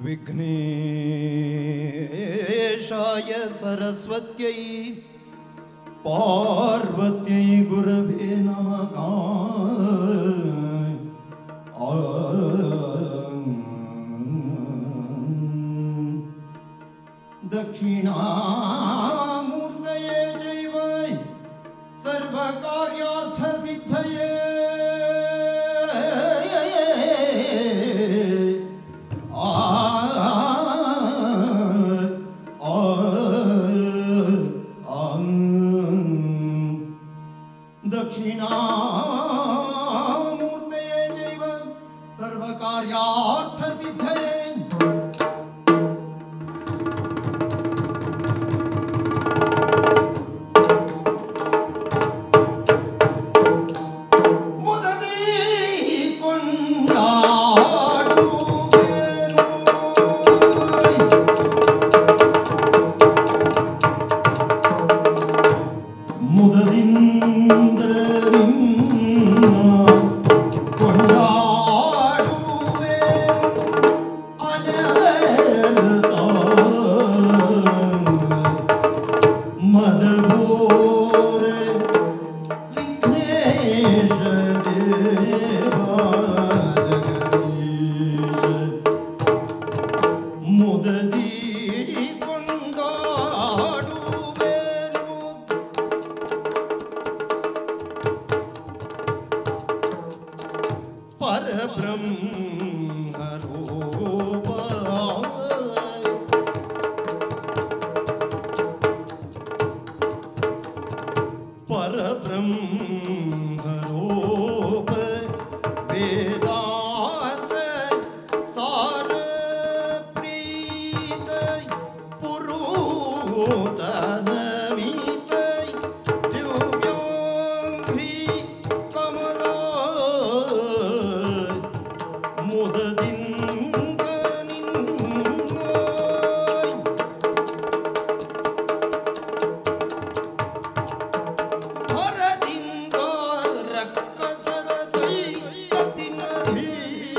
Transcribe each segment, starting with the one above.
विघ्नेशाय सरस्वत्यै पार्वत्यै गुरवे नमः दक्षिणामूर्तये जैव सर्वकार्यार्थसिद्धये आ आ दक्षिणामूर्तये जैव सर्वकार्यार्थसिद्धये ಮುದದಿ ಕೊಂಡಾಡುವೆನು. ಮುದದಿಂದ ನಿನ್ನ ಕೊಂಡಾಡುವೆನು. ಅನವರತ ಮದಬೋರೆ ವಿಘ್ನೇಶ ದೇವ ಜಗದೀಶ ಮುದದಿ ಕೊಂಡಾಡುವೆನು ಪರಬ್ರಹ್ಮರೂಪ परब्रह्मरूप वेदान्त सार प्रीत पुरुतनमित दिव्योङ्घ्रि कमला ಮುದದಿಂದ ನಿನ್ನೋಯ್ ಭರದಿಂದ ರಕ್ಕಸರ ಸೈಕತ್ತಿನಧಿ.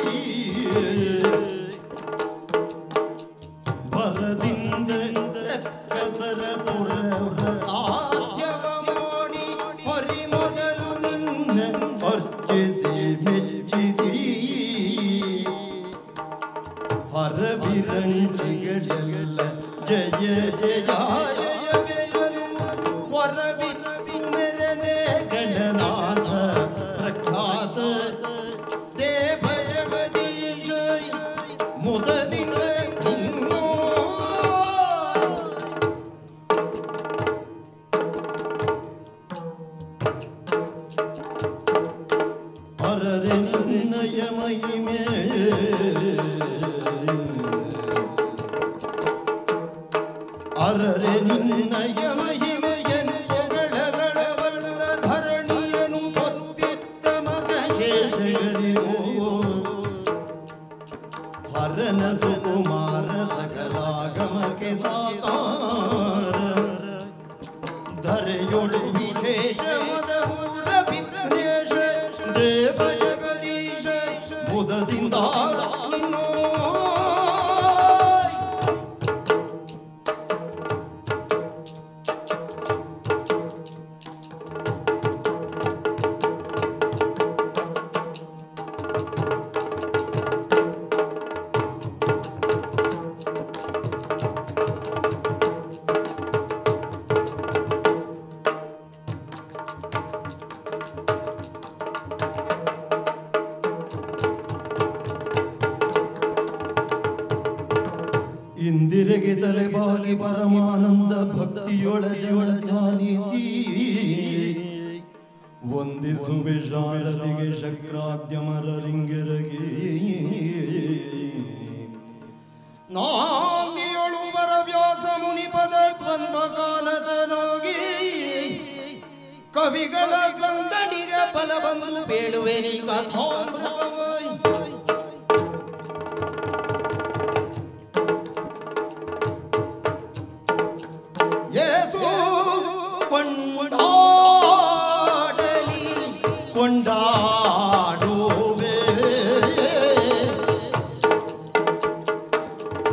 ಭರದಿಂದ ರಕ್ಕಸರ ಪುರರ ಸಾಧ್ಯವ ಮಾಡಿ ಹರಿ ಮೊದಲು ನಿನ್ನ ಅರ್ಚಿಸಿ ಮೆಚ್ಚಿಸಿ ಹರಬಿರಂಚಿಗಳೆಲ್ಲ ಜಯ ಜಯ ಜಯವೆಯನು ಹೊರಬಿರನೆ ಗಣನಾಥ ಪ್ರಖ್ಯಾತ ದೇವಯಗದೀಶ ಮುದಲಿನ ನಿನ್ನೋ ಅರರೆ ನಿನ್ನಯ ಮಹಿಮೆ ಅರರೆ ನಿನ್ನಯ ಮಹಿಮೆಯನು ಎಗಳಗಳವಲ್ಲ ಧರಣಿಯನು ಹೊತ್ತಿತ್ತ ಮಗ ಶೇಷಗರಿಗೋ ಹರನ ಸುಕುಮಾರ ಸಕಲಾಗಮಕ್ಕೆ ಸಾಕಾರ ಧರೆಯೊಳು ವಿಶೇಷ ಮದಮುದ್ರ ವಿಘ್ನೇಶ ದೇವ ಜಗದೀಶ ಮುದದಿಂದ ನಿನ್ನೋಯ್. ಇಂದಿರೆಗೆ ತಲೆಬಾಗಿ ಪರಮಾನಂದ ಭಕ್ತಿಯೊಳ ಜವಳ ಜಾನಿಸಿ ವಂದಿಸುವೆ ಶಾರದಿಗೆ ಶಕ್ರಾದ್ಯಮರ ರಿಂಗರಗೆ ನಾಂದಿಯೊಳು ಬರ ವ್ಯಾಸ ಮುನಿಪದ ದ್ವಂದ್ವಕಾಲದನೋಗಿ ಕವಿಗಳ ಸಂದಣಿಗ ಬಲವನ್ನು ಬೇಳುವೆ ನೀ ಕಥಾಮೃತವಾಯ್. ಯೇಸು ಕೊಂಡಾಡಲಿ ಕೊಂಡಾಡುವೆ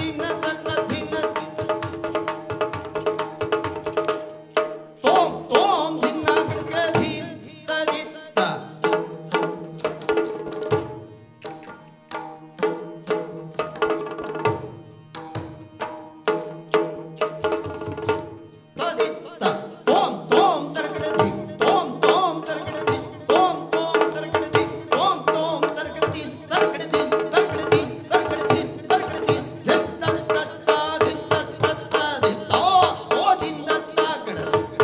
ದಿನ ತಕ್ಕ ದಿನ ತೋಂ ತೋಂ ದಿನ ಬಿಡ್ಕ ಧೀಂ ತದಿತ್ತ ತದಿತ್ತ ತೋಂ ತೋಂ ತರಕಡ ಧೀಂ ತೋಂ ತೋಂ ತರಕಡ ಧೀಂ ತೋಂ ತೋಂ ತರಕಡ ಧೀಂ ತೋಂ ತೋಂ ತರಕಡ ಧೀಂ ತರಕಡ ಧೀಂ ತರಕಡ ಧೀಂ ತರಕಡ ಧೀಂ ತರಕಡ ಧೀಂ ದಿತ್ತ ತತ್ತ ದಿತ್ತ ತತ್ತ ದಿತ್ತ ಓ ಓ ದಿನ್ನ ತಾಕಡ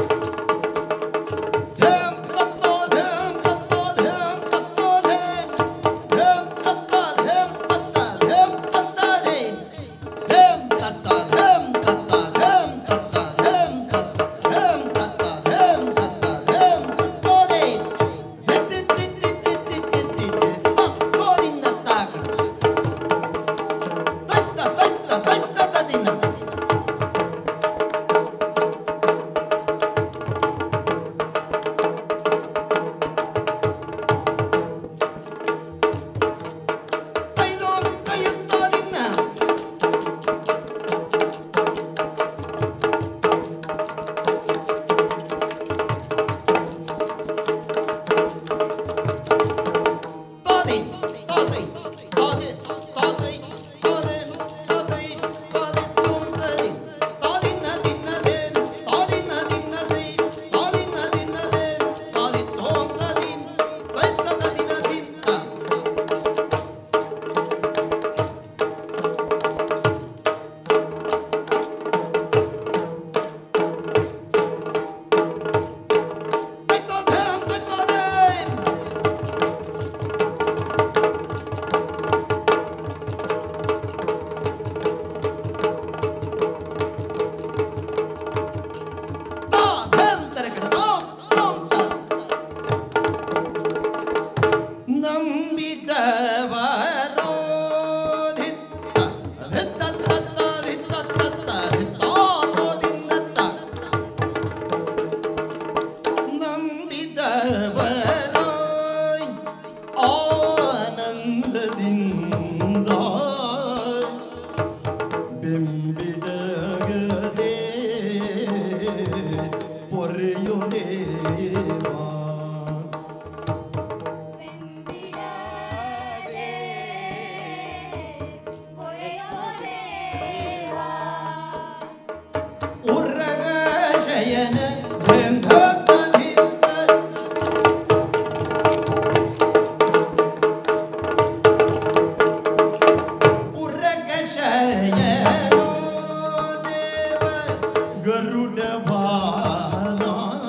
ಧೇಂ ತತ್ತೋ ಧೇಂ ತತ್ತೋ ಧೇಂ ತತ್ತೋ ಧೇಂ ಧೇಂ ತತ್ತ ಧೇಂ ತತ್ತ ಧೇಂ ತತ್ತ ಧೇಂ ಧೇಂ ತತ್ತ ಧೇಂ ತತ್ತ ಧೇಂ ತತ್ತ ಧೇಂ ತತ್ತ ಧೇಂ ತತ್ತ ಧೇಂ ತತ್ತ ಧೇಂ ತತ್ತೋ ಧೇಂ ದಿತ್ತಿ ದಿತ್ತಿ ದಿತ್ತಿ ದಿತ್ತಿ ದಿತ್ತಿ ತತ್ತೋ ದಿನ್ನ ತಾಕಡ ತತ್ತ ತತ್ತ ತತ್ತ ತದಿನ್ನ ಐದೋ ಕೈಯತ್ತೋ ದಿನ್ನ Toddy, toddy, toddy, toddy, toddy, toddy, toddy, toddy, toddy na dinna den, toddy na dinna den, toddy na dinna den, toddy tom na din, toddy na dinna din ta. Tekko dem, tekko dem. ತಾ ಧಂ ತರಕಡ ತಾಂ ತಾಂ ತಾ. ನಂಬಿದವರೋ ಧಿತ್ತ ಧಿತ್ತ ತತ್ತ ಧಿತ್ತ ತತ್ತ ಧಿತ್ತಾನೋ ದಿನ್ನತ್ತ. ನಂಬಿದವರೋ ಆನಂದದಿಂದ ಬೆಂಬಿಡಗದೆ ಪೊರೆಯುದೇವಾ ಉರ್ರಗ ಶಯನ ಧಂ ಧಂ ಧಿತ್ತ ಉರ್ರಗ ಶಯನೋ ದೇವ ಗರುಡ ಬಾಲ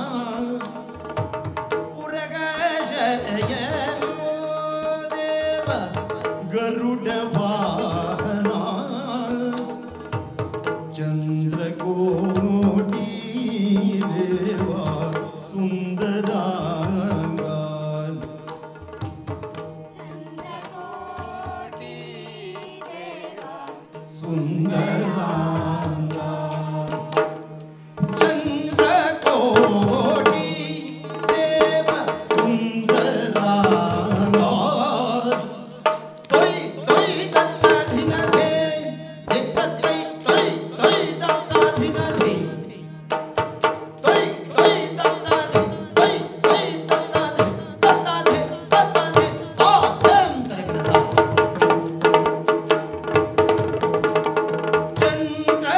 ಉರಗ ಶಯನೋ ದೇವ ಗರುಡ ವಾಹನ ಚಂದ್ರಕೋಟಿ ದೇವ ಸುಂದರಾಂಗ ಸುಂದರಾಂಗ ಚಂದ್ರಕೋಟಿ ದೇವ ಸುಂದರಾಂಗ ತೊಯ್ ತೊಯ್ ದತ್ತ ಧಿನಧೆ ದಿತ್ತ ತೊಯ್ ತೊಯ್ ತೊಯ್ ದತ್ತ ಧಿನಧೆ ತೊಯ್ ತೊಯ್ ದತ್ತ ಧಿ ತೊಯ್ ತೊಯ್ ದತ್ತ ಧಿ ದತ್ತ ಧಿ ದತ್ತ ಧಿ ತಾ ಧಂ ತರಕಡ ತಾ. ಚಂದ್ರ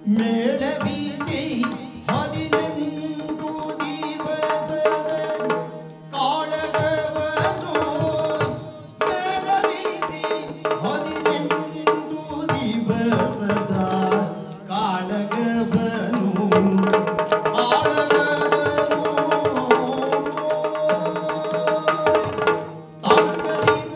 ಮೇಳವೀಸಿ ಹದಿನೆಂಟು ದಿವಸದ ಕಾಳಗವನು ಮೇಳವೀಸಿ ಹದಿನೆಂಟು ದಿವಸದ ಕಾಳಗವನು ಕಾಳಗವನು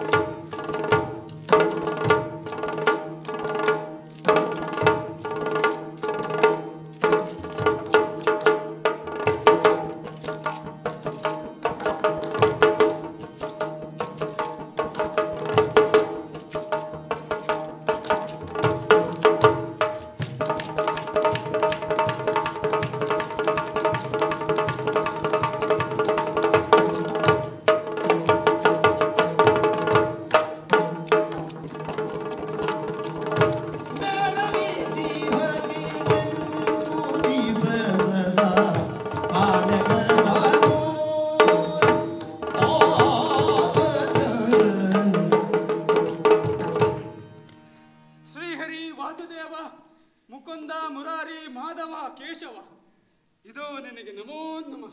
ಶ್ರೀಹರಿ ವಾಸುದೇವ ಮುಕುಂದ ಮುರಾರಿ ಮಾಧವ ಕೇಶವ ಇದೋ ನಿನಗೆ ನಮೋ ನಮಃ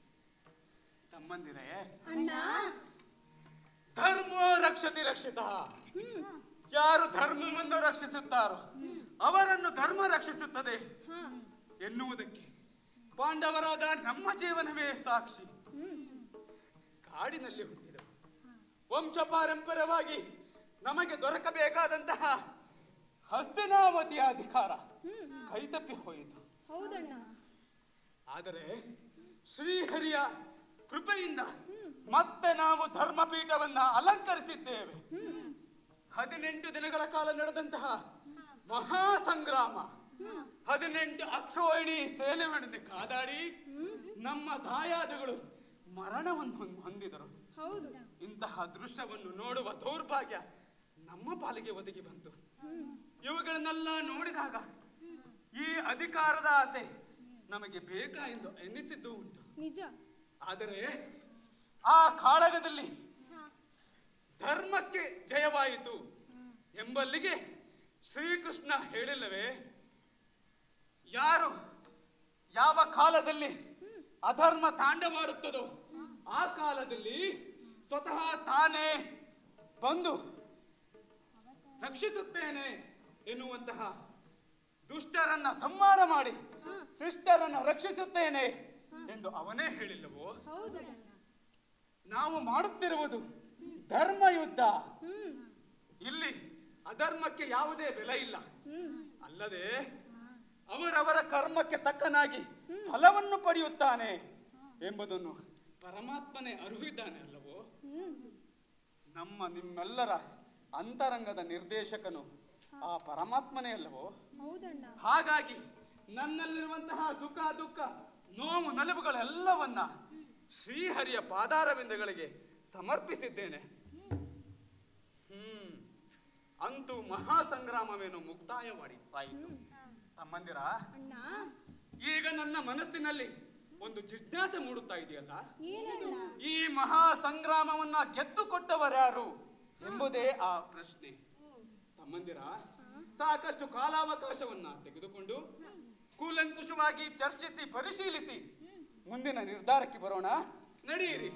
ಸಂಬಂಧಿರೇ ಅಣ್ಣ ಧರ್ಮೋ ರಕ್ಷತಿ ರಕ್ಷಿತ ಯಾರು ಧರ್ಮವನ್ನು ರಕ್ಷಿಸುತ್ತಾರೋ ಅವರನ್ನು ಧರ್ಮ ರಕ್ಷಿಸುತ್ತದೆ ಎನ್ನುವುದಕ್ಕೆ ಪಾಂಡವರಾದ ನಮ್ಮ ಜೀವನವೇ ಸಾಕ್ಷಿ ಕಾಡಿನಲ್ಲಿ ಹುಟ್ಟಿದವು ವಂಶ ಪಾರಂಪರ್ಯವಾಗಿ ನಮಗೆ ದೊರಕಬೇಕಾದಂತಹ ಹಸ್ತಿನಾವತಿಯ ಅಧಿಕಾರ ಕೈತಪ್ಪಿ ಹೋಯಿತು ಹೌದಣ್ಣ ಆದರೆ ಶ್ರೀಹರಿಯ ಕೃಪೆಯಿಂದ ಮತ್ತೆ ನಾವು ಧರ್ಮಪೀಠವನ್ನ ಅಲಂಕರಿಸಿದ್ದೇವೆ ಹದಿನೆಂಟು ದಿನಗಳ ಕಾಲ ನಡೆದಂತಹ ಮಹಾ ಸಂಗ್ರಾಮ ಹದಿನೆಂಟು ಅಕ್ಷೋಹಿಣಿ ಸೇನೆಗಳನ್ನು ಕಾದಾಡಿ ನಮ್ಮ ದಾಯಾದಿಗಳು ಮರಣವನ್ನು ಹೊಂದ್- ಹೊಂದಿದರು ಹೌದು ಇಂತಹ ದೃಶ್ಯವನ್ನು ನೋಡುವ ದೌರ್ಭಾಗ್ಯ ನಮ್ಮ ಪಾಲಿಗೆ ಒದಗಿ ಬಂತು ಇವುಗಳನ್ನೆಲ್ಲ ನೋಡಿದಾಗ ಈ ಅಧಿಕಾರದ ಆಸೆ ನಮಗೆ ಬೇಕಾ ಎಂದು ಎನ್ನಿಸಿದ್ದು ಉಂಟು ನಿಜ ಆದರೆ ಆ ಕಾಳಗದಲ್ಲಿ ಧರ್ಮಕ್ಕೆ ಜಯವಾಯಿತು ಎಂಬಲ್ಲಿಗೆ ಶ್ರೀಕೃಷ್ಣ ಹೇಳಿಲ್ಲವೇ ಯಾರು ಯಾವ ಕಾಲದಲ್ಲಿ ಅಧರ್ಮ ತಾಂಡವಾಡುತ್ತದೋ ಆ ಕಾಲದಲ್ಲಿ ಸ್ವತಃ ತಾನೇ ಬಂದು ರಕ್ಷಿಸುತ್ತೇನೆ ಎನ್ನುವಂತಹ ದುಷ್ಟರನ್ನ ಸಂಹಾರ ಮಾಡಿ ಶಿಷ್ಟರನ್ನ ರಕ್ಷಿಸುತ್ತೇನೆ ಎಂದು ಅವನೇ ಹೇಳಿಲ್ಲವೋ ಹೌದಣ್ಣ ನಾವು ಮಾಡುತ್ತಿರುವುದು ಧರ್ಮ ಯುದ್ಧ ಹ್ಮ್ ಇಲ್ಲಿ ಅಧರ್ಮಕ್ಕೆ ಯಾವುದೇ ಬೆಲೆ ಇಲ್ಲ ಹ್ಮ್ ಅಲ್ಲದೆ ಅವರವರ ಕರ್ಮಕ್ಕೆ ತಕ್ಕನಾಗಿ ಫಲವನ್ನು ಪಡೆಯುತ್ತಾನೆ ಎಂಬುದನ್ನು ಪರಮಾತ್ಮನೇ ಅರಿವಿದ್ದಾನೆ ಅಲ್ಲವೋ ಹ್ಮ್ ನಮ್ಮ ನಿಮ್ಮೆಲ್ಲರ ಅಂತರಂಗದ ನಿರ್ದೇಶಕನು ಆ ಪರಮಾತ್ಮನೇ ಅಲ್ಲವೋ ಹೌದಣ್ಣ ಹಾಗಾಗಿ ನನ್ನಲ್ಲಿರುವಂತಹ ಸುಖ ದುಃಖ ನೋವು ನಲಿವುಗಳೆಲ್ಲವನ್ನ ಶ್ರೀಹರಿಯ ಪಾದಾರವಿಂದಗಳಿಗೆ ಸಮರ್ಪಿಸಿದ್ದೇನೆ ಹ್ಮ್ ಅಂತೂ ಮಹಾ ಸಂಗ್ರಾಮವೇನು ಮುಕ್ತಾಯವಾಡಿ ಆಯಿತು ತಮ್ಮಂದಿರ ಅಣ್ಣ ಈಗ ನನ್ನ ಮನಸ್ಸಿನಲ್ಲಿ ಒಂದು ಜಿಜ್ಞಾಸೆ ಮೂಡುತ್ತಾ ಇದೆಯಲ್ಲ ಏನಣ್ಣ ಈ ಮಹಾ ಸಂಗ್ರಾಮವನ್ನ ಗೆದ್ದುಕೊಟ್ಟವರ್ಯಾರು ಎಂಬುದೇ ಆ ಪ್ರಶ್ನೆ ತಮ್ಮಂದಿರ ಸಾಕಷ್ಟು ಕಾಲಾವಕಾಶವನ್ನ ತೆಗೆದುಕೊಂಡು ಕೂಲಂಕುಷವಾಗಿ ಚರ್ಚಿಸಿ ಪರಿಶೀಲಿಸಿ ಮುಂದಿನ ನಿರ್ಧಾರಕ್ಕೆ ಬರೋಣ ನಡೆಯಿರಿ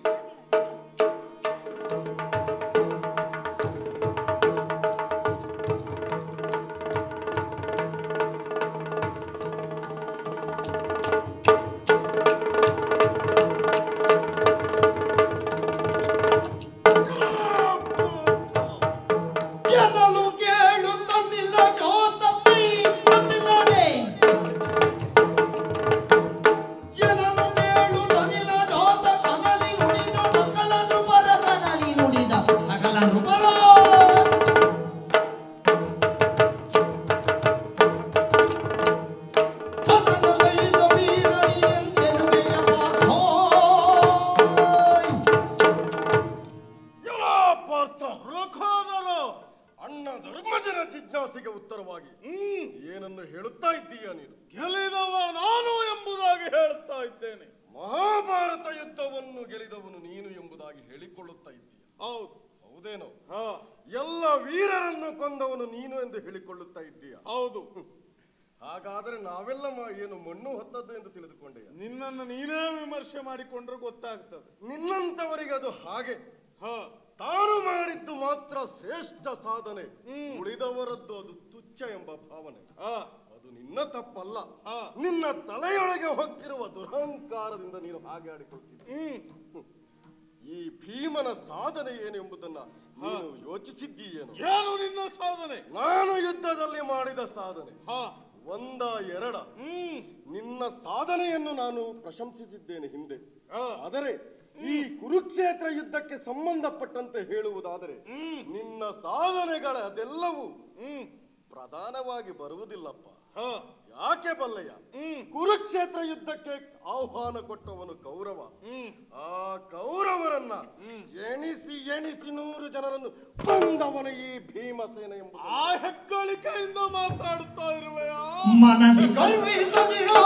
ಎನ್ನಲು ಕೇಳು ತಂದಿಲ್ಲ ಕೋತಪ್ಪಿ ತಂದಿಲ್ಲದೆ ಎನ್ನಲು ಕೇಳು ತಂದಿಲ್ಲ ಕೋತ ಕನಲಿ ನುಡಿದ ಸಕಲ ನೃಪರ ಕನಲಿ ನುಡಿದ ಸಕಲ ನೃಪರ ಹಸನಗೈದ ವೀರನಿಯಂತೆರುವೆಯ ಪಾರ್ಥೋಯ್. ಎಲ್ಲ ಪಾರ್ಥ ರಘೋದರ ಅಣ್ಣ ಧರ್ಮಜನ ಜಿಜ್ಞಾಸೆಗೆ ಉತ್ತರವಾಗಿ ಏನನ್ನು ಹೇಳುತ್ತಾ ಇದ್ದೀಯ ನೀನು ಗೆಲಿದವ ನಾನು ಎಂಬುದಾಗಿ ಹೇಳುತ್ತಾ ಇದ್ದೇನೆ ಮಹಾಭಾರತ ಯುದ್ಧವನ್ನು ಗೆಲಿದವನು ನೀನು ಎಂಬುದಾಗಿ ಹೇಳಿಕೊಳ್ಳುತ್ತಾ ಇದ್ದೀಯ ಹೌದು ಹೌದೇನೋ ಎಲ್ಲ ವೀರರನ್ನು ಕೊಂದವನು ನೀನು ಎಂದು ಹೇಳಿಕೊಳ್ಳುತ್ತಾ ಇದ್ದೀಯ ಹೌದು ಹಾಗಾದ್ರೆ ನಾವೆಲ್ಲ ಮ- ಏನು ಮಣ್ಣು ಹೊತ್ತದ್ದು ಎಂದು ತಿಳಿದುಕೊಂಡೆ ನಿನ್ನನ್ನು ನೀನೇ ವಿಮರ್ಶೆ ಮಾಡಿಕೊಂಡ್ರೆ ಗೊತ್ತಾಗ್ತದೆ ನಿನ್ನಂತವರಿಗೆ ಅದು ಹಾಗೆ ಹ ತಾನು ಮಾಡಿದ್ದು ಮಾತ್ರ ಶ್ರೇಷ್ಠ ಸಾಧನೆ ಉಳಿದವರದ್ದು ಅದು ತುಚ್ಛ ಎಂಬ ಭಾವನೆ ಹ ಅದು ನಿನ್ನ ತಪ್ಪಲ್ಲ ಆ. ನಿನ್ನ ತಲೆಯೊಳಗೆ ಹೊಕ್ಕಿರುವ ದುರಹಂಕಾರದಿಂದ ನೀನು ಹಾಗೆ ಆಡಿಕೊಳ್ತಿದ್ದೆ ಹ್ಮ್ ಈ ಭೀಮನ ಸಾಧನೆ ಏನೆಂಬುದನ್ನ ನೀನು ಯೋಚಿಸಿದ್ದೀಯೇನು ಏನು ನಿನ್ನ ಸಾಧನೆ ನಾನು ಯುದ್ಧದಲ್ಲಿ ಮಾಡಿದ ಸಾಧನೆ ಹ ಒಂದ ಎರಡ ಹ್ಮ್ ನಿನ್ನ ಸಾಧನೆಯನ್ನು ನಾನು ಪ್ರಶಂಸಿಸಿದ್ದೇನೆ ಹಿಂದೆ ಆ. ಆದರೆ ಈ ಕುರುಕ್ಷೇತ್ರ ಯುದ್ಧಕ್ಕೆ ಸಂಬಂಧಪಟ್ಟಂತೆ ಹೇಳುವುದಾದರೆ ನಿನ್ನ ಸಾಧನೆಗಳ ಅದೆಲ್ಲವೂ ಹ್ಮ್ ಪ್ರಧಾನವಾಗಿ ಬರುವುದಿಲ್ಲಪ್ಪ ಹ ಯಾಕೆ ಬಲ್ಲಯ್ಯ ಕುರುಕ್ಷೇತ್ರ ಯುದ್ಧಕ್ಕೆ ಆಹ್ವಾನ ಕೊಟ್ಟವನು ಕೌರವ ಆ ಕೌರವರನ್ನ ಎಣಿಸಿ ಎಣಿಸಿ ನೂರು ಜನರನ್ನು ಕೊಂದವನು ಈ ಭೀಮಸೇನ ಎಂಬುದು ಆ ಹೆಗ್ಗಳಿಕೆಯಿಂದ ಮಾತಾಡುತ್ತಾ ಇರುವೆಯಾ ಮನದಿ ಗರ್ವಿಸದಿರೋ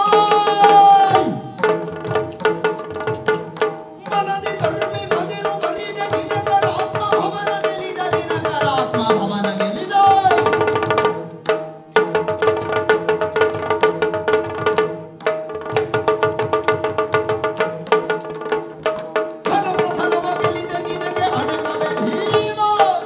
ಮನದಿ ಗರ್ವಿಸದಿರು ಗಲಿದ ದಿನಕರ ಆತ್ಮಭವನ ಗೆಲಿದ ದಿನಕರ ಆತ್ಮಭವನ ಗೆಲಿದ ಹಲವ ಹಲವ ಗೆಲಿದ ನಿನಗೆ ಅಡಗವೆ ಭೀಮ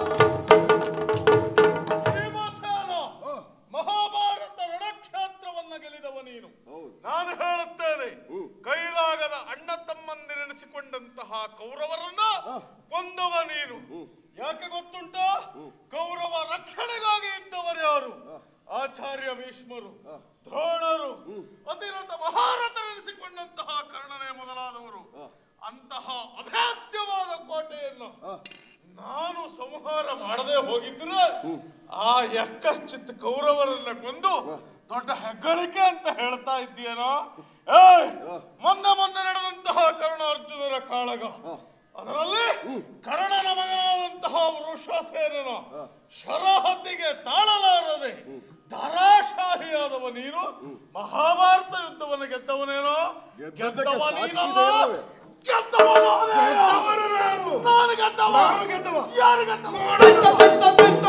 ಭೀಮಸೇನ ಮಹಾಭಾರತ ರಣಕ್ಷೇತ್ರವನ್ನ ಗೆಲ್ಲಿದವ ನೀನು ನಾನು ಹೇಳುತ್ತೇನೆ ಕೈಲಾಗದ ಅಣ್ಣ ತಮ್ಮಂದಿರೆನಿಸಿಕೊಂಡಂತಹ ಕೌರವರನ್ನ ಕೊಂದವ ನೀನು ಯಾಕೆ ಗೊತ್ತುಂಟ ಕೌರವ ರಕ್ಷಣೆಗಾಗಿ ಇದ್ದವರು ಯಾರು ಆಚಾರ್ಯ ಭೀಷ್ಮರು ದ್ರೋಣರು ಅತಿರಥ ಮಹಾರಥರೆನಿಸಿಕೊಂಡಂತಹ ಕರ್ಣನೇ ಮೊದಲಾದವರು ಅಂತಹ ಅಭೇದ್ಯವಾದ ಕೋಟೆಯನ್ನು ನಾನು ಸಂಹಾರ ಮಾಡದೆ ಹೋಗಿದ್ರೆ ಆ ಯಕ್ಕಶ್ಚಿತ್ ಕೌರವರನ್ನ ಕೊಂದು ದೊಡ್ಡ ಹೆಗ್ಗಳಿಕೆ ಅಂತ ಹೇಳ್ತಾ ಇದ್ದೀಯನೋ ಏ ಮೊನ್ನೆ ಮೊನ್ನೆ ನಡೆದಂತಹ ಕರ್ಣ ಅರ್ಜುನರ ಕಾಳಗ ಅದರಲ್ಲಿ ಕರ್ಣನ ಮಗನಾದಂತಹ ವೃಷಸೇನನ ಶರಹತಿಗೆ ತಾಳಲಾರದೆ ಧರಾಶಾಹಿಯಾದವ ನೀನು ಮಹಾಭಾರತ ಯುದ್ಧವನ್ನು ಗೆದ್ದವನೇನೋ ಗೆದ್ದವ ನೀನಲ್ಲ ಗೆದ್ದವ ನಾನೇ. ನಾನು ಗೆದ್ದವ ಯಾರು ಗೆದ್ದವ ತಿಂತ ತಿಂತ ತಿಂತ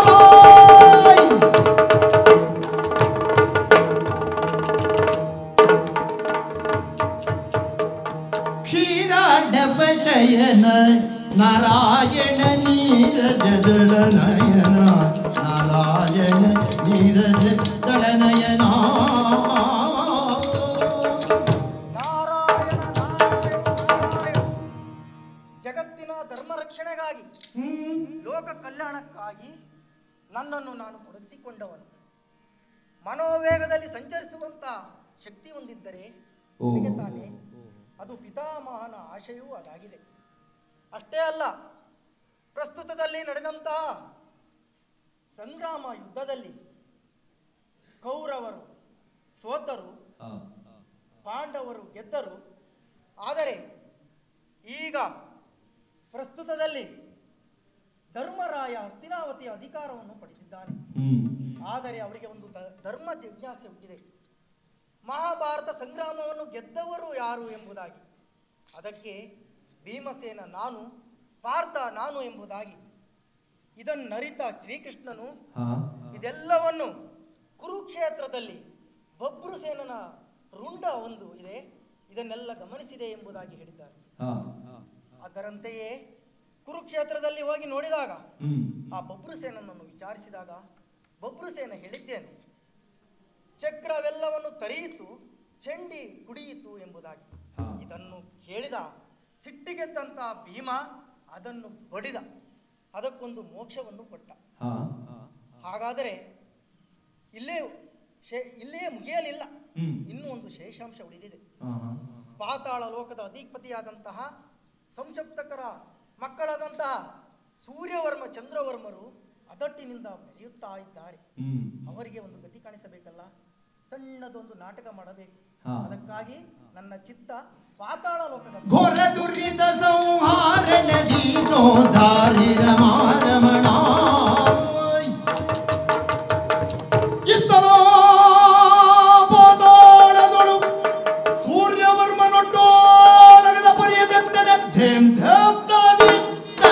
ಕ್ಷೀರಾಡಪಶಯನ ನಾರಾಯಣ ನೀರಜದಳ ನಯನ ನಾರಾಯಣ ನೀರಜದಳ ನಯನ ನಾರಾಯಣ ನಾರಾಯಣ ನಾರಾಯಣ ಜಗತ್ತಿನ ಧರ್ಮ ರಕ್ಷಣೆಗಾಗಿ ಲೋಕ ಕಲ್ಯಾಣಕ್ಕಾಗಿ ನನ್ನನ್ನು ನಾನು ತೊಡಗಿಸಿಕೊಂಡವನು ಮನೋವೇಗದಲ್ಲಿ ಸಂಚರಿಸುವಂತ ಶಕ್ತಿ ಹೊಂದಿದ್ದರೆ ನನಗೆ ತಾನೇ ಅದು ಪಿತಾಮಹನ ಆಶಯವೂ ಅದಾಗಿದೆ ಅಷ್ಟೇ ಅಲ್ಲ ಪ್ರಸ್ತುತದಲ್ಲಿ ನಡೆದಂತಹ ಸಂಗ್ರಾಮ ಯುದ್ಧದಲ್ಲಿ ಕೌರವರು ಸೋತರು ಪಾಂಡವರು ಗೆದ್ದರು ಆದರೆ ಈಗ ಪ್ರಸ್ತುತದಲ್ಲಿ ಧರ್ಮರಾಯ ಹಸ್ತಿನಾವತಿಯ ಅಧಿಕಾರವನ್ನು ಪಡೆದಿದ್ದಾನೆ ಆದರೆ ಅವರಿಗೆ ಒಂದು ದ- ಧರ್ಮ ಜಿಜ್ಞಾಸೆ ಹುಟ್ಟಿದೆ ಮಹಾಭಾರತ ಸಂಗ್ರಾಮವನ್ನು ಗೆದ್ದವರು ಯಾರು ಎಂಬುದಾಗಿ ಅದಕ್ಕೆ ಭೀಮಸೇನ ನಾನು ಪಾರ್ಥ ನಾನು ಎಂಬುದಾಗಿ ಇದನ್ನರಿತ ಶ್ರೀಕೃಷ್ಣನು ಇದೆಲ್ಲವನ್ನು ಕುರುಕ್ಷೇತ್ರದಲ್ಲಿ ಬಬ್ರುಸೇನನ ರುಂಡ ಒಂದು ಇದೆ ಇದನ್ನೆಲ್ಲ ಗಮನಿಸಿದೆ ಎಂಬುದಾಗಿ ಹೇಳಿದ್ದಾರೆ ಅದರಂತೆಯೇ ಕುರುಕ್ಷೇತ್ರದಲ್ಲಿ ಹೋಗಿ ನೋಡಿದಾಗ ಆ ಬಬ್ರುಸೇನನನ್ನು ವಿಚಾರಿಸಿದಾಗ ಬಬ್ರುಸೇನ ಹೇಳಿದ್ದೇನೆ ಚಕ್ರವೆಲ್ಲವನ್ನು ತರಿಯಿತು ಚಂಡಿ ಕುಡಿಯಿತು ಎಂಬುದಾಗಿ ಇದನ್ನು ಹೇಳಿದ ಸಿಟ್ಟಿಗೆದ್ದಂತ ಭೀಮ ಅದನ್ನು ಬಡಿದ ಅದಕ್ಕೊಂದು ಮೋಕ್ಷವನ್ನು ಕೊಟ್ಟ ಹಾಗಾದರೆ ಇಲ್ಲೇ ಶೇ- ಇಲ್ಲೇ ಮುಗಿಯಲಿಲ್ಲ ಇನ್ನೂ ಒಂದು ಶೇಷಾಂಶ ಉಳಿದಿದೆ ಪಾತಾಳ ಲೋಕದ ಅಧಿಪತಿಯಾದಂತಹ ಸಂಸಪ್ತಕರ ಮಕ್ಕಳಾದಂತಹ ಸೂರ್ಯವರ್ಮ ಚಂದ್ರವರ್ಮರು ಅದಟ್ಟಿನಿಂದ ಮೆರೆಯುತ್ತಾ ಇದ್ದಾರೆ ಅವರಿಗೆ ಒಂದು ಗತಿ ಕಾಣಿಸಬೇಕಲ್ಲ ಸಣ್ಣದೊಂದು ನಾಟಕ ಮಾಡಬೇಕು ಅದಕ್ಕಾಗಿ ನನ್ನ ಚಿತ್ತ ಪಾತಾಳ ಲೋಕದ ಘೋರ ದುರಿತ ಸಂಹಾರಣ ದೀನೋದಾರಿರ ಮಾರಮಣ ಇತ್ತಲೋ ಪಾತಾಳದೊಳು ಸೂರ್ಯವರ್ಮನೊಡ್ಡೋಲಗದ ಪರಿಯದೆಂದರೆ ಧೇಮ್ ಧೇಮ್ತಾದಿತ್ತ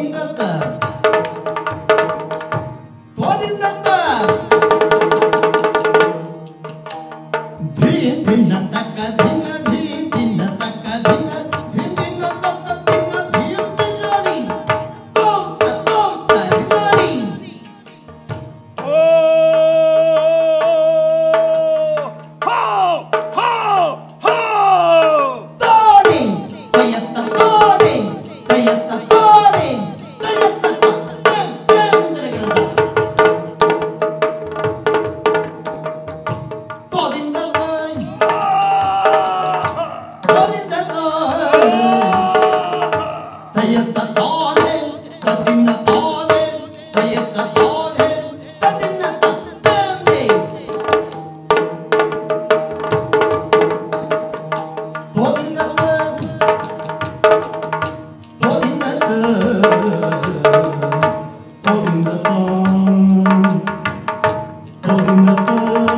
ತೋದಿಂದತ್ತ ತೋದಿಂದತ್ತ ಧೀಂ ಧಿನ್ನ ತಕ್ಕ ಧಿನ್ನ ಧೀಂ ಧಿನ್ನ ತಕ್ಕ ಧಿನ್ನ ಧಿಂ ಧಿನ್ನ ತಕ್ಕ ಧಿನ್ನ ಧೀಂ ಧಿನ್ನರಿ ತೋಂ ತ ತೋಂ ತ ರಿನರಿ ಓ ಹೋ ಹೋ ಹೋ ತೋಡಿ ಕೈಯತ್ತ ತೋಡಿ ಕೈಯತ್ತ ತೋಡಿ ಕೈಯತ್ತ ತೆಂ ತೆಂ ತಿರುಗಿದ ತೋದಿಂದತ್ತ ತೋದಿಂದತ್ತ ಕೈಯತ್ತ ತೋಡೆ ಕದಿನ್ನ ತೋಡೆ ಕೈಯತ್ತ ತೋಡೆ ಕದಿನ್ನ ತೆಂದೆ ತೋದಿಂದತ್ತ ತೋದಿಂದತ್ತ ತೋದಿಂದತ್ತ ತೋದಿಂದತ್ತ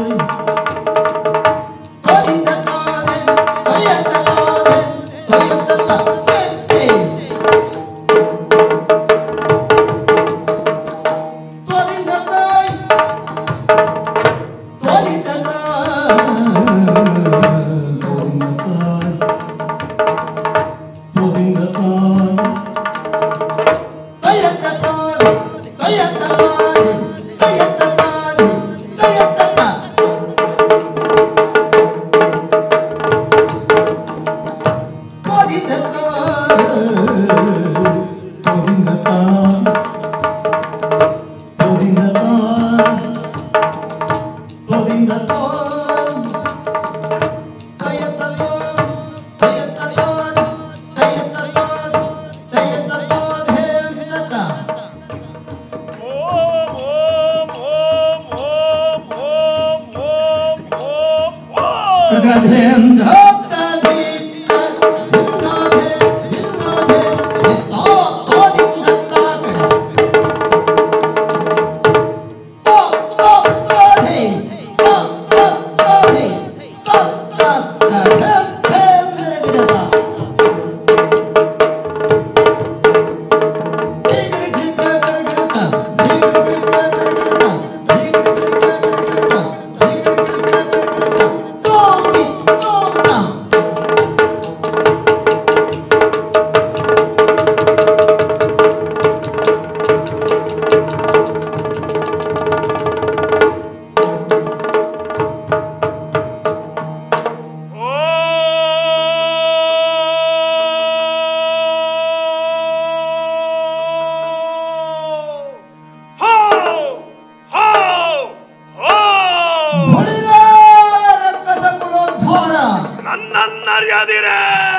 ಓಂ ಓಂ ಓಂ ಓಂ ಓಂ ಓಂ ಓಂ ಓಂ ಹೋ ಹೋ ಹೋ ನನ್ನನ್ನರಿಯದಿರೇ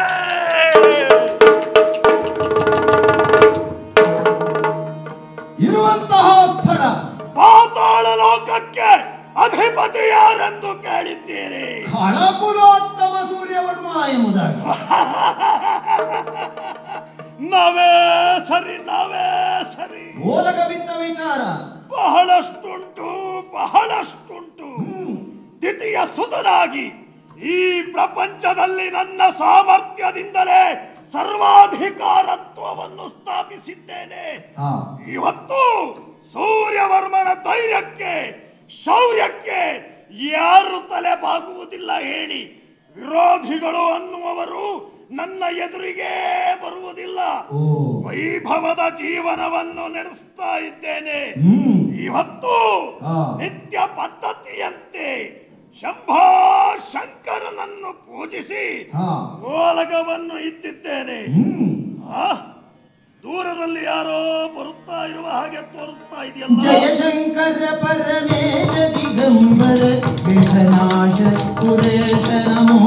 ಇರುವಂತಹ ಸ್ಥಳ ಪಾತಾಳ ಲೋಕಕ್ಕೆ ಅಧಿಪತಿ ಯಾರೆಂದು ಕೇಳಿದ್ದೀರಿ ಖಳಕುಲೋತ್ತಮ ಸೂರ್ಯವರ್ಮ ಎಂಬುದಾಗಿ ನಾವೇ ಸರಿ ನಾವೇ ಸರಿ ಓಲಗ ಬಿದ್ದ ವಿಚಾರ ಬಹಳಷ್ಟುಂಟು ಬಹಳಷ್ಟುಂಟು ದ್ವಿತೀಯ ಸುತನಾಗಿ ಈ ಪ್ರಪಂಚದಲ್ಲಿ ನನ್ನ ಸಾಮರ್ಥ್ಯದಿಂದಲೇ ಸರ್ವಾಧಿಕಾರತ್ವವನ್ನು ಸ್ಥಾಪಿಸಿದ್ದೇನೆ ಹಾ ಇವತ್ತು ಸೂರ್ಯವರ್ಮನ ಧೈರ್ಯಕ್ಕೆ ಶೌರ್ಯಕ್ಕೆ ಯಾರು ತಲೆ ಬಾಗುವುದಿಲ್ಲ ಹೇಳಿ ವಿರೋಧಿಗಳು ಅನ್ನುವರು ನನ್ನ ಎದುರಿಗೆ ಬರುವುದಿಲ್ಲ ಓ ವೈಭವದ ಜೀವನವನ್ನು ನಡೆಸ್ತಾ ಇದ್ದೇನೆ ಹ್ಮ್ ಇವತ್ತು ಹಾ. ನಿತ್ಯ ಪದ್ಧತಿಯಂತೆ ಶಂಭೋ ಶಂಕರನನ್ನು ಪೂಜಿಸಿ ಹಾ ಓಲಗವನ್ನು ಇಟ್ಟಿದ್ದೇನೆ ಹ್ಮ್ ಆ? ದೂರದಲ್ಲಿ ಯಾರೋ ಬರುತ್ತಾ ಇರುವ ಹಾಗೆ ತೋರುತ್ತಾ ಇದೆಯಲ್ಲ ಜಯಶಂಕರ ಪರಮೇಶ ದಿಗಂಬರ ವಿಘ್ನಾಶ ಸುರೇಶ ನಮೋ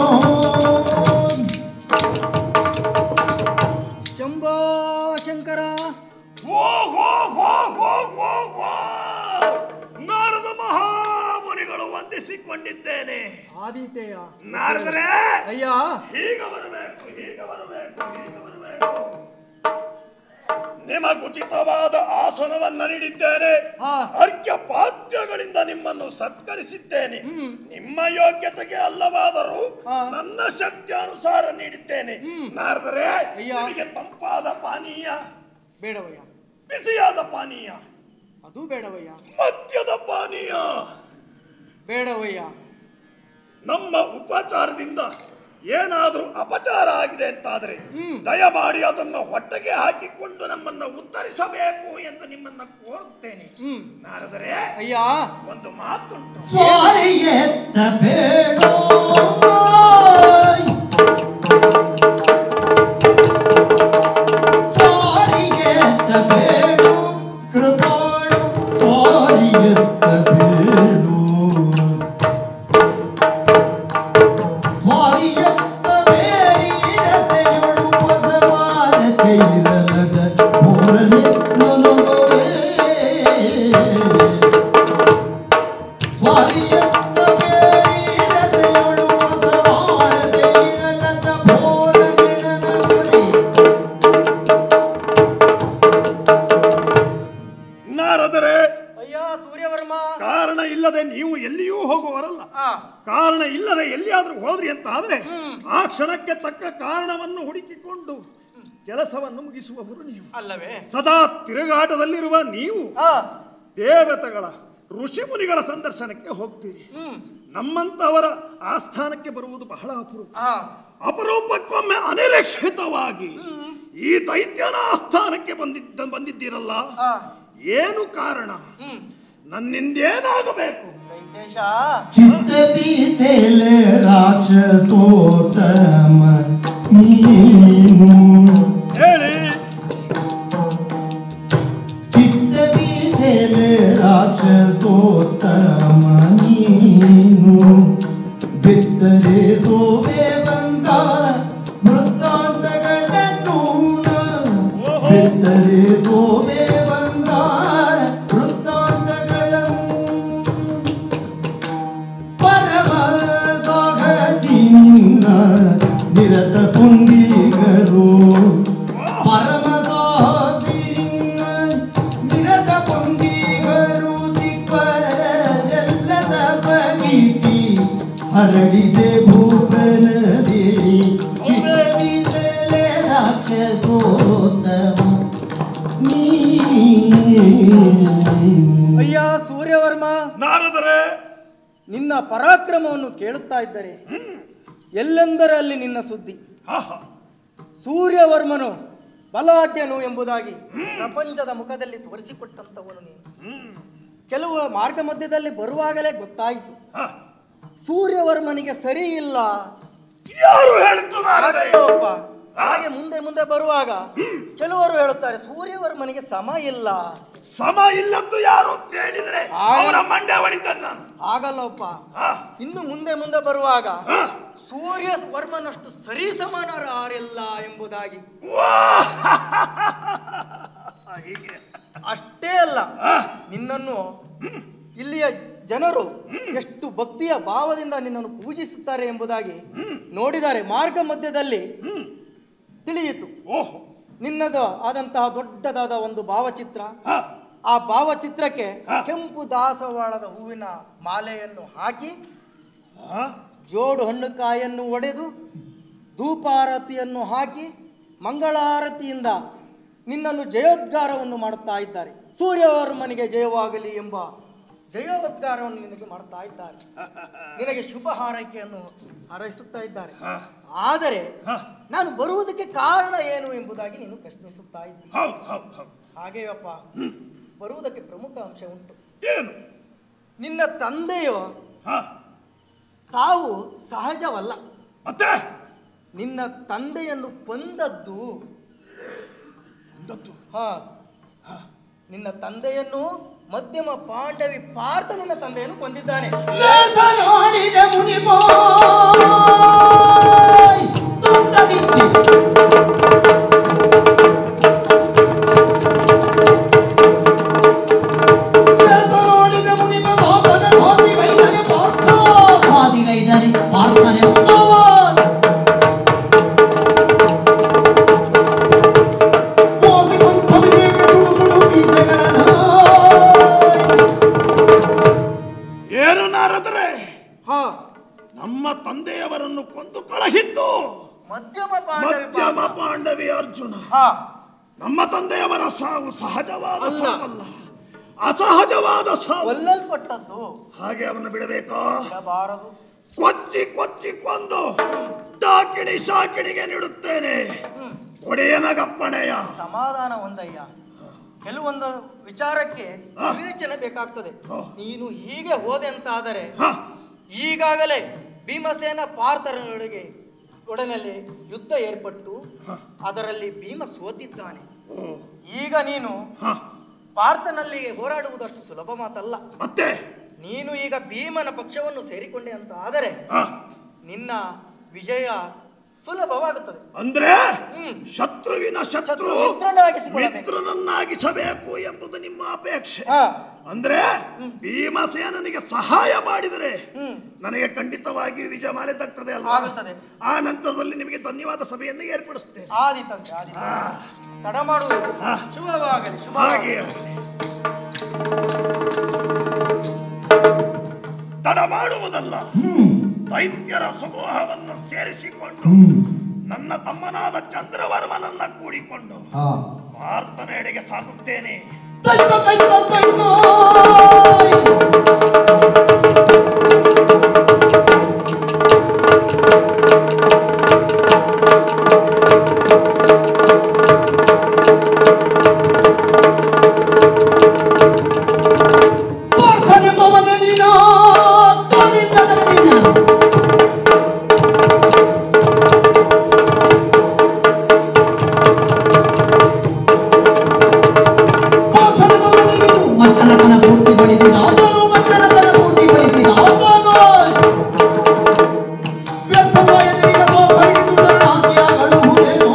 ಶಂಭೋ ಶಂಕರ ಓ ಹೋ ಹೋ ಹೋ ಹೋ ಹೋ ನಾರದ ಮಹಾಮುನಿಗಳು ವಂದಿಸಿಕೊಂಡಿದ್ದೇನೆ ಆದಿತ್ಯಯ ನಾರದರೆ ಅಯ್ಯ ಹೀಗೆ ಬರಬೇಕು ಹೀಗೆ ಬರಬೇಕು ಹೀಗೆ ಬರಬೇಕು ನಿಮಗುಚಿತವಾದ ಆಸನವನ್ನ ನೀಡಿದ್ದೇನೆ ಹಾ. ಅರ್ಘ್ಯ ಪಾದ್ಯಗಳಿಂದ ನಿಮ್ಮನ್ನು ಸತ್ಕರಿಸಿದ್ದೇನೆ ನಿಮ್ಮ ಯೋಗ್ಯತೆಗೆ ಅಲ್ಲವಾದರೂ ಹಾ. ನನ್ನ ಶಕ್ತಿ ಅನುಸಾರ ನೀಡಿದ್ದೇನೆ ನಾರದರೆ ಅಯ್ಯ. ನಿಮಗೆ ತಂಪಾದ ಪಾನೀಯ ಬೇಡವಯ್ಯ ಬಿಸಿಯಾದ ಪಾನೀಯ ಅದು ಬೇಡವಯ್ಯ ಮದ್ಯದ ಪಾನೀಯ ಬೇಡವಯ್ಯ ನಮ್ಮ ಉಪಚಾರದಿಂದ ಏನಾದ್ರೂ ಅಪಚಾರ ಆಗಿದೆ ಅಂತಾದ್ರೆ ದಯಮಾಡಿ ಅದನ್ನು ಹೊಟ್ಟೆಗೆ ಹಾಕಿಕೊಂಡು ನಮ್ಮನ್ನ ಉತ್ತರಿಸಬೇಕು ಎಂದು ನಿಮ್ಮನ್ನ ಕೋರುತ್ತೇನೆ ಹ್ಮ್ ನಾರದರೆ ಅಯ್ಯ ಒಂದು ಮಾತುಂಟು ಸ್ವಾರಿ ಎತ್ತಬೇಡೋ ಸ್ವಾರಿ ಎತ್ತಬೇಡು ಕೃಪಾಳು ಸ್ವಾರಿ ಎತ್ತಬೇಡು ಸ್ವಾರಿ ಎತ್ತಬೇಡಿ ರಥೆಯೊಳು ಹೊಸವಾದ ಕೈರಲದ ಮೂರನೇ ನನಗೊರೆ ಸ್ವಾರಿಯತ್ತ ಬೇಡಿರದೆಯೊಳು ಹೊಸವಾರದೆ ಇರಲದ ಭೋರಗಿಣನಗುರಿ. ನಾರದರೆ ಅಯ್ಯ ಸೂರ್ಯವರ್ಮ ಕಾರಣ ಇಲ್ಲದೆ ನೀವು ಎಲ್ಲಿಯೂ ಹೋಗುವರಲ್ಲ ಆ ಕಾರಣ ಇಲ್ಲದೆ ಎಲ್ಲಿಯಾದ್ರೂ ಹೋದ್ರಿ ಅಂತ ಆದ್ರೆ ಆ ಕ್ಷಣಕ್ಕೆ ತಕ್ಕ ಕಾರಣವನ್ನು ಹುಡುಕಿಕೊಂಡು ಕೆಲಸವನ್ನು ಮುಗಿಸುವವರು ನೀವು ಅಲ್ಲವೇ ಸದಾ ತಿರುಗಾಟದಲ್ಲಿರುವ ನೀವು ಆ ದೇವತೆಗಳ ಋಷಿ ಮುನಿಗಳ ಸಂದರ್ಶನಕ್ಕೆ ಹೋಗ್ತೀರಿ ಹ್ಮ್ ನಮ್ಮಂತವರ ಆಸ್ಥಾನಕ್ಕೆ ಬರುವುದು ಬಹಳ ಅಪರೂಪ ಆ ಅಪರೂಪಕ್ಕೊಮ್ಮೆ ಅನಿರೀಕ್ಷಿತವಾಗಿ ಈ ದೈತ್ಯನ ಆಸ್ಥಾನಕ್ಕೆ ಬಂದಿದ್ದ ಬಂದಿದ್ದೀರಲ್ಲ ಆ ಏನು ಕಾರಣ ನನ್ನಿಂದೇನಾಗಬೇಕು ವೆಂಕಟೇಶ ಚಿತ್ತ ಬೀಸೆಲೆ ರಾಕ್ಷಸೋತ್ತಮ ನೀನು ಹೇಳಿ ಚಿತ್ತ ಬೀಸೆಲೆ ರಾಕ್ಷಸೋತ್ತಮ ನೀನು ಬಿತ್ತರೆ ಸೋವೆ ಬಂದ ವೃತ್ತಾಂತಗಳನ್ನು ಬಿತ್ತರೆ ಸೋವೆ ಬಂದ ವೃತ್ತಾಂತಗಳನ್ನು ಪರಮ ಸಾಗತಿನ ನಿರತ ಪುಂಗಿಗರು ಪರಮ ಸಾಗತಿನ ನಿರತ ಪುಂಗಿಗರು ದಿಕ್ಕರೆಲ್ಲದ ಬಗೀತಿ ಹರಡಿದೆ ಭೂಪನದಿ ಚಿತ್ರವಿದಲೆ ರಾಕ್ಷಸೋತ್ತಮ ನೀ ಅಯ್ಯ ಸೂರ್ಯವರ್ಮ ನಾರದರೆ ನಿನ್ನ ಪರಾಕ್ರಮವನ್ನು ಕೇಳುತ್ತಾ ಇದ್ದರೆ ಎಲ್ಲೆಂದರಲ್ಲಿ ನಿನ್ನ ಸುದ್ದಿ ಆಹಾ ಸೂರ್ಯವರ್ಮನು ಬಲಾಢ್ಯನು ಎಂಬುದಾಗಿ ಪ್ರಪಂಚದ ಮುಖದಲ್ಲಿ ತೋರಿಸಿಕೊಟ್ಟಂತವನು ನೀನು ಕೆಲವು ಮಾರ್ಗ ಮಧ್ಯದಲ್ಲಿ ಬರುವಾಗಲೇ ಗೊತ್ತಾಯಿತು ಹಾ. ಸೂರ್ಯವರ್ಮನಿಗೆ ಸರಿ ಇಲ್ಲ ಯಾರು ಹೇಳಿದ್ದು ನಾರದರೆ ಹಾಗಲ್ಲವಪ್ಪ. ಹಾಗೆ ಮುಂದೆ ಮುಂದೆ ಬರುವಾಗ ಕೆಲವರು ಹೇಳುತ್ತಾರೆ ಸೂರ್ಯವರ್ಮನಿಗೆ ಸಮ ಇಲ್ಲ ಸಮ ಇಲ್ಲದ್ದು ಯಾರು ಅಂತ ಹೇಳಿದ್ರೆ ಆಗ- ಅವನ ಮಂಡ್ಯ ಹೊಡಿತಾನೆ ನಾನು ಆಗಲ್ಲಪ್ಪ ಹಾ. ಇನ್ನು ಮುಂದೆ ಮುಂದೆ ಬರುವಾಗ ಹಾ. ಸೂರ್ಯ ವರ್ಮನಷ್ಟು ಸರಿ ಸಮಾನರು ಯಾರಿಲ್ಲ ಎಂಬುದಾಗಿ ವಾ! ಹೀಗೆ ಅಷ್ಟೇ ಅಲ್ಲ ನಿನ್ನನ್ನು ಇಲ್ಲಿಯ ಜನರು ಎಷ್ಟು ಭಕ್ತಿಯ ಭಾವದಿಂದ ನಿನ್ನನ್ನು ಪೂಜಿಸುತ್ತಾರೆ ಎಂಬುದಾಗಿ ನೋಡಿದ್ದಾರೆ ಮಾರ್ಗ ಮಧ್ಯದಲ್ಲಿ ತಿಳಿಯಿತು ಓಹೋ ನಿನ್ನದು ಆದಂತಹ ದೊಡ್ಡದಾದ ಒಂದು ಭಾವಚಿತ್ರ ಹಾ. ಆ ಭಾವಚಿತ್ರಕ್ಕೆ ಕೆಂಪು ದಾಸವಾಳದ ಹೂವಿನ ಮಾಲೆಯನ್ನು ಹಾಕಿ ಹಾ? ಜೋಡು ಹಣ್ಣುಕಾಯನ್ನು ಒಡೆದು ಧೂಪಾರತಿಯನ್ನು ಹಾಕಿ ಮಂಗಳಾರತಿಯಿಂದ ನಿನ್ನನ್ನು ಜಯೋದ್ಗಾರವನ್ನು ಮಾಡುತ್ತಾ ಇದ್ದಾರೆ ಸೂರ್ಯವರ್ಮನಿಗೆ ಜಯವಾಗಲಿ ಎಂಬ ಜಯೋದ್ಗಾರವನ್ನು ನಿನಗೆ ಮಾಡುತ್ತಾ ಇದ್ದಾರೆ ನಿನಗೆ ಶುಭ ಹಾರೈಕೆಯನ್ನು ಹಾರೈಸುತ್ತಾ ಇದ್ದಾರೆ ಆದರೆ ನಾನು ಬರುವುದಕ್ಕೆ ಕಾರಣ ಏನು ಎಂಬುದಾಗಿ ನೀನು ಪ್ರಶ್ನಿಸುತ್ತಾ ಇದ್ದೀನಿ ಹೌದು ಹೌದು ಹೌದು ಹಾಗೆಯಪ್ಪ ಬರುವುದಕ್ಕೆ ಪ್ರಮುಖ ಅಂಶ ಉಂಟು ಏನು ನಿನ್ನ ತಂದೆಯು ಹಾ ಸಾವು ಸಹಜವಲ್ಲ ಮತ್ತೆ ನಿನ್ನ ತಂದೆಯನ್ನು ಕೊಂದದ್ದು ಒಂದತ್ತು ಹಾ ನಿನ್ನ ತಂದೆಯನ್ನು ಮಧ್ಯಮ ಪಾಂಡವಿ ಪಾರ್ಥ ನಿನ್ನ ತಂದೆಯನ್ನು ಕೊಂದಿದ್ದಾನೆ ಲೇಸ ನೋಡಿದ ಮುನಿಪೋ ನೋಡಿದ ಮುನಿಪ ಲೋಕದ ಭೋಗಿಗೈದನೆ ಪಾರ್ಥ ಭೋಗಿಗೈದನೆ ಪಾರ್ಥನೆ ಉನ್ನವನ್ ಮೋಸಿಕೊಂಡು ಭವಿದೇಕ ಸುಡು ಸುಡು ಬೀಜಗಳನ್ನ ಏನು ನಾರದರೆ ಹಾ ನಮ್ಮ ತಂದೆಯವರನ್ನು ಕೊಂದು ಕಳಹಿದ್ದು ಮಧ್ಯಮ ಪಾಂಡವಿ ಮಧ್ಯಮ ಪಾರ್ಥ. ಪಾಂಡವಿ ಅರ್ಜುನ ಹಾ ನಮ್ಮ ತಂದೆಯವರ ಸಾವು ಸಹಜವಾದ ಅಲ್ಲ. ಸಾವಲ್ಲ ಅಸಹಜವಾದ ಸಾವು ಕೊಲ್ಲಲ್ಪಟ್ಟದ್ದು ಹಾಗೆ ಅವನು ಬಿಡಬೇಕೋ ಬಿಡಬಾರದು ಕೊಚ್ಚಿ ಕೊಚ್ಚಿ ಕೊಂದು ಡಾಕಿಣಿ ಶಾಕಿಣಿಗೆ ನೀಡುತ್ತೇನೆ ಒಡೆಯನಗಪ್ಪಣೆಯ ಸಮಾಧಾನ ಒಂದಯ್ಯ ಕೆಲವೊಂದು ವಿಚಾರಕ್ಕೆ ಹಾ. ವಿವೇಚನೆ ಬೇಕಾಗ್ತದೆ ಹಾ. ನೀನು ಹೀಗೆ ಹೋದೆ ಅಂತಾದರೆ ಹ, ಈಗಾಗಲೇ ಭೀಮಸೇನ ಪಾರ್ಥರೊಳಗೆ ಒಡನಲ್ಲಿ ಯುದ್ಧ ಏರ್ಪಟ್ಟು ಅದರಲ್ಲಿ ಭೀಮ ಸೋತಿದ್ದಾನೆ ಓ, ಈಗ ನೀನು ಹ, ಪಾರ್ಥನಲ್ಲಿ ಹೋರಾಡುವುದಷ್ಟು ಸುಲಭ ಮಾತಲ್ಲ ಮತ್ತೆ ನೀನು ಈಗ ಭೀಮನ ಪಕ್ಷವನ್ನು ಸೇರಿಕೊಂಡೆ ಅಂತ ಆದರೆ ಹ, ನಿನ್ನ ವಿಜಯ ಸುಲಭವಾಗುತ್ತದೆ ಅಂದ್ರೆ ಹ್ಮ್. ಶತ್ರುವಿನ ಶತ್ರು ಶತ್ರು ಮಿತ್ರನಾಗಿಸಿಕೊಳ್ಳಬೇಕು. ಮಿತ್ರನನ್ನಾಗಿಸಬೇಕು ಎಂಬುದು ನಿಮ್ಮ ಅಪೇಕ್ಷೆ ಹಾ. ಅಂದ್ರೆ ಭೀಮಸೇನನಿಗೆ ಸಹಾಯ ಮಾಡಿದರೆ ಹ್ಮ್. ನನಗೆ ಖಂಡಿತವಾಗಿ ವಿಜಯಮಾಲೆ ದಕ್ತದೆ ಅಲ್ವಾ ಆಗುತ್ತದೆ. ಆ ನಂತರದಲ್ಲಿ ನಿಮಗೆ ಧನ್ಯವಾದ ಸಭೆಯನ್ನು ಏರ್ಪಡಿಸ್ತೇನೆ ಆದಿತಂತೆ ಆದಿತ ತಡ ಮಾಡುವುದು ಶುಭವಾಗಲಿ ಹಾಗೆ ಶುಭವಾಗಲಿ ತಡ ಮಾಡುವುದಲ್ಲ ದೈತ್ಯರ ಸಮೂಹವನ್ನು ಸೇರಿಸಿಕೊಂಡು ನನ್ನ ತಮ್ಮನಾದ ಚಂದ್ರವರ್ಮನನ್ನ ಕೂಡಿಕೊಂಡು ಪ್ರಾರ್ಥನೆಡೆಗೆ ಸಾಗುತ್ತೇನೆ ತೈಕ ತೈಕ ತೈಕ ಪ್ರಾರ್ಥನೆ ಪವನ ನೀನ ತೋರಿಸಲಿನ ಪ್ರಾರ್ಥನೆ ಪವನ ನೀನು ಮಚ್ಚಲಕನ ಪೂರ್ತಿ ಬಳಿಸಿದ ಅವನು ಮಚ್ಚಲಕನ ಪೂರ್ತಿ ಬಳಿಸಿದ ಅವನು ವ್ಯರ್ಥವಾಯ ನಿನಗೋ ಬಳಿದು ಆಜ್ಞಾಗಳು ಹುಟ್ಟೆನೋ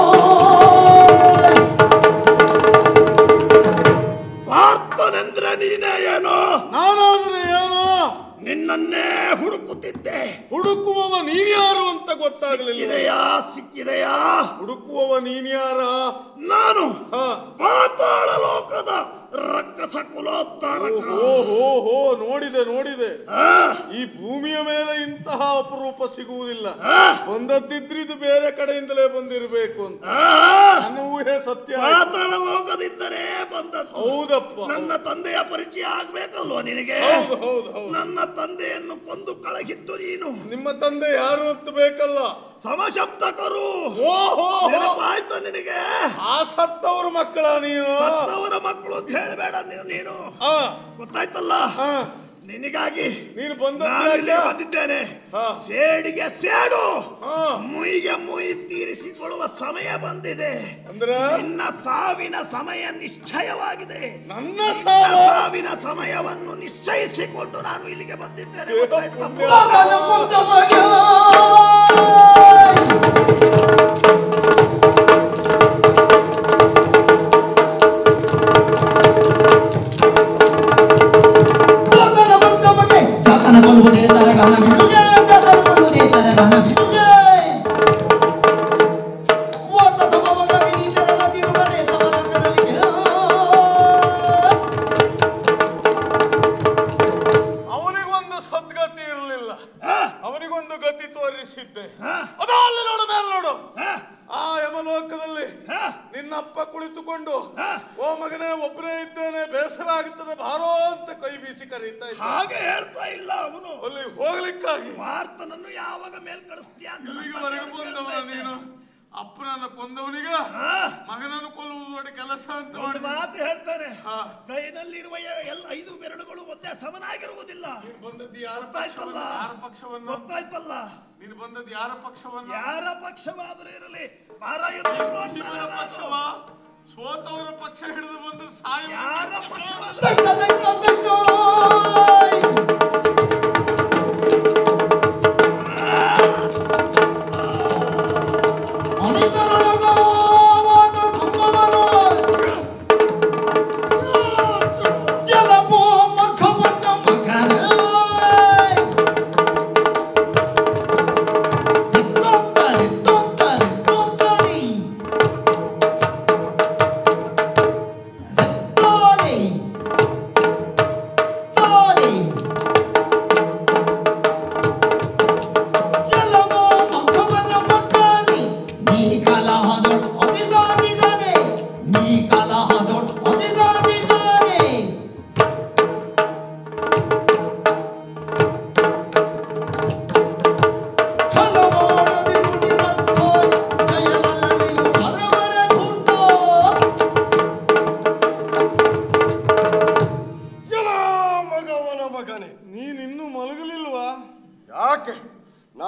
ಪ್ರಾರ್ಥನೆಂದ್ರೆ ನೀನೇ ಏನೋ ನಾನಾದ್ರೆ ಏನು ನಿನ್ನನ್ನೇ ಹುಡುಕುತ್ತಿದ್ದೆ ಹುಡುಕುವವ ನೀನ್ಯಾರು ಅಂತ ಗೊತ್ತಾಗ್ಲಿಲ್ಲ ಇದೆಯಾ ಸಿಕ್ಕಿದೆಯಾ ಹುಡುಕುವವ ನೀನ್ಯಾರ ನಾನು ಹಾ. ಪಾತಾಳ ಲೋಕದ ರಕ್ಕಸ ಕುಲೋದ್ಧಾರಕ ಓ ಹೋ ಹೋ ನೋಡಿದೆ ನೋಡಿದೆ ಆ, ಈ ಭೂಮಿಯ ಮೇಲೆ ಇಂತಹ ಅಪರೂಪ ಸಿಗುವುದಿಲ್ಲ ಆ, ಬಂದದ್ದಿದ್ರಿದು ಬೇರೆ ಕಡೆಯಿಂದಲೇ ಬಂದಿರಬೇಕು ಅಂತ ಆ, ನನ್ನ ಊಹೆ ಸತ್ಯ ಆಯ್ತು. ಪಾತಾಳ ಲೋಕದಿಂದಲೇ ಬಂದದ್ದು ಹೌದಪ್ಪ ನನ್ನ ತಂದೆಯ ಪರಿಚಯ ಆಗ್ಬೇಕಲ್ವಾ ನಿನಗೆ ಹೌದು ಹೌದು ಹೌದು ನನ್ನ ತಂದೆಯನ್ನು ಕೊಂದು ಕಳಗಿದ್ದು ನೀನು ನಿಮ್ಮ ತಂದೆ ಯಾರು ಅಂತ ಬೇಕಲ್ಲ ಸಮಶಬ್ದಕರು ಓ ಹೋ ಹೋ. ನೆನಪಾಯ್ತು ನಿನಗೆ ಆ ಸತ್ತವ್ರ ಮಕ್ಕಳ ನೀನು ಸತ್ತವರ ಮಕ್ಕಳು ಅಂತ ಹೇಳಬೇಡ ನೀನು ನೀನು ಆ, ಗೊತ್ತಾಯ್ತಲ್ಲ ಆ, ನಿನಗಾಗಿ ನೀನು ನಾನು ಇಲ್ಲಿ ಬಂದ ಬಂದಿದ್ದೇನೆ ಹಾ. ಸೇಡಿಗೆ ಸೇಡು ಹಾ. ಮುಯಿಗೆ ಮುಯಿ ತೀರಿಸಿಕೊಳ್ಳುವ ಸಮಯ ಬಂದಿದೆ ಅಂದ್ರ ನಿನ್ನ ಸಾವಿನ ಸಮಯ ನಿಶ್ಚಯವಾಗಿದೆ ನನ್ನ ನಿನ್ನ ಸಾವ ಸಾವಿನ ಸಮಯವನ್ನು ನಿಶ್ಚಯಿಸಿಕೊಂಡು ನಾನು ಇಲ್ಲಿಗೆ ಬಂದಿದ್ದೇನೆ ದೇವ ಗೊತ್ತಾಯ್ತಾ? ಪುಣ್ಯ. ಪ್ರಾರ್ಥನೆ ಪುತ್ರಮಯ ಪ್ರಾರ್ಥನೆ ಪುತ್ರಮಯ ಜಾತನ ಕೊಲ್ಲುವುದೇ ತರಗಾನ ಬಿಡುಗೆ ಜಾತನ ಕೊಲ್ಲುವುದೇ ತರಗಾನ ಬಿಡುಗೆ ಓತ ಸಮವಗ ವಿನೀತರಣ ತಿರುಮನೆ ಸಮಲಂಕರಲಿಗೆ ಅವನಿಗೊಂದು ಸದ್ಗತಿ ಇರಲಿಲ್ಲ ಹಾ? ಅವನಿಗೊಂದು ಗತಿ ತೋರಿಸಿದ್ದೆ ಹಾ? ಅದು ಅಲ್ಲಿ ನೋಡು ಮೇಲೆ ನೋಡು ಹಾ? ಆ ಯಮಲೋಕದಲ್ಲಿ ಹಾ? ನಿನ್ನಪ್ಪ ಕುಳಿತುಕೊಂಡು ಹಾ? ಓ ಮಗನೇ ಒಬ್ಬರೇ ಇದ್ದೇನೆ ಬೇಸರ ಆಗುತ್ತದೆ ಬಾರೋ ಅಂತ ಕೈ ಬೀಸಿ ಕರೀತಾ ಇದ್ದ ಹಾಗೆ ಹೇಳ್ತಾ ಇಲ್ಲ ಅವನು ಅಲ್ಲಿ ಹೋಗ್ಲಿಕ್ಕಾಗಿ ವಾರ್ತನನ್ನು ಯಾವಾಗ ಮೇಲ್ ಕಳಿಸ್ತೀಯ ಅಂತ ನನ್ನ ಇಲ್ಲಿಗೆ ತಂದೆ ಕೊಂದವ ಕೇಳ್ತಾ ನೀನು ಇದ್ದಾನೆ. ಅಪ್ಪನನ್ನ ಕೊಂದವನಿಗ ಹಾ? ಮಗನನ್ನು ಕೊಲ್ಲುವುದು ನೋಡಿ ಕೆಲಸ ಅಂತ ಒಂದು ಮಾಡಿ ಮಾತು ಹೇಳ್ತಾನೆ ಹಾ. ಕೈನಲ್ಲಿರುವ ಎ- ಎಲ್ಲ ಐದು ಬೆರಳುಗಳು ಒಂದೇ ಸಮನಾಗಿರುವುದಿಲ್ಲ ಬಂದದ್ದು ಯಾರ ಗೊತ್ತಾಯ್ತಲ್ಲ ಪಕ್ಷವನ್ನ ಯಾರ ಪಕ್ಷವನ್ನ ಗೊತ್ತಾಯ್ತಲ್ಲ ನೀನು ಬಂದದ್ದು ಯಾರ ಪಕ್ಷವನ್ನ ಯಾರ ಪಕ್ಷವಾದರೂ ಇರಲಿ ಪಾರಾಯುದ್ಧಕ್ಕೆ ನೋಡ್ತಾನೆ ಇವರ ನಾನು. ಪಕ್ಷವ ಸೋತವರ ಪಕ್ಷ ಹಿಡಿದು ಬಂದು ಸಾಯ ಯಾರ ಪಕ್ಷವಲ್ಲ ತಕ್ಕ ತಕ್ಕ ತಕ್ಕ ಅನಿತರೊಳಗಾದ ಸಂಭವನು ಜಲಪೋ ಮಖವನ್ನ ಮಖರೇ. ಸಿತ್ತೊಂಬರಿ, ತೊಂಬರಿ, ತೊಂಬರಿ. ಸಿತ್ತೋರಿ. ಸೋರಿ.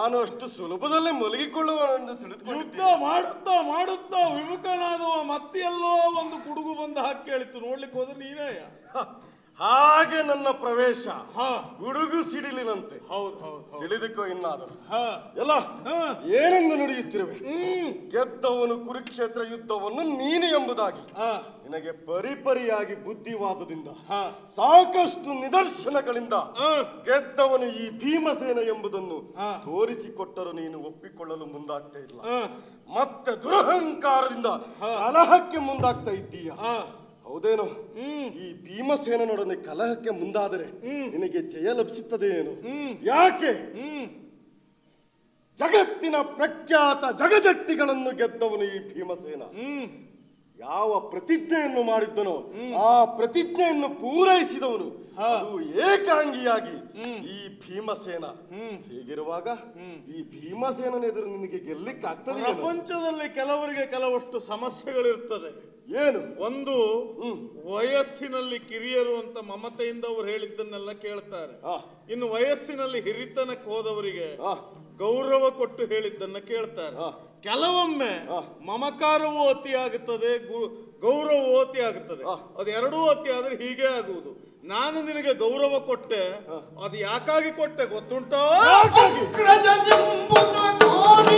ನಾನು ಅಷ್ಟು ಸುಲಭದಲ್ಲೇ ಮಲಗಿಕೊಳ್ಳುವನೆಂದು ಯುದ್ಧ ತಿಳಿದುಕೊಂಡಿದ್ದೆ ಮಾಡುತ್ತಾ ಮಾಡುತ್ತಾ ವಿಮುಖನಾದವ ಮತ್ತೆ ಎಲ್ಲೋ ಒಂದು ಗುಡುಗು ಬಂದ ಹಾಕಿ ಕೇಳಿತ್ತು ನೋಡ್ಲಿಕ್ಕೆ ಹೋದ್ರೆ ನೀನೇ ಹಾಗೆ ನನ್ನ ಪ್ರವೇಶ ಹಾ ಗುಡುಗು ಸಿಡಿಲಿನಂತೆ ಹೌದು ಹೌದು ಹೌದು ತಿಳಿದುಕೋ ಇನ್ನಾದರೂ ಹಾ ಎಲ್ಲ ಹಾ. ಏನೆಂದು ನಡೆಯುತ್ತಿರುವೆ ಹ್ಮ್ ಗೆದ್ದವನು ಕುರುಕ್ಷೇತ್ರ ಯುದ್ಧವನ್ನು ನೀನು ಎಂಬುದಾಗಿ ಹಾ ನಿನಗೆ ಪರಿಪರಿಯಾಗಿ ಬುದ್ಧಿವಾದದಿಂದ ಹಾ. ಸಾಕಷ್ಟು ನಿದರ್ಶನಗಳಿಂದ ಹಾ. ಗೆದ್ದವನು ಈ ಭೀಮಸೇನ ಎಂಬುದನ್ನು ಹಾ. ತೋರಿಸಿಕೊಟ್ಟರು ನೀನು ಒಪ್ಪಿಕೊಳ್ಳಲು ಮುಂದಾಗ್ತಾ ಇಲ್ಲ ಹಾ. ಮತ್ತೆ ದುರಹಂಕಾರದಿಂದ ಕಲಹಕ್ಕೆ ಮುಂದಾಗ್ತಾ ಇದ್ದೀಯ ಹಾ. ಹೌದೇನೋ ಈ ಭೀಮಸೇನನೊಡನೆ ಕಲಹಕ್ಕೆ ಮುಂದಾದರೆ ನಿನಗೆ ಜಯ ಲಭಿಸುತ್ತದೆ ಏನು ಯಾಕೆ ಹ್ಮ್ ಜಗತ್ತಿನ ಪ್ರಖ್ಯಾತ ಜಗಜಟ್ಟಿಗಳನ್ನು ಗೆದ್ದವನು ಈ ಭೀಮಸೇನ ಹ್ಮ್ ಯಾವ ಪ್ರತಿಜ್ಞೆಯನ್ನು ಮಾಡಿದ್ದನೋ ಆ ಪ್ರತಿಜ್ಞೆಯನ್ನು ಪೂರೈಸಿದವನು ಅದು ಏಕಾಂಗಿಯಾಗಿ ಈ ಭೀಮಸೇನ ಹೀಗಿರುವಾಗ ಈ ಭೀಮಸೇನನ ಎದುರು ನಿನಗೆ ಗೆಲ್ಲಿಕ್ಕೆ ಆಗ್ತದೆ ಪ್ರಪಂಚದಲ್ಲಿ ಕೆಲವರಿಗೆ ಕೆಲವಷ್ಟು ಸಮಸ್ಯೆಗಳಿರ್ತದೆ ಏನು ಒಂದು ವಯಸ್ಸಿನಲ್ಲಿ ಕಿರಿಯರು ಅಂತ ಮಮತೆಯಿಂದ ಅವ್ರು ಹೇಳಿದ್ದನ್ನೆಲ್ಲ ಕೇಳ್ತಾರೆ ಆ. ಇನ್ನು ವಯಸ್ಸಿನಲ್ಲಿ ಹಿರಿತನಕ್ಕೆ ಹೋದವರಿಗೆ ಆ. ಗೌರವ ಕೊಟ್ಟು ಹೇಳಿದ್ದನ್ನ ಕೇಳ್ತಾರೆ ಆ. ಕೆಲವೊಮ್ಮೆ ಆ. ಮಮಕಾರವೂ ಅತಿಯಾಗುತ್ತದೆ ಗು- ಗೌರವವೂ ಅತಿ ಆಗುತ್ತದೆ ಆ. ಅದು ಎರಡೂ ಅತಿ ಆದ್ರೆ ಹೀಗೆ ಆಗುವುದು ನಾನು ನಿನಗೆ ಗೌರವ ಕೊಟ್ಟೆ ಅದು ಯಾಕಾಗಿ ಕೊಟ್ಟೆ ಗೊತ್ತುಂಟೋ ಅಗ್ರಜನೆಂಬುದ ಗಾಳಿ.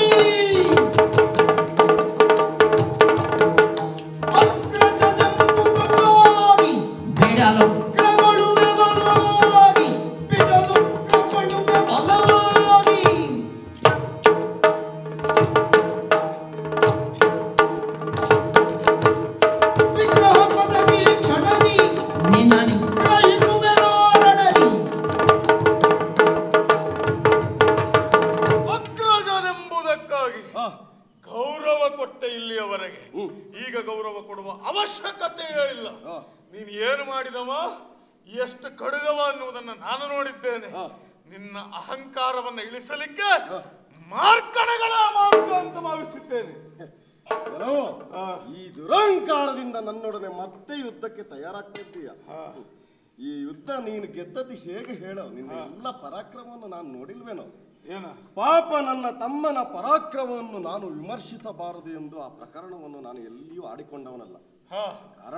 ಅಗ್ರಜನೆಂಬುದ ಗಾಳಿ. ಬಿಡಲು ಕ್ರಮಳುವೆ ಬಲವಾಗಿ. ಬಿಡಲು ಕ್ರಮಳುವೆ ಬಲವಾಗಿ. ವಿಗ್ರಹ ಪದವಿ ಕ್ಷಣದಿ ನಿನ್ನ ನಿಗ್ರಹಿಸುವೆನೋ ರಣದಿ. ಅಗ್ರಜನೆಂಬುದಕ್ಕಾಗಿ ಗೌರವ ಕೊಟ್ಟೆ ಇಲ್ಲಿಯವರೆಗೆ ಈಗ ಗೌರವ ಕೊಡುವ ಅವಶ್ಯಕತೆಯೇ ಇಲ್ಲ ನೀನು ಏನು ಮಾಡಿದವ ಎಷ್ಟು ಕಡಿದವ ಅನ್ನುವುದನ್ನು ನಾನು ನೋಡಿದ್ದೇನೆ ನಿನ್ನ ಅಹಂಕಾರವನ್ನು ಇಳಿಸಲಿಕ್ಕೆ ಮಾರ್ಕಣಗಳ ಮಾರ್ಗ ಅಂತ ಭಾವಿಸಿದ್ದೇನೆ ಏನೋ, ಈ ದುರಹಂಕಾರದಿಂದ ನನ್ನೊಡನೆ ಮತ್ತೆ ಯುದ್ಧಕ್ಕೆ ತಯಾರಾಗ್ತಾ ಇದ್ದೀಯ ಈ ಯುದ್ಧ ನೀನು ಗೆದ್ದದ್ದು ಹೇಗೆ ಹೇಳೋ ನಿನ್ನ ಎಲ್ಲ ಪರಾಕ್ರಮವನ್ನು ನಾನು ನೋಡಿಲ್ವೇನೋ ಏನ ಪಾಪ ನನ್ನ ತಮ್ಮನ ಪರಾಕ್ರಮವನ್ನು ನಾನು ವಿಮರ್ಶಿಸಬಾರದು ಎಂದು ಆ ಪ್ರಕರಣವನ್ನು ನಾನು ಎಲ್ಲಿಯೂ ಆಡಿಕೊಂಡವನಲ್ಲ ಹಾ ಕಾರಣ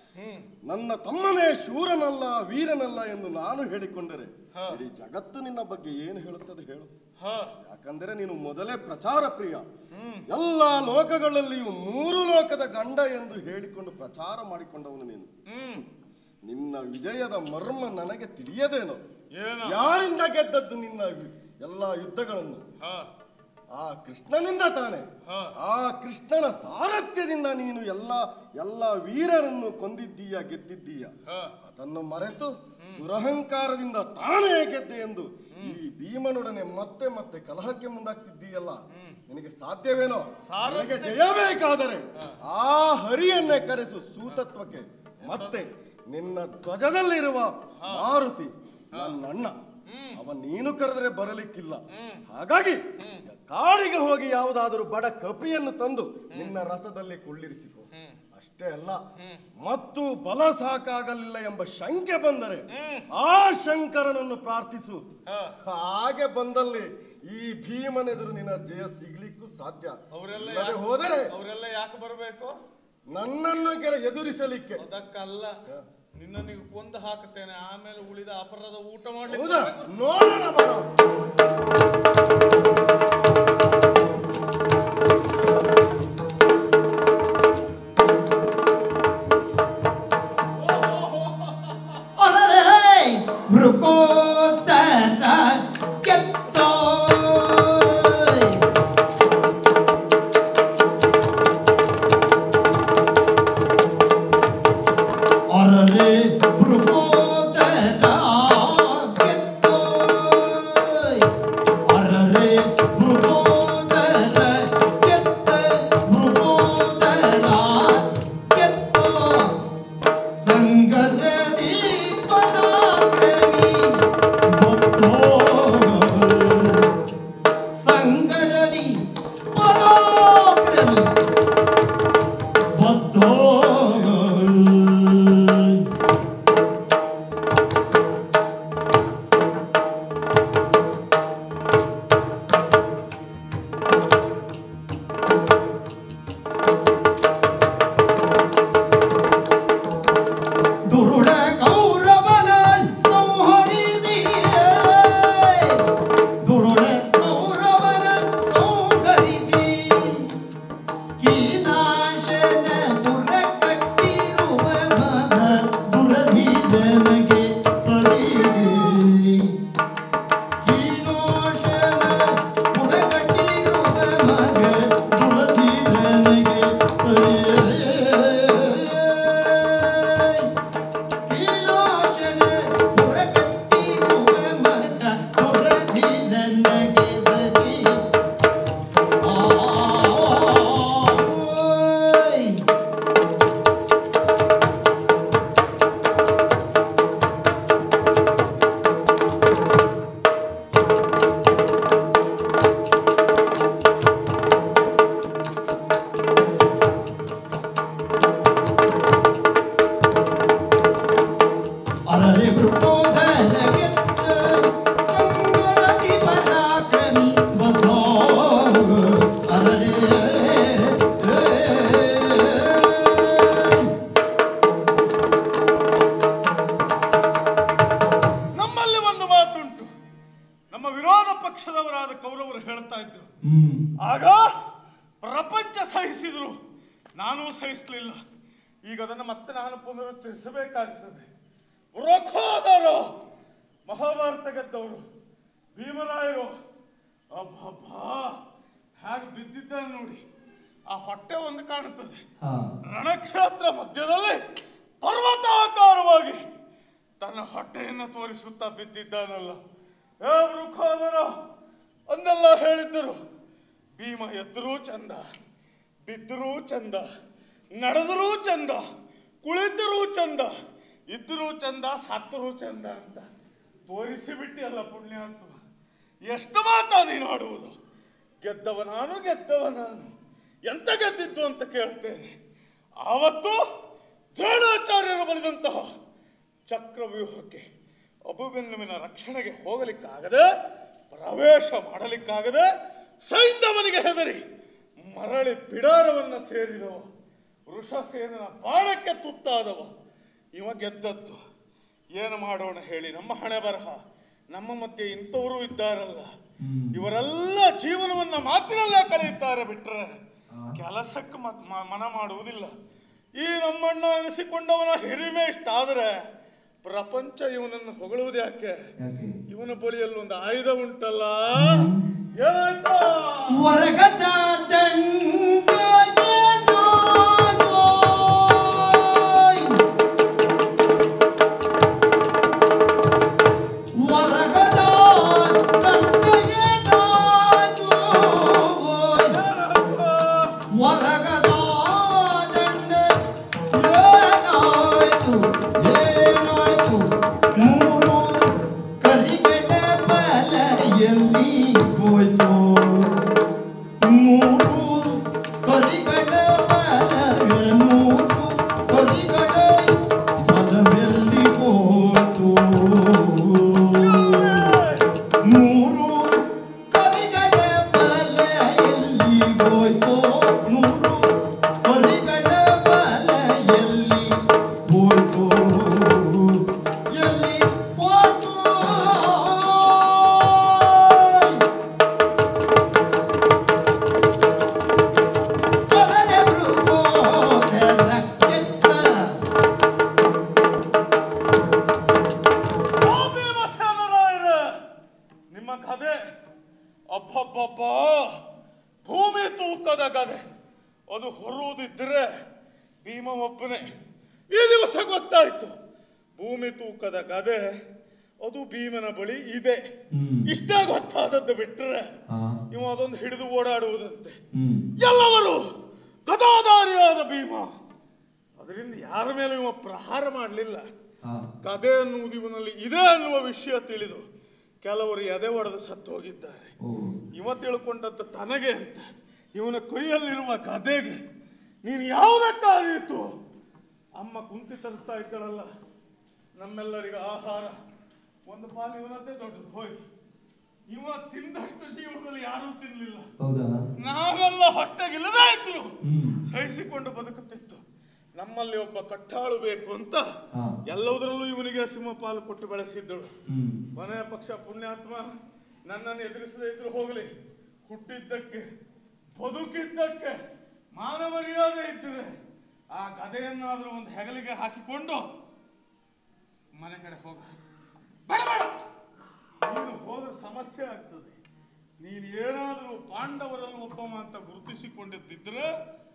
ನನ್ನ ತಮ್ಮನೇ ಶೂರನಲ್ಲ ವೀರನಲ್ಲ ಎಂದು ನಾನು ಹೇಳಿಕೊಂಡರೆ ಇಡೀ ಜಗತ್ತು ನಿನ್ನ ಬಗ್ಗೆ ಏನು ಹೇಳುತ್ತದೆ ಹೇಳು ಹಾ ಯಾಕಂದರೆ ನೀನು ಮೊದಲೇ ಪ್ರಚಾರ ಪ್ರಿಯ ಎಲ್ಲ ಲೋಕಗಳಲ್ಲಿಯೂ ಮೂರು ಲೋಕದ ಗಂಡ ಎಂದು ಹೇಳಿಕೊಂಡು ಪ್ರಚಾರ ಮಾಡಿಕೊಂಡವನು ನೀನು ಹ್ಮ್ ನಿನ್ನ ವಿಜಯದ ಮರ್ಮ ನನಗೆ ತಿಳಿಯದೇನೋ ಏನ ಯಾರಿಂದ ಗೆದ್ದದ್ದು ನಿನ್ನ ವಿ- ಎಲ್ಲ ಯುದ್ಧಗಳನ್ನು ಹಾ ಆ ಕೃಷ್ಣನಿಂದ ತಾನೆ ಹಾ. ಆ ಕೃಷ್ಣನ ಸಾರಥ್ಯದಿಂದ ನೀನು ಎಲ್ಲ ಎಲ್ಲ ವೀರರನ್ನು ಕೊಂದಿದ್ದೀಯ ಗೆದ್ದಿದ್ದೀಯ ಹಾ. ಅದನ್ನು ಮರೆತು ದುರಹಂಕಾರದಿಂದ ತಾನೇ ಗೆದ್ದೆ ಎಂದು ಈ ಭೀಮನೊಡನೆ ಮತ್ತೆ ಮತ್ತೆ ಕಲಹಕ್ಕೆ ಮುಂದಾಗ್ತಿದ್ದೀಯಲ್ಲ ನಿನಗೆ ಸಾಧ್ಯವೇನೋ ಸಾರಥ್ಯ- ನಿನಗೆ ಜಯಬೇಕಾದರೆ ಆ ಹರಿಯನ್ನೇ ಕರೆಸು ಸೂತತ್ವಕ್ಕೆ ಮತ್ತೆ ನಿನ್ನ ಧ್ವಜದಲ್ಲಿರುವ ಮಾರುತಿ ನನ್ನ ಅಣ್ಣ ಅವ ನೀನು ಕರೆದರೆ ಬರಲಿಕ್ಕಿಲ್ಲ ಹಾಗಾಗಿ ಕಾಡಿಗೆ ಹೋಗಿ ಯಾವುದಾದರೂ ಬಡ ಕಪಿಯನ್ನು ತಂದು ನಿನ್ನ ರಥದಲ್ಲಿ ಕುಳ್ಳಿರಿಸಿಕೊ ಅಷ್ಟೇ ಅಲ್ಲ ಮತ್ತು ಬಲ ಸಾಕಾಗಲಿಲ್ಲ ಎಂಬ ಶಂಕೆ ಬಂದರೆ ಆ ಶಂಕರನನ್ನು ಪ್ರಾರ್ಥಿಸು ಹಾಗೆ ಬಂದಲ್ಲಿ ಈ ಭೀಮನೆದುರು ನಿನ್ನ ಜಯ ಸಿಗ್ಲಿಕ್ಕೂ ಸಾಧ್ಯ ಅವರೆಲ್ಲ ಇಲ್ಲದೆ ಹೋದರೆ ಅವರೆಲ್ಲ ಯಾಕೆ ಬರಬೇಕು ನನ್ನನ್ನು ಕೆಲ ಎದುರಿಸಲಿಕ್ಕೆ ಅದಕ್ಕಲ್ಲ ನಿನ್ನ ನೀವು ಕೊಂದು ಹಾಕುತ್ತೇನೆ ಆಮೇಲೆ ಉಳಿದ ಅಪರಾಧ ಊಟ ಮಾಡಿ ಹೌದಾ ನೋಡೋಣ ಬರೋ. ಅರರೆ ಮೃಕೋತ್ತರ ಕೆತ್ತೋ ಅರರೆ ಮೃಕೋತ್ತರ ಕೆತ್ತೋ ಅರರೆ ಮೃಕೋತ್ತರ ನಾನು ಪುನರುಚ್ಚರಿಸಬೇಕಾಗ್ತದೆ ರೊಖೋದರು ಮಹಾಭಾರತ ಗೆದ್ದವರು ಭೀಮರಾಯರು ಅಬ್ಬಬ್ಬಾ ಹೇಗೆ ಬಿದ್ದಿದ್ದಾನೆ ನೋಡಿ ಆ ಹೊಟ್ಟೆ ಒಂದು ಕಾಣುತ್ತದೆ ರಣಕ್ಷೇತ್ರ ಮಧ್ಯದಲ್ಲಿ ಪರ್ವತಾಕಾರವಾಗಿ ತನ್ನ ಹೊಟ್ಟೆಯನ್ನು ತೋರಿಸುತ್ತಾ ಬಿದ್ದಿದ್ದಾನಲ್ಲ ಏ ವೃಖೋದರ ಅಂದೆಲ್ಲ ಹೇಳಿದ್ದರು ಭೀಮ ಎದ್ದರೂ ಚಂದ ಬಿದ್ದರೂ ಚಂದ ನಡೆದರೂ ಚಂದ ಕುಳಿತರೂ ಚಂದ ಇದ್ದರೂ ಚಂದ ಸತ್ತರೂ ಚಂದ ಅಂತ ತೋರಿಸಿ ಬಿಟ್ಟಿಯಲ್ಲ ಪುಣ್ಯಾತ್ಮ ಎಷ್ಟು ಮಾತಾ ನೀನು ಆಡುವುದು ಗೆದ್ದವ ನಾನು ಗೆದ್ದವ ನಾನು ಎಂತ ಗೆದ್ದಿದ್ದು ಅಂತ ಕೇಳ್ತೇನೆ ಆವತ್ತು ದ್ರೋಣಾಚಾರ್ಯರು ಬರೆದಂತಹ ಚಕ್ರವ್ಯೂಹಕ್ಕೆ ಅಬುಬೆನ್ನುವಿನ ರಕ್ಷಣೆಗೆ ಹೋಗಲಿಕ್ಕಾಗದೆ ಪ್ರವೇಶ ಮಾಡಲಿಕ್ಕಾಗದೆ ಸೈಂಧವನಿಗೆ ಹೆದರಿ ಮರಳಿ ಬಿಡಾರವನ್ನ ಸೇರಿದವ ವೃಷಸೇನನ ಬಾಣಕ್ಕೆ ತುತ್ತಾದವ ಇವ ಗೆದ್ದದ್ದು ಏನು ಮಾಡೋಣ ಹೇಳಿ ನಮ್ಮ ಹಣೆ ಬರಹ ನಮ್ಮ ಮಧ್ಯೆ ಇಂಥವರು ಇದ್ದಾರಲ್ಲ ಇವರೆಲ್ಲ ಜೀವನವನ್ನ ಮಾತಿನಲ್ಲೇ ಕಳೆಯುತ್ತಾರೆ ಬಿಟ್ರೆ ಕೆಲಸಕ್ಕೆ ಮತ್- ಮ- ಮನ ಮಾಡುವುದಿಲ್ಲ ಈ ನಮ್ಮಣ್ಣ ಎನಿಸಿಕೊಂಡವನ ಹಿರಿಮೆ ಇಷ್ಟಾದರೆ ಪ್ರಪಂಚ ಇವನನ್ನು ಹೊಗಳುವುದು ಯಾಕೆ ಇವನ ಬಳಿಯಲ್ಲಿ ಒಂದು ಆಯುಧ ಉಂಟಲ್ಲ ಏನಾಯ್ತಾ ವರ್ಗದ ದಂಡಗೆ ನಾನು ವರ್ಗದ ದಂಡಗೆ ನಾನು ವರ್ಗದ ದಂಡೆ ಏನಾಯ್ತು ಏನಾಯ್ತು ಮೂರು ಕರಿಗಳ ಬಲೆಯಲ್ಲಿ ಹೋಯ್ತು ಮೂರು ಕರಿಗಳ ಬಲ ಮೂರು ಕರಿಗಳ ಬಲವೆಲ್ಲಿ ಹೋಯ್ತು ಮೂರು ಕರಿಗಳ ಬಲೆಯಲ್ಲಿ ಹೋಯ್ತು ಮೂರು ಕರಿಗಳ ಬಲೆಯಲ್ಲಿ ಹೋಯ್ತು ಎಲ್ಲಿ ಹೋಯ್ತು ಓ ಭೀಮಸೇನರಾಯರೇ, ನಿಮ್ಮ ಕದೆ ಅಬ್ಬಬ್ಬಬ್ಬ ಭೂಮಿ ತೂಕದ ಗದೆ ಅದು ಹೊರುವುದಿದ್ರೆ ಭೀಮ ಒಬ್ಬನೇ ಈ ದಿವಸ ಗೊತ್ತಾಯ್ತು ಭೂಮಿ ತೂಕದ ಗದೆ ಅದು ಭೀಮನ ಬಳಿ ಇದೆ ಇಷ್ಟೇ ಗೊತ್ತಾದದ್ದು ಬಿಟ್ಟರೆ ಇವ ಅದೊಂದು ಹಿಡಿದು ಓಡಾಡುವುದಂತೆ ಎಲ್ಲವರು ಗದಾಧಾರಿಯಾದ ಭೀಮ ಅದರಿಂದ ಯಾರ ಮೇಲೆ ಇವ ಪ್ರಹಾರ ಮಾಡಲಿಲ್ಲ ಕದೆ ಅನ್ನುವುದು ಇವನಲ್ಲಿ ಇದೆ ಅನ್ನುವ ವಿಷಯ ತಿಳಿದು ಕೆಲವರು ಎದೆ ಒಡೆದು ಸತ್ತು ಹೋಗಿದ್ದಾರೆ ಇವ ತಿಳ್ಕೊಂಡದ್ದು ತನಗೆ ಅಂತ ಇವನ ಕೈಯಲ್ಲಿರುವ ಗದೆಗೆ ನೀನು ಯಾವುದಕ್ಕಾದೀತು ಅಮ್ಮ ಕುಂತಿ ತರ್ತಾ ಇದ್ದಳಲ್ಲ ನಮ್ಮೆಲ್ಲರಿಗೆ ಆಹಾರ ಒಂದು ಪಾಲು ಇವನದ್ದೇ ದೊಡ್ಡದು ಹೋಗಿ ಇವ ತಿಂದಷ್ಟು ಜೀವನದಲ್ಲಿ ಯಾರೂ ತಿನ್ನಲಿಲ್ಲ ನಾವೆಲ್ಲ ಹೊಟ್ಟೆಗಿಲ್ಲದೇ ಇದ್ರು ಸಹಿಸಿಕೊಂಡು ಬದುಕುತ್ತಿತ್ತು ನಮ್ಮಲ್ಲಿ ಒಬ್ಬ ಕಟ್ಟಾಳು ಬೇಕು ಅಂತ ಎಲ್ಲದರಲ್ಲೂ ಇವನಿಗೆ ಸಿಂಹಪಾಲು ಕೊಟ್ಟು ಬೆಳೆಸಿದ್ದಳು ಮನೆಯ ಪಕ್ಷ ಪುಣ್ಯಾತ್ಮ ನನ್ನನ್ನು ಎದುರಿಸದೇ ಇದ್ರು ಹೋಗಲಿ ಹುಟ್ಟಿದ್ದಕ್ಕೆ ಬದುಕಿದ್ದಕ್ಕೆ ಮಾನ ಮರ್ಯಾದೆ ಇದ್ದರೆ ಆ ಗದೆಯನ್ನಾದರೂ ಒಂದು ಹೆಗಲಿಗೆ ಹಾಕಿಕೊಂಡು ಮನೆ ಕಡೆ ಹೋಗ ಬೇಡ ಬೇಡ ನೀನು ಹೋದ್ರೆ ಸಮಸ್ಯೆ ಆಗ್ತದೆ ನೀನು ಏನಾದರೂ ಪಾಂಡವರಲ್ಲಿ ಒಬ್ಬವ ಅಂತ ಗುರುತಿಸಿಕೊಂಡಿದ್ದಿದ್ರೆ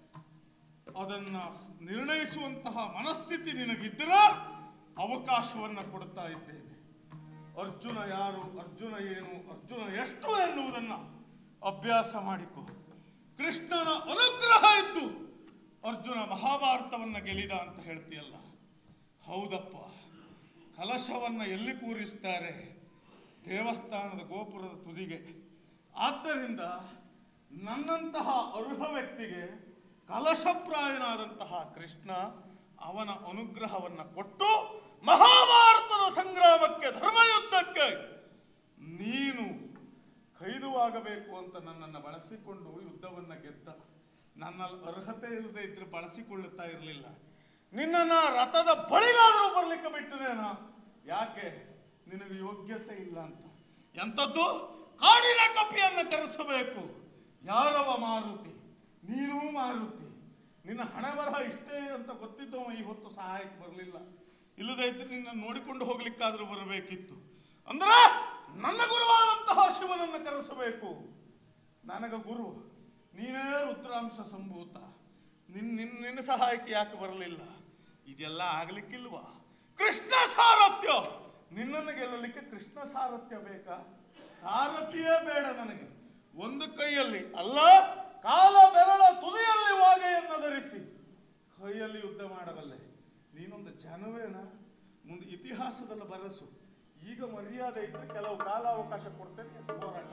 ಅದನ್ನ ಸ್- ನಿರ್ಣಯಿಸುವಂತಹ ಮನಸ್ಥಿತಿ ನಿನಗಿದ್ದರೆ ಅವಕಾಶವನ್ನ ಕೊಡ್ತಾ ಇದ್ದೇನೆ ಅರ್ಜುನ ಯಾರು ಅರ್ಜುನ ಏನು ಅರ್ಜುನ ಎಷ್ಟು ಎನ್ನುವುದನ್ನ ಅಭ್ಯಾಸ ಮಾಡಿಕೊ ಕೃಷ್ಣನ ಅನುಗ್ರಹ ಇದ್ದು ಅರ್ಜುನ ಮಹಾಭಾರತವನ್ನ ಗೆಲಿದ ಅಂತ ಹೇಳ್ತೀಯಲ್ಲ ಹೌದಪ್ಪ ಕಲಶವನ್ನ ಎಲ್ಲಿ ಕೂರಿಸ್ತಾರೆ ದೇವಸ್ಥಾನದ ಗೋಪುರದ ತುದಿಗೆ ಆದ್ದರಿಂದ ನನ್ನಂತಹ ಅರ್ಹ ವ್ಯಕ್ತಿಗೆ ಕಲಶಪ್ರಾಯನಾದಂತಹ ಕೃಷ್ಣ ಅವನ ಅನುಗ್ರಹವನ್ನ ಕೊಟ್ಟು ಮಹಾಭಾರತದ ಸಂಗ್ರಾಮಕ್ಕೆ ಧರ್ಮಯುದ್ಧಕ್ಕೆ ನೀನು ಕೈದುವಾಗಬೇಕು ಅಂತ ನನ್ನನ್ನು ಬಳಸಿಕೊಂಡು ಯುದ್ಧವನ್ನ ಗೆದ್ದ ನನ್ನಲ್ಲಿ ಅರ್ಹತೆ ಇಲ್ಲದೆ ಇದ್ರೆ ಬಳಸಿಕೊಳ್ಳುತ್ತಾ ಇರಲಿಲ್ಲ ನಿನ್ನನ್ನ ರಥದ ಬಳಿಗಾದರೂ ಬರ್ಲಿಕ್ಕೆ ಬಿಟ್ಟನೇನ ಯಾಕೆ ನಿನಗೆ ಯೋಗ್ಯತೆ ಇಲ್ಲ ಅಂತ ಎಂಥದ್ದು ಕಾಡಿನ ಕಪಿಯನ್ನು ಕರೆಸಬೇಕು ಯಾರವ ಮಾರುತಿ ನೀನೂ ಮಾರುತಿ ನಿನ್ನ ಹಣೆ ಬರಹ ಇಷ್ಟೇ ಅಂತ ಗೊತ್ತಿತ್ತು ಅವ ಈ ಹೊತ್ತು ಸಹಾಯಕ್ಕೆ ಬರಲಿಲ್ಲ ಇಲ್ಲದೆ ಇದ್ರೆ ನಿನ್ನ ನೋಡಿಕೊಂಡು ಹೋಗ್ಲಿಕ್ಕಾದ್ರೂ ಬರಬೇಕಿತ್ತು ಅಂದ್ರೆ ನನ್ನ ಗುರುವಾದಂತಹ ಶಿವನನ್ನು ಕರೆಸಬೇಕು ನನಗ ಗುರು ನೀನೇ ರುದ್ರಾಂಶ ಸಂಭೂತ ನಿನ್ ನಿನ್ ನಿನ್ನ ಸಹಾಯಕ್ಕೆ ಯಾಕೆ ಬರಲಿಲ್ಲ ಇದೆಲ್ಲ ಆಗ್ಲಿಕ್ಕಿಲ್ವಾ ಕೃಷ್ಣ ಸಾರಥ್ಯ ನಿನ್ನನ್ನು ಗೆಲ್ಲಲಿಕ್ಕೆ ಕೃಷ್ಣ ಸಾರಥ್ಯ ಬೇಕಾ ಸಾರಥಿಯೇ ಬೇಡ ನನಗೆ ಒಂದು ಕೈಯಲ್ಲಿ ಅಲ್ಲ ಕಾಲ ಬೆರಳ ತುದಿಯಲ್ಲಿ ವಾಗೆಯನ್ನು ಧರಿಸಿ ಕೈಯಲ್ಲಿ ಯುದ್ಧ ಮಾಡಬಲ್ಲೆ ನೀನೊಂದು ಜನವೇನ ಮುಂದೆ ಇತಿಹಾಸದಲ್ಲಿ ಬರಸು ಈಗ ಮರ್ಯಾದೆ ಇದ್ರೆ ಕೆಲವು ಕಾಲಾವಕಾಶ ಕೊಡ್ತೇನೆ ಹೋರಾಟ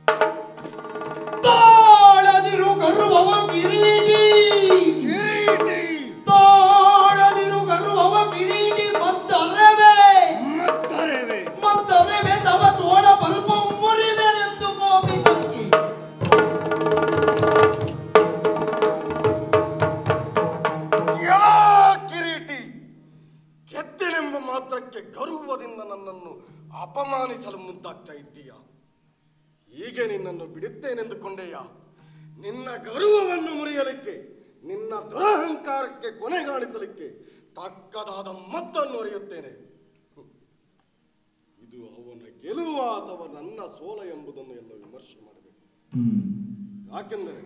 ತಾಳದಿರು ಗರ್ವವ ಕಿರೀಟಿ ಕಿರೀಟಿ ತಾಳದಿರು ಗರ್ವವ ಕಿರೀಟಿ ಮತ್ತರವೇ ಮತ್ತರೇವೆ ಮತ್ತರವೇ ತವ ತೋಳ ಬಲ್ಪ ಮುರಿವೆನೆಂದು ಕೋಪಿಸಂಗಿ ಎಲ್ಲ ಕಿರೀಟಿ ಗೆದ್ದೆನೆಂಬ ಮಾತ್ರಕ್ಕೆ ಗರ್ವದಿಂದ ನನ್ನನ್ನು ಅಪಮಾನಿಸಲು ಮುಂದಾಗ್ತಾ ಇದ್ದೀಯ ಹೀಗೆ ನಿನ್ನನ್ನು ಬಿಡುತ್ತೇನೆಂದುಕೊಂಡೆಯ ನಿನ್ನ ಗರ್ವವನ್ನು ಮುರಿಯಲಿಕ್ಕೆ ನಿನ್ನ ದುರಹಂಕಾರಕ್ಕೆ ಕೊನೆಗಾಣಿಸಲಿಕ್ಕೆ ತಕ್ಕದಾದ ಮತ್ತನ್ನು ಅರಿಯುತ್ತೇನೆ ಹ್ಮ್. ಇದು ಅವನ ಗೆಲುವ ಅಥವಾ ನನ್ನ ಸೋಲ ಎಂಬುದನ್ನು ಎಲ್ಲ ವಿಮರ್ಶೆ ಮಾಡಬೇಕು ಯಾಕೆಂದರೆ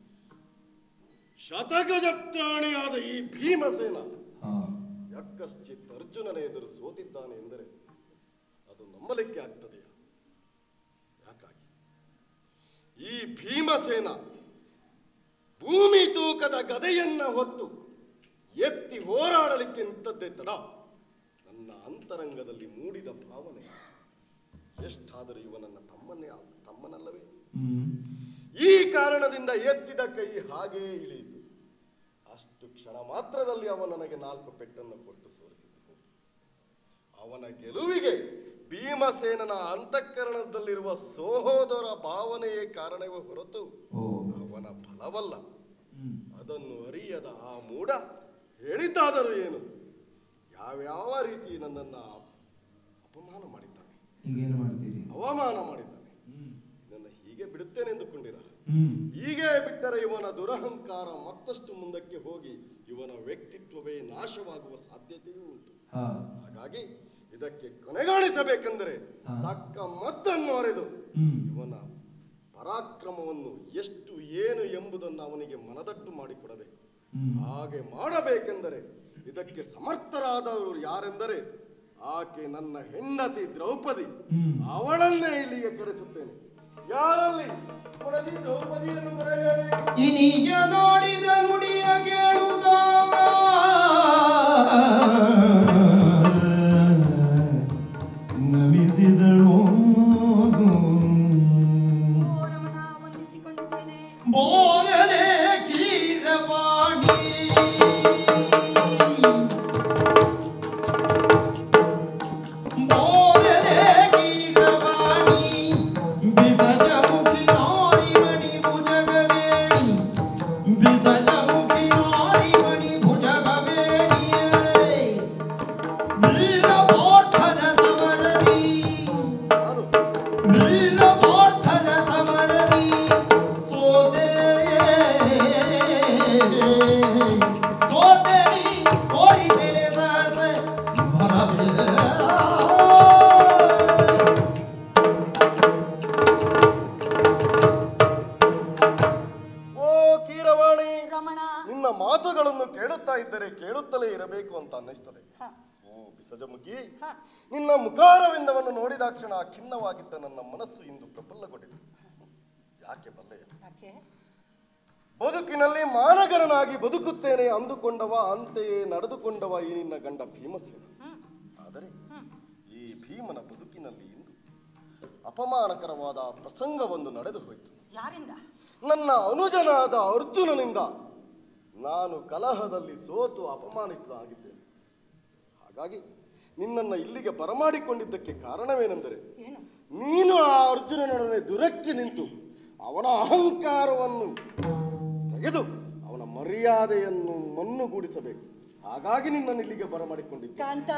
ಶತಗಜಪ್ರಾಣಿಯಾದ ಈ ಭೀಮಸೇನ ಯಕ್ಕಶ್ಚಿತ್ ಅರ್ಜುನನ ಎದುರು ಸೋತಿದ್ದಾನೆ ಎಂದರೆ ಅದು ನಂಬಲಿಕ್ಕೆ ಆಗ್ತದೆಯಾ ಯಾಕಾಗಿ ಈ ಭೀಮಸೇನ ಭೂಮಿ ತೂಕದ ಗದೆಯನ್ನ ಹೊತ್ತು ಎತ್ತಿ ಹೋರಾಡಲಿಕ್ಕೆ ನಿಂತದ್ದೇ ತಡ ನನ್ನ ಅಂತರಂಗದಲ್ಲಿ ಮೂಡಿದ ಭಾವನೆ ಎಷ್ಟಾದರೂ ಇವನನ್ನ ತಮ್ಮನ್ನೇ ತಮ್ಮನಲ್ಲವೇ ಈ ಕಾರಣದಿಂದ ಎತ್ತಿದ ಕೈ ಹಾಗೇ ಇಳಿಯಿತು ಅಷ್ಟು ಕ್ಷಣ ಮಾತ್ರದಲ್ಲಿ ಅವ ನನಗೆ ನಾಲ್ಕು ಪೆಟ್ಟನ್ನು ಕೊಟ್ಟು ಸೋಲಿಸಿದ್ದು ಅವನ ಗೆಲುವಿಗೆ ಭೀಮಸೇನನ ಅಂತಃಕರಣದಲ್ಲಿರುವ ಸಹೋದರ ಭಾವನೆಯೇ ಕಾರಣವೇ ಹೊರತು ಅವನ ಫಲವಲ್ಲ ಅದನ್ನು ಅರಿಯದ ಆ ಮೂಢ ಹೇಳಿದ್ದಾದರೂ ಏನು ಯಾವ್ಯಾವ ರೀತಿ ನನ್ನನ್ನು ಅಪಮಾನ ಮಾಡಿದ್ದಾನೆ ಈಗೇನು ಮಾಡ್ತೀರಿ ಅವಮಾನ ಮಾಡಿದ್ದಾನೆ ನನ್ನ ಹೀಗೆ ಬಿಡುತ್ತೇನೆ ಎಂದುಕೊಂಡಿರ ಹೀಗೆ ಬಿಟ್ಟರೆ ಇವನ ದುರಹಂಕಾರ ಮತ್ತಷ್ಟು ಮುಂದಕ್ಕೆ ಹೋಗಿ ಇವನ ವ್ಯಕ್ತಿತ್ವವೇ ನಾಶವಾಗುವ ಸಾಧ್ಯತೆಯೂ ಉಂಟು ಹಾ ಹಾಗಾಗಿ ಇದಕ್ಕೆ ಕೊನೆಗಾಣಿಸಬೇಕೆಂದರೆ ಹಾ. ತಕ್ಕ ಮದ್ದನ್ನು ಅರೆದು ಹ್ಮ್. ಇವನ ಪರಾಕ್ರಮವನ್ನು ಎಷ್ಟು ಏನು ಎಂಬುದನ್ನು ಅವನಿಗೆ ಮನದಟ್ಟು ಮಾಡಿಕೊಡಬೇಕು ಹ್ಮ್. ಹಾಗೆ ಮಾಡಬೇಕೆಂದರೆ ಇದಕ್ಕೆ ಸಮರ್ಥರಾದವರು ಯಾರೆಂದರೆ ಆಕೆ ನನ್ನ ಹೆಂಡತಿ ದ್ರೌಪದಿ ಹ್ಮ್. ಅವಳನ್ನೇ ಇಲ್ಲಿಗೆ ಕರೆಸುತ್ತೇನೆ ಯಾರಲ್ಲಿ ಕೊಡಲಿ ದ್ರೌಪದಿಯನ್ನು ಬರ ಹೇಳಿ ಇನಿಯ ನೋಡಿದ ನುಡಿಯ ಕೇಳುತ್ತಾಗ ನಮಿಸಿದಳು ಓ ರಮಣ ವಂದಿಸಿಕೊಂಡಿದ್ದೇನೆ ಬೋರಲೆ ಕೀರವಾಣಿ ಬೋರಲೆ ಕೀರವಾಣಿ ಬಿಸಜ ಮುಖಿ ನಾರಿ ಮಣಿ ಭುಜಗವೇಣಿ ಬಿಸಜ ಮುಖಿ ನಾರಿ ಮಣಿ ಭುಜಗವೇಣಿಯೇ ವೀರ ಪಾರ್ಥನ ಸಮರದಿ ನಾನು ವೀರಪಾರ್ಥನ ಸಮರದಿ ಸೋದೆಯೇ ಸೋದರಿ ಕೋರಿದೆಲೆ ಸಾಸ ಭರದೆ ಓ ಕೀರವಾಣಿ ರಮಣ ನಿನ್ನ ಮಾತುಗಳನ್ನು ಕೇಳುತ್ತಾ ಇದ್ದರೆ ಕೇಳುತ್ತಲೇ ಇರಬೇಕು ಅಂತ ಅನ್ನಿಸ್ತದೆ ಹ, ಓ ಬಿಸಜಮುಖಿ ಹ. ನಿನ್ನ ಮುಖಾರವಿಂದವನ್ನು ನೋಡಿದಾಕ್ಷಣ ಖಿನ್ನವಾಗಿದ್ದ ನನ್ನ ಮನಸ್ಸು ಇಂದು ಪ್ರಫುಲ್ಲಗೊಂಡಿದೆ ಯಾಕೆ ಬಲ್ಲೆಯ ಯಾಕೆ ಬದುಕಿನಲ್ಲಿ ಮಾನಗರನಾಗಿ ಬದುಕುತ್ತೇನೆ ಅಂದುಕೊಂಡವ ಅಂತೆಯೇ ನಡೆದುಕೊಂಡವ ಈ ನಿನ್ನ ಗಂಡ ಭೀಮಸೇನ ಆದರೆ ಈ ಭೀಮನ ಬದುಕಿನಲ್ಲಿ ಇಂದು ಅಪಮಾನಕರವಾದ ಪ್ರಸಂಗವೊಂದು ನಡೆದು ಹೋಯಿತು ಯಾರಿಂದ ನನ್ನ ಅನುಜನಾದ ಅರ್ಜುನನಿಂದ ನಾನು ಕಲಹದಲ್ಲಿ ಸೋತು ಅಪಮಾನಿಸಿದ ಆಗಿದ್ದೇನೆ ಹಾಗಾಗಿ ನಿನ್ನನ್ನು ಇಲ್ಲಿಗೆ ಬರಮಾಡಿಕೊಂಡಿದ್ದಕ್ಕೆ ಕಾರಣವೇನೆಂದರೆ ಏನು ನೀನು ಆ ಅರ್ಜುನನೊಡನೆ ದುರಕ್ಕೆ ನಿಂತು ಅವನ ಅಹಂಕಾರವನ್ನು ತೆಗೆದು ಅವನ ಮರ್ಯಾದೆಯನ್ನು ಮಣ್ಣುಗೂಡಿಸಬೇಕು ಹಾಗಾಗಿ ನಿನ್ನನ್ನು ಇಲ್ಲಿಗೆ ಬರಮಾಡಿಕೊಂಡಿದ್ದೆ ಕಾಂತ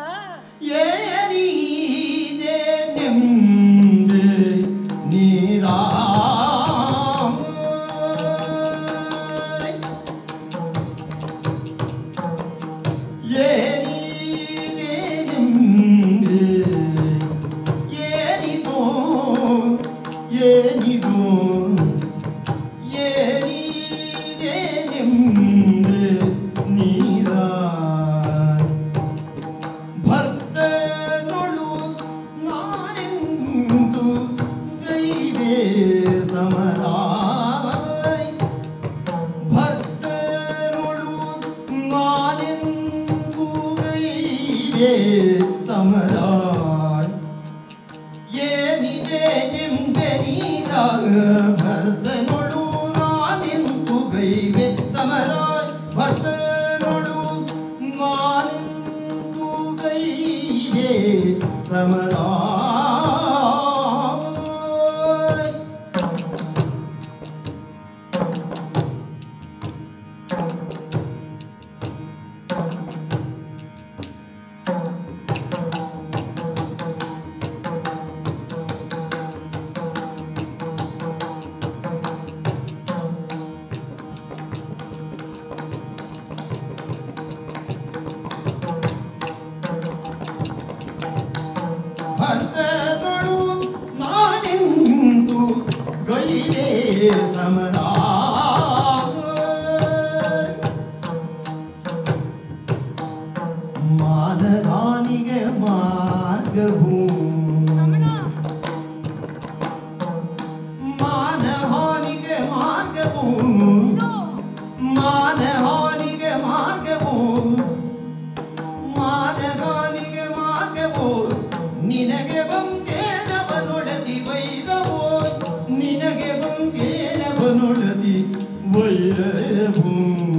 ಏರಿದೆ ನೆಂದೆ ನೀರಾಮ ಸಮರಾಯ್ ಏನಿದೆ ಎಂಬೆನೀರ ಭರ್ತನೊಳು ನಾನೆಂದು ಗೈವೆ ಸಮರಾಯ್ ಭರ್ತನೊಳು ನಾನೆಂದು ಗೈವೆ ಸಮರಾಯ್ ಭರ್ತಗಳು ನಾನೆಂದು ಗೈವೆ ಸಮರಾಗ ಮಾನದಾನಿಗೆ ಮಾರ್ಗವು ರಮಣ ಮಾನಹಾನಿಗೆ ಮಾರ್ಗವು ಇದು ಮಾನಹಾನಿಗೆ ಮಾರ್ಗವು ಮಾನಹಾನಿಗೆ ಮಾರ್ಗವು ನಿನಗೆ ಬಂದೇನವನೊಳದಿ ವೈರವೋ ನಿನಗೆ ಬಂದೇನವನೊಳದಿ ವೈರವು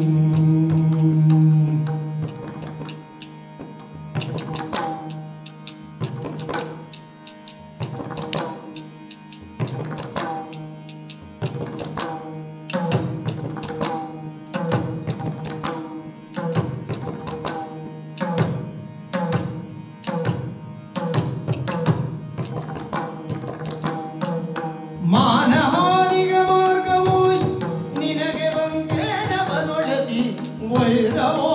ಮಾನಹಾನಿಗೆ ಮಾರ್ಗವು ನಿನಗೆ ಬಂದೇನವನೊಳದಿ ವೈರವೋ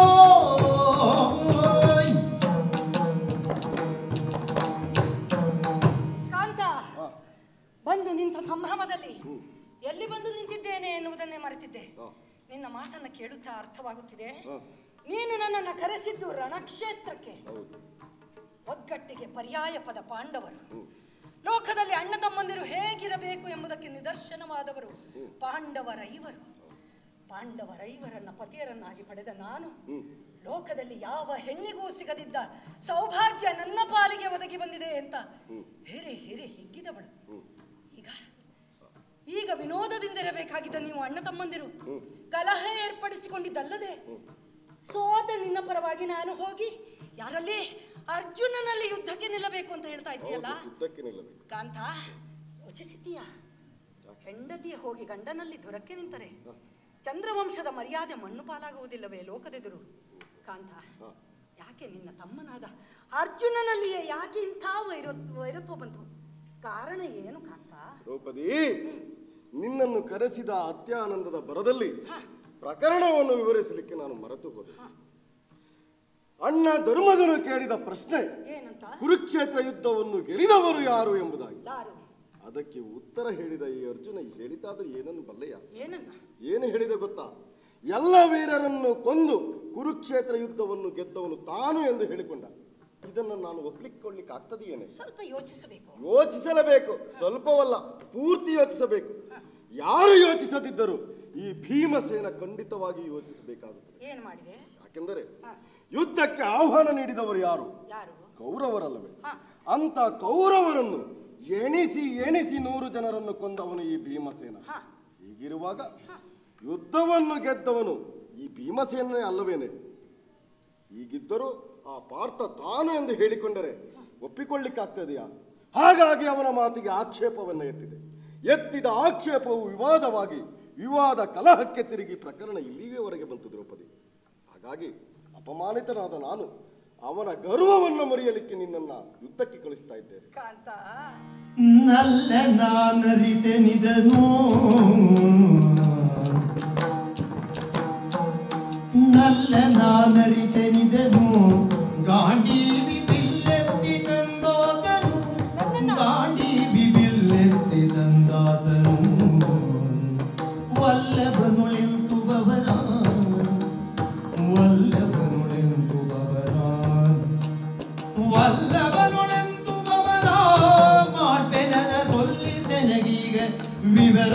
ಕಾಂತ ಬಂದು ನಿಂತ ಸಂಭ್ರಮದಲ್ಲಿ ಎಲ್ಲಿ ಬಂದು ನಿಂತಿದ್ದೇನೆ ಎನ್ನುವುದನ್ನೇ ಮರೆತಿದ್ದೆ ನಿನ್ನ ಮಾತನ್ನ ಕೇಳುತ್ತಾ ಅರ್ಥವಾಗುತ್ತಿದೆ ನೀನು ನನ್ನನ್ನು ಕರೆಸಿದ್ದು ರಣಕ್ಷೇತ್ರಕ್ಕೆ ಒಗ್ಗಟ್ಟಿಗೆ ಪರ್ಯಾಯ ಪದ ಪಾಂಡವರು ಲೋಕದಲ್ಲಿ ಅಣ್ಣ ತಮ್ಮಂದಿರು ಹೇಗಿರಬೇಕು ಎಂಬುದಕ್ಕೆ ನಿದರ್ಶನವಾದವರು ಪಾಂಡವರೈವರು ಪಾಂಡವರೈವರನ್ನ ಪತಿಯರನ್ನಾಗಿ ಪಡೆದ ನಾನು ಲೋಕದಲ್ಲಿ ಯಾವ ಹೆಣ್ಣಿಗೂ ಸಿಗದಿದ್ದ ಸೌಭಾಗ್ಯ ನನ್ನ ಪಾಲಿಗೆ ಒದಗಿ ಬಂದಿದೆ ಅಂತ ಹಿರಿ ಹಿರಿ ಹಿಗ್ಗಿದವಳು ಈಗ ಈಗ ವಿನೋದದಿಂದಿರಬೇಕಾಗಿದ್ದ ನೀವು ಅಣ್ಣ ತಮ್ಮಂದಿರು ಕಲಹ ಏರ್ಪಡಿಸಿಕೊಂಡಿದ್ದಲ್ಲದೆ ಸೋತ ನಿನ್ನ ಪರವಾಗಿ ನಾನು ಹೋಗಿ ಯಾರಲ್ಲಿ ಅರ್ಜುನನಲ್ಲಿ ಯುದ್ಧಕ್ಕೆ ನಿಲ್ಲಬೇಕು ಅಂತ ಹೇಳ್ತಾ ಇದ್ದೀಯಲ್ಲ ಯುದ್ಧಕ್ಕೆ ನಿಲ್ಲಬೇಕು ಕಾಂತ ಯೋಚಿಸಿದ್ದೀಯಾ ಹೆಂಡತಿಯ ಹೋಗಿ ಗಂಡನಲ್ಲಿ ದೊರಕ್ಕೆ ನಿಂತರೆ ಚಂದ್ರವಂಶದ ಮರ್ಯಾದೆ ಮಣ್ಣು ಪಾಲಾಗುವುದಿಲ್ಲವೇ ಲೋಕದೆದುರು ಕಾಂತ ಯಾಕೆ ನಿನ್ನ ತಮ್ಮನಾದ ಅರ್ಜುನನಲ್ಲಿಯೇ ಯಾಕೆ ಇಂಥ ವೈರತ್ವ ವೈರತ್ವ ಬಂತು ಕಾರಣ ಏನು ಕಾಂತ ದ್ರೌಪದಿ ನಿನ್ನನ್ನು ಕರೆಸಿದ ಅತ್ಯಾನಂದದ ಬರದಲ್ಲಿ ಪ್ರಕರಣವನ್ನು ವಿವರಿಸಲಿಕ್ಕೆ ನಾನು ಮರೆತು ಹೋದೆ ಅಣ್ಣ ಧರ್ಮಜನು ಕೇಳಿದ ಪ್ರಶ್ನೆ ಏನಂತ ಕುರುಕ್ಷೇತ್ರ ಯುದ್ಧವನ್ನು ಗೆಲ್ಲಿದವರು ಯಾರು ಎಂಬುದಾಗಿ ದಾರು ಅದಕ್ಕೆ ಉತ್ತರ ಹೇಳಿದ ಈ ಅರ್ಜುನ ಹೇಳಿದ್ದಾದ್ರೂ ಏನನ್ನು ಬಲ್ಲೆಯ ಏನನ್ನ ಏನು ಹೇಳಿದ ಗೊತ್ತಾ ಎಲ್ಲ ವೀರರನ್ನು ಕೊಂದು ಕುರುಕ್ಷೇತ್ರ ಯುದ್ಧವನ್ನು ಗೆದ್ದವನು ತಾನು ಎಂದು ಹೇಳಿಕೊಂಡ ಇದನ್ನು ನಾನು ಒಪ್ಲಿಕ್ಕೊಳ್ಳಿಕ್ಕೆ ಆಗ್ತದೆಯೇನೆ ಸ್ವಲ್ಪ ಯೋಚಿಸಬೇಕು ಯೋಚಿಸಲೇಬೇಕು ಸ್ವಲ್ಪವಲ್ಲ ಪೂರ್ತಿ ಯೋಚಿಸಬೇಕು ಯಾರು ಯೋಚಿಸದಿದ್ದರು ಈ ಭೀಮಸೇನ ಖಂಡಿತವಾಗಿ ಯೋಚಿಸಬೇಕಾಗುತ್ತದೆ ಏನು ಮಾಡಿದೆ ಯಾಕೆಂದರೆ ಹಾ. ಯುದ್ಧಕ್ಕೆ ಆಹ್ವಾನ ನೀಡಿದವರು ಯಾರು ಯಾರು ಕೌರವರಲ್ಲವೇ ಹಾ. ಅಂತ ಕೌರವರನ್ನು ಎಣಿಸಿ ಎಣಿಸಿ ನೂರು ಜನರನ್ನು ಕೊಂದವನು ಈ ಭೀಮಸೇನ ಹಾ. ಹೀಗಿರುವಾಗ ಯುದ್ಧವನ್ನು ಗೆದ್ದವನು ಈ ಭೀಮಸೇನೇ ಅಲ್ಲವೇನೆ ಹೀಗಿದ್ದರೂ ಆ ಪಾರ್ಥ ತಾನು ಎಂದು ಹೇಳಿಕೊಂಡರೆ ಒಪ್ಪಿಕೊಳ್ಳಿಕ್ಕಾಗ್ತದೆಯಾ ಹಾಗಾಗಿ ಅವನ ಮಾತಿಗೆ ಆಕ್ಷೇಪವನ್ನು ಎತ್ತಿದೆ ಎತ್ತಿದ ಆಕ್ಷೇಪವು ವಿವಾದವಾಗಿ ವಿವಾದ ಕಲಹಕ್ಕೆ ತಿರುಗಿ ಪ್ರಕರಣ ಇಲ್ಲಿಗೆವರೆಗೆ ಬಂತು ದ್ರೌಪದಿ ಹಾಗಾಗಿ ಅಪಮಾನಿತನಾದ ನಾನು ಅವನ ಗರ್ವವನ್ನು ಮರೆಯಲಿಕ್ಕೆ ನಿನ್ನನ್ನ ಯುದ್ಧಕ್ಕೆ ಕಳಿಸ್ತಾ ಇದ್ದೇನೆ ಕಾಂತ നല്ല നാനറിതെനിതനോ നല്ല നാനറിതെനിതനോ ഗാಂಡೀವಿ ಬಿಲ್ಲೆತ್ತಿ ತಂದಾತನು ಗಾಂಡೀವಿ ಬಿಲ್ಲೆತ್ತಿ ತಂದಾತನು ವಲ್ಲಭನುಳೆಂತುವವರ ವಲ್ಲಭನುಳೆಂತುವವರ ವಲ್ಲಭನುಳೆಂತುವವರ ಮಾಡ್ಬೆನದ ಸೊಲ್ಲಿಸೆನಗೀಗ ವಿವರ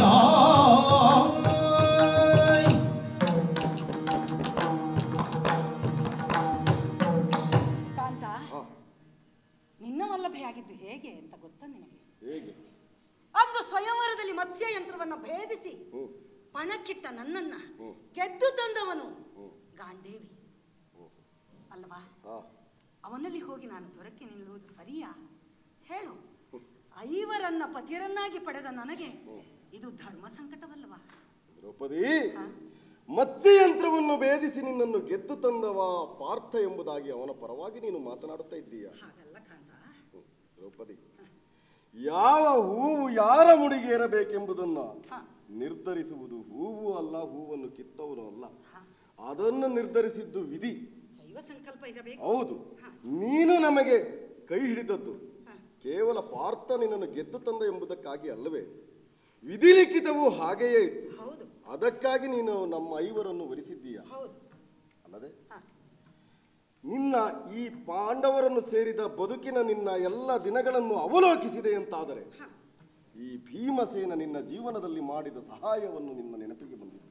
ಕಾಂತ ನಿನ್ನ ವಲ್ಲಭೆಯಾಗಿದ್ದು ಹೇಗೆ ಅಂತ ಗೊತ್ತಾ ನಿನಗೆ ಹೇಗೆ ಅಂದು ಸ್ವಯಂವರದಲ್ಲಿ ಮತ್ಸ್ಯ ಯಂತ್ರವನ್ನ ಭೇದಿಸಿ ಪಣಕ್ಕಿಟ್ಟ ನನ್ನನ್ನ ಗೆದ್ದು ತಂದವನು ಗಾಂಡೇವಿ ಅಲ್ವಾ ಹಾ ಅವನಲ್ಲಿ ಹೋಗಿ ನಾನು ದೊರಕಿ ನಿಲ್ಲುವುದು ಸರಿಯಾ ಹೇಳು ಐವರನ್ನ ಪತಿಯರನ್ನಾಗಿ ಪಡೆದ ನನಗೆ ಇದು ಧರ್ಮ ಸಂಕಟವಲ್ಲವಾ ದ್ರೌಪದಿ ಹಾ? ಮತ್ಸ್ಯಯಂತ್ರವನ್ನು ಭೇದಿಸಿ ನಿನ್ನನ್ನು ಗೆದ್ದು ತಂದವ ಪಾರ್ಥ ಎಂಬುದಾಗಿ ಅವನ ಪರವಾಗಿ ನೀನು ಮಾತನಾಡುತ್ತಾ ಇದ್ದೀಯ ಹಾಗಲ್ಲ ಕಾಂತ ಹ್ಮ್. ದ್ರೌಪದಿ ಯಾವ ಹೂವು ಯಾರ ಮುಡಿಗೆ ಏರಬೇಕೆಂಬುದನ್ನ ಹಾ. ನಿರ್ಧರಿಸುವುದು ಹೂವು ಅಲ್ಲ ಹೂವನ್ನು ಕಿತ್ತವನು ಅಲ್ಲ ಅದನ್ನು ನಿರ್ಧರಿಸಿದ್ದು ವಿಧಿ ದೈವ ಸಂಕಲ್ಪ ಇರಬೇಕು ಹೌದು ನೀನು ನಮಗೆ ಕೈ ಹಿಡಿದದ್ದು ಕೇವಲ ಪಾರ್ಥ ನಿನ್ನನ್ನು ಗೆದ್ದು ತಂದ ಎಂಬುದಕ್ಕಾಗಿ ಅಲ್ಲವೇ ವಿಧಿಲಿಖಿತವು ಹಾಗೆಯೇ ಇತ್ತು ಹೌದು ಅದಕ್ಕಾಗಿ ನೀನು ನಮ್ಮ ಐವರನ್ನು ವರಿಸಿದ್ದೀಯ ಹೌದು ಅಲ್ಲದೆ ಹಾ. ನಿನ್ನ ಈ ಪಾಂಡವರನ್ನು ಸೇರಿದ ಬದುಕಿನ ನಿನ್ನ ಎಲ್ಲ ದಿನಗಳನ್ನು ಅವಲೋಕಿಸಿದೆ ಅಂತಾದರೆ ಈ ಭೀಮಸೇನ ನಿನ್ನ ಜೀವನದಲ್ಲಿ ಮಾಡಿದ ಸಹಾಯವನ್ನು ನಿನ್ನ ನೆನಪಿಗೆ ಬಂದಿತ್ತು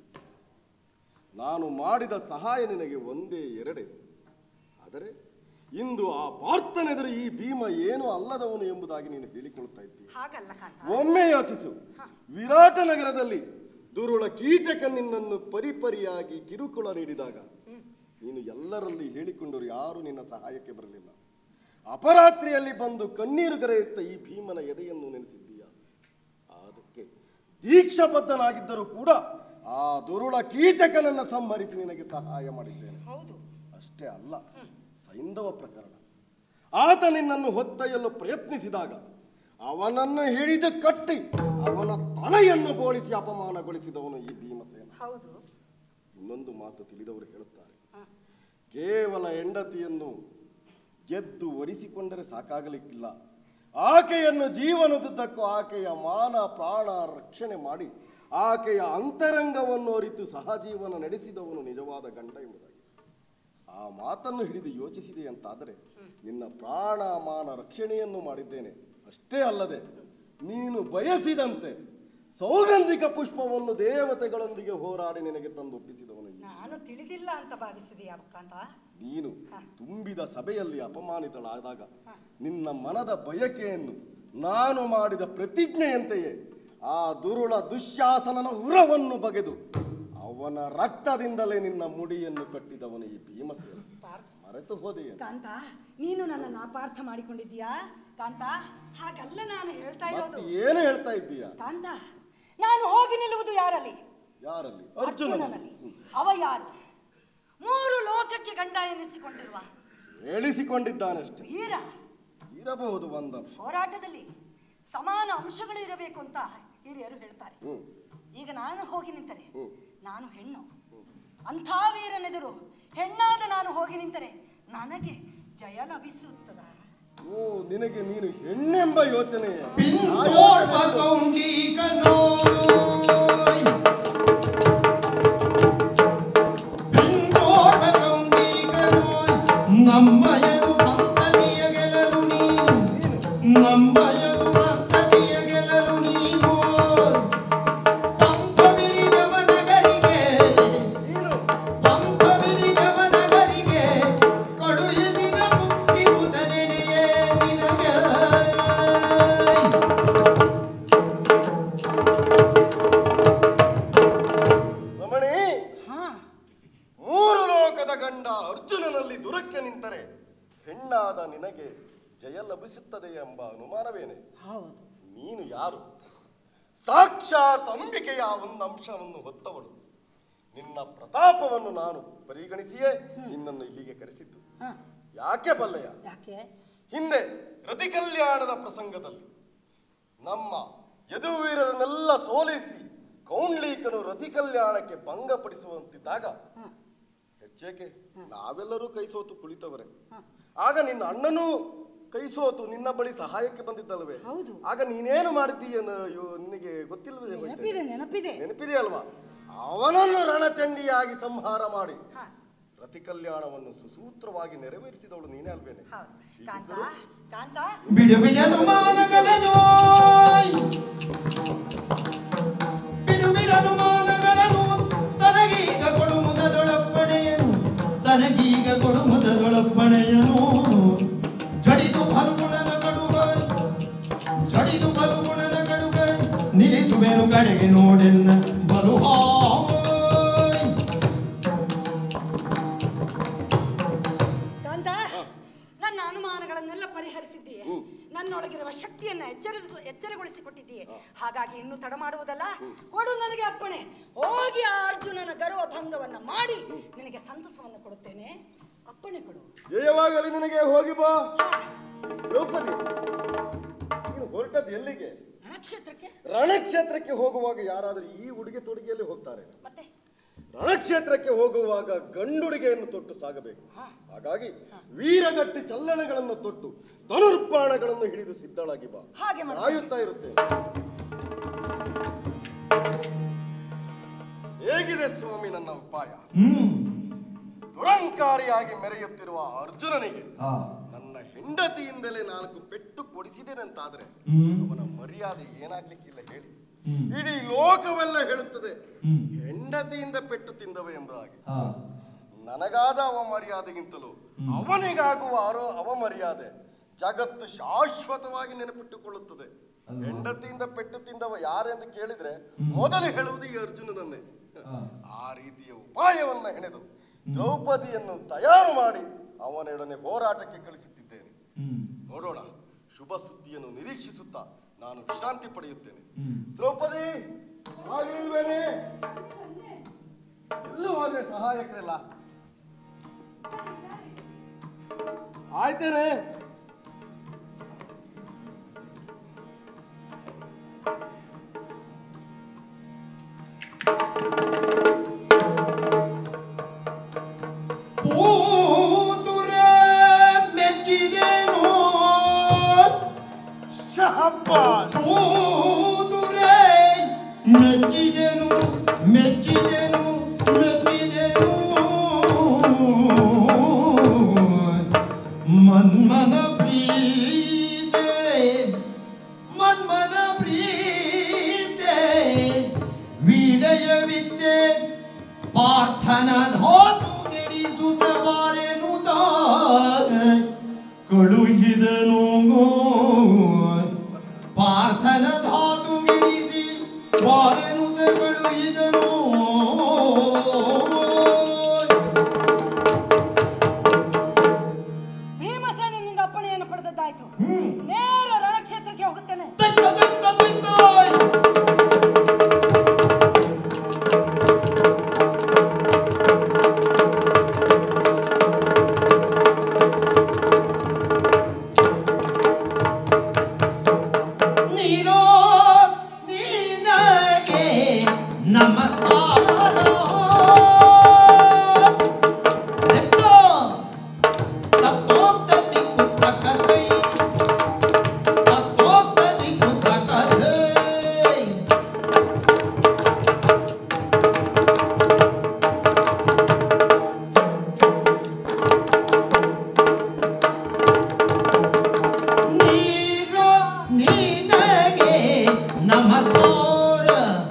ನಾನು ಮಾಡಿದ ಸಹಾಯ ನಿನಗೆ ಒಂದೇ ಎರಡೇ ಆದರೆ ಇಂದು ಆ ಪಾರ್ಥನೆದುರು ಈ ಭೀಮ ಏನು ಅಲ್ಲದವನು ಎಂಬುದಾಗಿ ನೀನು ಹೇಳಿಕೊಳ್ಳುತ್ತಾ ಇದ್ದೀಯ ಹಾಗಲ್ಲ ಕಾಂತ ಒಮ್ಮೆ ಯೋಚಿಸು ವಿರಾಟ ನಗರದಲ್ಲಿ ದುರುಳ ಕೀಚಕ ನಿನ್ನನ್ನು ಪರಿಪರಿಯಾಗಿ ಕಿರುಕುಳ ನೀಡಿದಾಗ ನೀನು ಎಲ್ಲರಲ್ಲಿ ಹೇಳಿಕೊಂಡರು ಯಾರು ನಿನ್ನ ಸಹಾಯಕ್ಕೆ ಬರಲಿಲ್ಲ ಅಪರಾತ್ರಿಯಲ್ಲಿ ಬಂದು ಕಣ್ಣೀರು ಕರೆಯುತ್ತ ಈ ಭೀಮನ ಎದೆಯನ್ನು ನೆನೆಸಿದ್ದೀಯ ಅದಕ್ಕೆ ದೀಕ್ಷಾಬದ್ಧನಾಗಿದ್ದರೂ ಕೂಡ ಆ ದುರುಳ ಕೀಚಕನನ್ನು ಸಂಹರಿಸಿ ನಿನಗೆ ಸಹಾಯ ಮಾಡಿದ್ದೇನೆ ಹೌದು ಅಷ್ಟೇ ಅಲ್ಲ ಸೈಂಧವ ಪ್ರಕರಣ ಆತ ನಿನ್ನನ್ನು ಹೊತ್ತೊಯ್ಯಲು ಪ್ರಯತ್ನಿಸಿದಾಗ ಅವನನ್ನು ಹಿಡಿದು ಕಟ್ಟಿ ಅವನ ತಲೆಯನ್ನು ಬೋಳಿಸಿ ಅಪಮಾನಗೊಳಿಸಿದವನು ಈ ಭೀಮಸೇನ ಹೌದು ಇನ್ನೊಂದು ಮಾತು ತಿಳಿದವರು ಹೇಳುತ್ತಾರೆ ಕೇವಲ ಹೆಂಡತಿಯನ್ನು ಗೆದ್ದು ಒರಿಸಿಕೊಂಡರೆ ಸಾಕಾಗಲಿಕ್ಕಿಲ್ಲ ಆಕೆಯನ್ನು ಜೀವನದುದ್ದಕ್ಕೂ ಆಕೆಯ ಮಾನ ಪ್ರಾಣ ರಕ್ಷಣೆ ಮಾಡಿ ಆಕೆಯ ಅಂತರಂಗವನ್ನು ಅರಿತು ಸಹಜೀವನ ನಡೆಸಿದವನು ನಿಜವಾದ ಗಂಡ ಎಂಬುದಾಗಿ ಆ ಮಾತನ್ನು ಹಿಡಿದು ಯೋಚಿಸಿದೆ ಅಂತಾದರೆ ನಿನ್ನ ಪ್ರಾಣ ಮಾನ ರಕ್ಷಣೆಯನ್ನು ಮಾಡಿದ್ದೇನೆ ಅಷ್ಟೇ ಅಲ್ಲದೆ ನೀನು ಬಯಸಿದಂತೆ ಸೌಗಂಧಿಕ ಪುಷ್ಪವನ್ನು ದೇವತೆಗಳೊಂದಿಗೆ ಹೋರಾಡಿ ನಿನಗೆ ತಂದು ಒಪ್ಪಿಸಿದವನು ಈ ನಾನು ತಿಳಿದಿಲ್ಲ ಅಂತ ಭಾವಿಸಿದೀಯ ಕಾಂತ ನೀನು ತುಂಬಿದ ಸಭೆಯಲ್ಲಿ ಅಪಮಾನಿತಳಾದಾಗ ನಿನ್ನ ಮನದ ಬಯಕೆಯನ್ನು ನಾನು ಮಾಡಿದ ಪ್ರತಿಜ್ಞೆಯಂತೆಯೇ ಆ ದುರುಳ ದುಶ್ಯಾಸನನ ಉರವನ್ನು ಬಗೆದು ಅವನ ರಕ್ತದಿಂದಲೇ ನಿನ್ನ ಮುಡಿಯನ್ನು ಕಟ್ಟಿದವನು ಈ ಭೀಮಸೇನ ಮರೆತು ಹೋದೆಯೇನು ಕಾಂತ ನೀನು ನನ್ನ ಅಪಾರ್ಥ ಮಾಡಿಕೊಂಡಿದ್ದೀಯಾ ಕಾಂತ ಹಾಗಲ್ಲ ನಾನು ಹೇಳ್ತಾ ಮತ್ತೆ ಇರೋದು ಏನು ಹೇಳ್ತಾ ಇದ್ದೀಯ ಕಾಂತ ನಾನು ಹೋಗಿ ನಿಲ್ಲುವುದು ಯಾರಲ್ಲಿ ಯಾರಲ್ಲಿ ಅರ್ಜುನನಲ್ಲಿ ಅವ ಯಾರು ಮೂರು ಲೋಕಕ್ಕೆ ಗಂಡ ಎನಿಸಿಕೊಂಡಿರುವ ಹೇಳಿಸಿಕೊಂಡಿದ್ದಾನಷ್ಟೇ ವೀರ ಇರಬಹುದು ಒಂದಂಶ ಹೋರಾಟದಲ್ಲಿ ಸಮಾನ ಅಂಶಗಳು ಇರಬೇಕು ಅಂತ ಹಿರಿಯರು ಹೇಳ್ತಾರೆ ಹ್ಮ್ ಈಗ ನಾನು ಹೋಗಿ ನಿಂತರೆ ನಾನು ಹೆಣ್ಣು ಅಂಥ ವೀರನೆದುರು ಹೆಣ್ಣಾದ ನಾನು ಹೋಗಿ ನಿಂತರೆ ನನಗೆ ಜಯ ಲಭಿಸುತ್ತದ ಓ ನಿನಗೆ ನೀನು ಹೆಣ್ಣೆಂಬ ಯೋಚನೆ ಪಿಂದೋರ್ವ ಕೌಂಡಿಗನೋಯ್. ಪಿಂದೋರ್ವ ಕೌಂಡಿಗನೋಯ್. ನಮ್ಮಯದು ಸಂತತಿಯ ಗೆಲಲು ನೀನು ನಮ್ಮಯದು ಸಂತತಿಯ ಗೆಲಲು ನೀನು ಪಂಥ ಬಿಡಿದವ ನಗರಿಗೆ ಪಂಥ ಬಿಡಿದವ ನಗರಿಗೆ ಕಳುಹಿಸಿದ ಮುಕ್ತಿ ಉದನೆಡೆಯೇ ನಿನಗೆ ರಮಣಿ ಹಾ ಮೂರು ಲೋಕದ ಗಂಡ ಅರ್ಜುನನಲ್ಲಿ ದುರಕ್ಕೆ ನಿಂತರೆ ಹೆಣ್ಣಾದ ನಿನಗೆ ಜಯ ಲಭಿಸುತ್ತದೆ ಎಂಬ ಅನುಮಾನವೇನೆ ಹೌದು ನೀನು ಯಾರು ಸಾಕ್ಷಾತ್ ಅಂಬಿಕೆಯ ಒಂದು ಅಂಶವನ್ನು ಹೊತ್ತವಳು ನಿನ್ನ ಪ್ರತಾಪವನ್ನು ನಾನು ಪರಿಗಣಿಸಿಯೇ ನಿನ್ನನ್ನು ಇಲ್ಲಿಗೆ ಕರೆಸಿದ್ದು ಹಾ ಯಾಕೆ ಬಲ್ಲೆಯ ಯಾಕೆ ಹಿಂದೆ ರತಿ ಕಲ್ಯಾಣದ ಪ್ರಸಂಗದಲ್ಲಿ ನಮ್ಮ ಯದುವೀರರನ್ನೆಲ್ಲ ಸೋಲಿಸಿ ಕೌಂಡ್ಲೀಕನು ರತಿ ಕಲ್ಯಾಣಕ್ಕೆ ಭಂಗಪಡಿಸುವಂತಿದ್ದಾಗ ಹೆಚ್ಚೇಕೆ ನಾವೆಲ್ಲರೂ ಕೈ ಸೋತು ಕುಳಿತವರೇ ಆಗ ನಿನ್ನ ಅಣ್ಣನೂ ಕೈ ಸೋತು ನಿನ್ನ ಬಳಿ ಸಹಾಯಕ್ಕೆ ಬಂದಿದ್ದಲ್ವೇ ಹೌದು. ಆಗ ನೀನೇನು ಮಾಡಿದ್ದೀಯ ನಿನಗೆ ಗೊತ್ತಿಲ್ವೇ ಹೋಯ್ತಾ? ನೆನಪಿದೆ ನೆನಪಿದೆ ನೆನಪಿದೆ ಅಲ್ವಾ ಅವನನ್ನು ರಣಚಂಡಿಯಾಗಿ ಸಂಹಾರ ಮಾಡಿ ಹಾ ರತಿ ಕಲ್ಯಾಣವನ್ನು ಸುಸೂತ್ರವಾಗಿ ನೆರವೇರಿಸಿದವಳು ನೀನೇ ಅಲ್ವೇನೆ ಹೌದು ಕಾಂತ ಕಾಂತ ಬಿಡು ಬಿಡಲು ಮಾನಗಳನ್ನು ಬಿಡು ಬಿಡಲು ಮಾನಗಳನ್ನು ತನಗೀಗ ಕೊಡು ಮುದದೊಳಪ್ಪಣೆಯನು ತನಗೀಗ ಕೊಡು ಮುದದೊಳಪ್ಪಣೆಯನು ನೋಡೆನ್ನ ಬಲುಹಾ ಕಾಂತ ನನ್ನ ಅನುಮಾನಗಳನ್ನೆಲ್ಲ ಪರಿಹರಿಸಿದ್ದೀಯೆ ನನ್ನೊಳಗಿರುವ ಶಕ್ತಿಯನ್ನ ಎಚ್ಚರಿಸ ಎಚ್ಚರಗೊಳಿಸಿಕೊಟ್ಟಿದ್ದೀಯೆ ಹಾಗಾಗಿ ಇನ್ನು ತಡ ಮಾಡುವುದಲ್ಲ ಕೊಡು ನನಗೆ ಅಪ್ಪಣೆ ಹೋಗಿ ಆ ಅರ್ಜುನನ ಗರ್ವ ಭಂಗವನ್ನ ಮಾಡಿ ನಿನಗೆ ಸಂತಸವನ್ನು ಕೊಡುತ್ತೇನೆ ಅಪ್ಪಣೆ ಕೊಡು ಜಯವಾಗಲಿ ನಿನಗೆ ಹೋಗಿ ಬಾ ದ್ರೌಪದಿ ನೀನು ಹೊರಟದ್ದು ಎಲ್ಲಿಗೆ ರಣಕ್ಷೇತ್ರಕ್ಕೆ ರಣಕ್ಷೇತ್ರಕ್ಕೆ ಹೋಗುವಾಗ ಯಾರಾದರೂ ಈ ಉಡುಗೆ ತೊಡುಗೆಯಲ್ಲಿ ಹೋಗ್ತಾರೆ ಮತ್ತೆ ರಣಕ್ಷೇತ್ರಕ್ಕೆ ಹೋಗುವಾಗ ಗಂಡುಡುಗೆಯನ್ನು ತೊಟ್ಟು ಸಾಗಬೇಕು ಹಾಗಾಗಿ ವೀರಗಟ್ಟಿ ಚಲ್ಲಣಗಳನ್ನು ತೊಟ್ಟು ಧನುರ್ಬಾಣಗಳನ್ನು ಹಿಡಿದು ಸಿದ್ಧಳಾಗಿ ಬಾ ಹಾಗೆ ಮಾಡು. ಕಾಯುತ್ತಾ ಇರುತ್ತೇನೆ ಹೇಗಿದೆ ಸ್ವಾಮಿ ನನ್ನ ಉಪಾಯ ದುರಂಕಾರಿಯಾಗಿ ಮೆರೆಯುತ್ತಿರುವ ಅರ್ಜುನನಿಗೆ ನನ್ನ ಹೆಂಡತಿಯಿಂದಲೇ ನಾಲ್ಕು ಪೆಟ್ಟು ಕೊಡಿಸಿದ್ದೇನೆಂತಾದ್ರೆ ಅವನ ಮರ್ಯಾದೆ ಏನಾಗ್ಲಿಕ್ಕಿಲ್ಲ ಹೇಳಿ ಇಡೀ ಲೋಕವೆಲ್ಲ ಹೇಳುತ್ತದೆ ಹೆಂಡತಿಯಿಂದ ಪೆಟ್ಟು ತಿಂದವ ಎಂಬುದಾಗಿ ನನಗಾದ ಅವಮರ್ಯಾದೆಗಿಂತಲೂ ಅವನಿಗಾಗುವ ಆರೋ ಅವಮರ್ಯಾದೆ ಜಗತ್ತು ಶಾಶ್ವತವಾಗಿ ನೆನಪಿಟ್ಟುಕೊಳ್ಳುತ್ತದೆ ಹೆಂಡತಿಯಿಂದ ಪೆಟ್ಟು ತಿಂದವ ಯಾರೆಂದು ಕೇಳಿದ್ರೆ ಮೊದಲು ಹೇಳುವುದು ಈ ಅರ್ಜುನನನ್ನೇ ಆ ರೀತಿಯ ಉಪಾಯವನ್ನ ಹೆಣೆದು ದ್ರೌಪದಿಯನ್ನು ತಯಾರು ಮಾಡಿ ಅವನೊಡನೆ ಹೋರಾಟಕ್ಕೆ ಕಳಿಸುತ್ತಿದ್ದೇನೆ ನೋಡೋಣ ಶುಭ ಸುದ್ದಿಯನ್ನು ನಿರೀಕ್ಷಿಸುತ್ತಾ ನಾನು ವಿಶ್ರಾಂತಿ ಪಡೆಯುತ್ತೇನೆ ದ್ರೌಪದಿ ಹಾಗಿಲ್ವೇನೆ ಎಲ್ಲೂ ಹೋದ್ರೆ ಸಹಾಯಕರೆಲ್ಲ ಆಯ್ತೇನೆ ಕೂತುರೆ ಮೆಚ್ಚಿದೆನು ಶಹಬ್ಬಾಸ್ ಕೂತುರೆ ಮೆಚ್ಚಿದೆನು ಮೆಚ್ಚಿದೆನು ಮೆಚ್ಚಿದೆನು ಮನ್ಮನ ಪ್ರೀತೆ ಮನ್ಮನ ಪ್ರೀತೆ ವಿನಯವಿದ್ದೆ ಪಾರ್ಥನ ಧೋತು ನಡೆಸುತ್ತ ಬಾರೆನುತ ಕಳುಹಿದನು ಪಾರ್ಥನ ಧಾತು ಮಿಡಿಸಿ ಬಾರೆನುತ ಕಳುಹಿದನು ಭೀಮಸೇನಿಂದ ಅಪ್ಪಣೆಯನ್ನು ಪಡೆದದ್ದಾಯ್ತು ನೇರ ರಣಕ್ಷೇತ್ರಕ್ಕೆ ಹೋಗುತ್ತೇನೆ ತಕ್ಕ ತಕ್ಕ ತಕ್ಕ ನೀನೋ ನಿನಗೆ ನಮಸ್ಕಾರ ಎತ್ತೋ ತತ್ತೋಕ್ತತಿ ಕುತಕತೈ ತತ್ತೋಕ್ತತಿ ಕುತಕತೈ ನೀನು ನಿನಗೆ ನಮಸ್ಕಾರ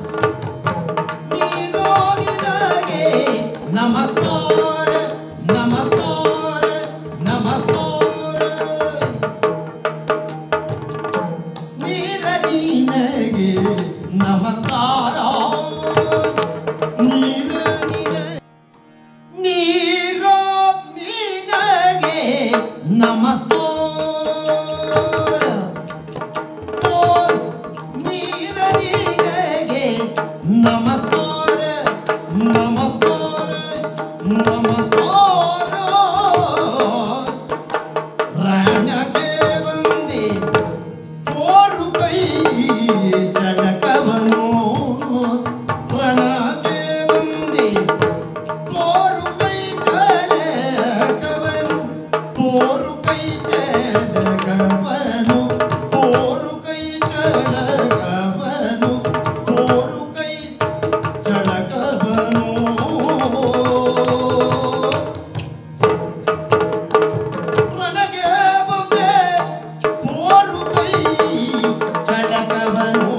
ನೀನು ನಿನಗೆ ನಮಸ್ಕಾರ ನಮಸ್ಕಾರ ನಮಸ್ಕಾರ ನೀರ ನಿನಗೆ ನಮಸ್ಕಾರ ನೀರ ನಿನಗೆ ನೀರು ನಿನಗೆ ನಮಸ್ಕಾರ ಓ ನೀರ ನಿನಗೆ ನಮಸ್ಕಾರ ನಮಸ್ಕಾರ ನಮಸ್ಕಾರ ರಣಕ್ಕೆ ಬಂದೆ ತೋರು ಕೈ ಜಳಕವನು ರಣಕ್ಕೆ ಬಂದೆ ತೋರು ಕೈ ಜಳಕವನು ತೋರು ಕೈ ಜಳಕವನು ತೋರು ಕೈ ಜಳಕವನು ತೋರು ಕೈ ಜಳಕವನು ನನಗೆ ಬಂದೆ ತೋರು ಕೈ ಜಳಕವನು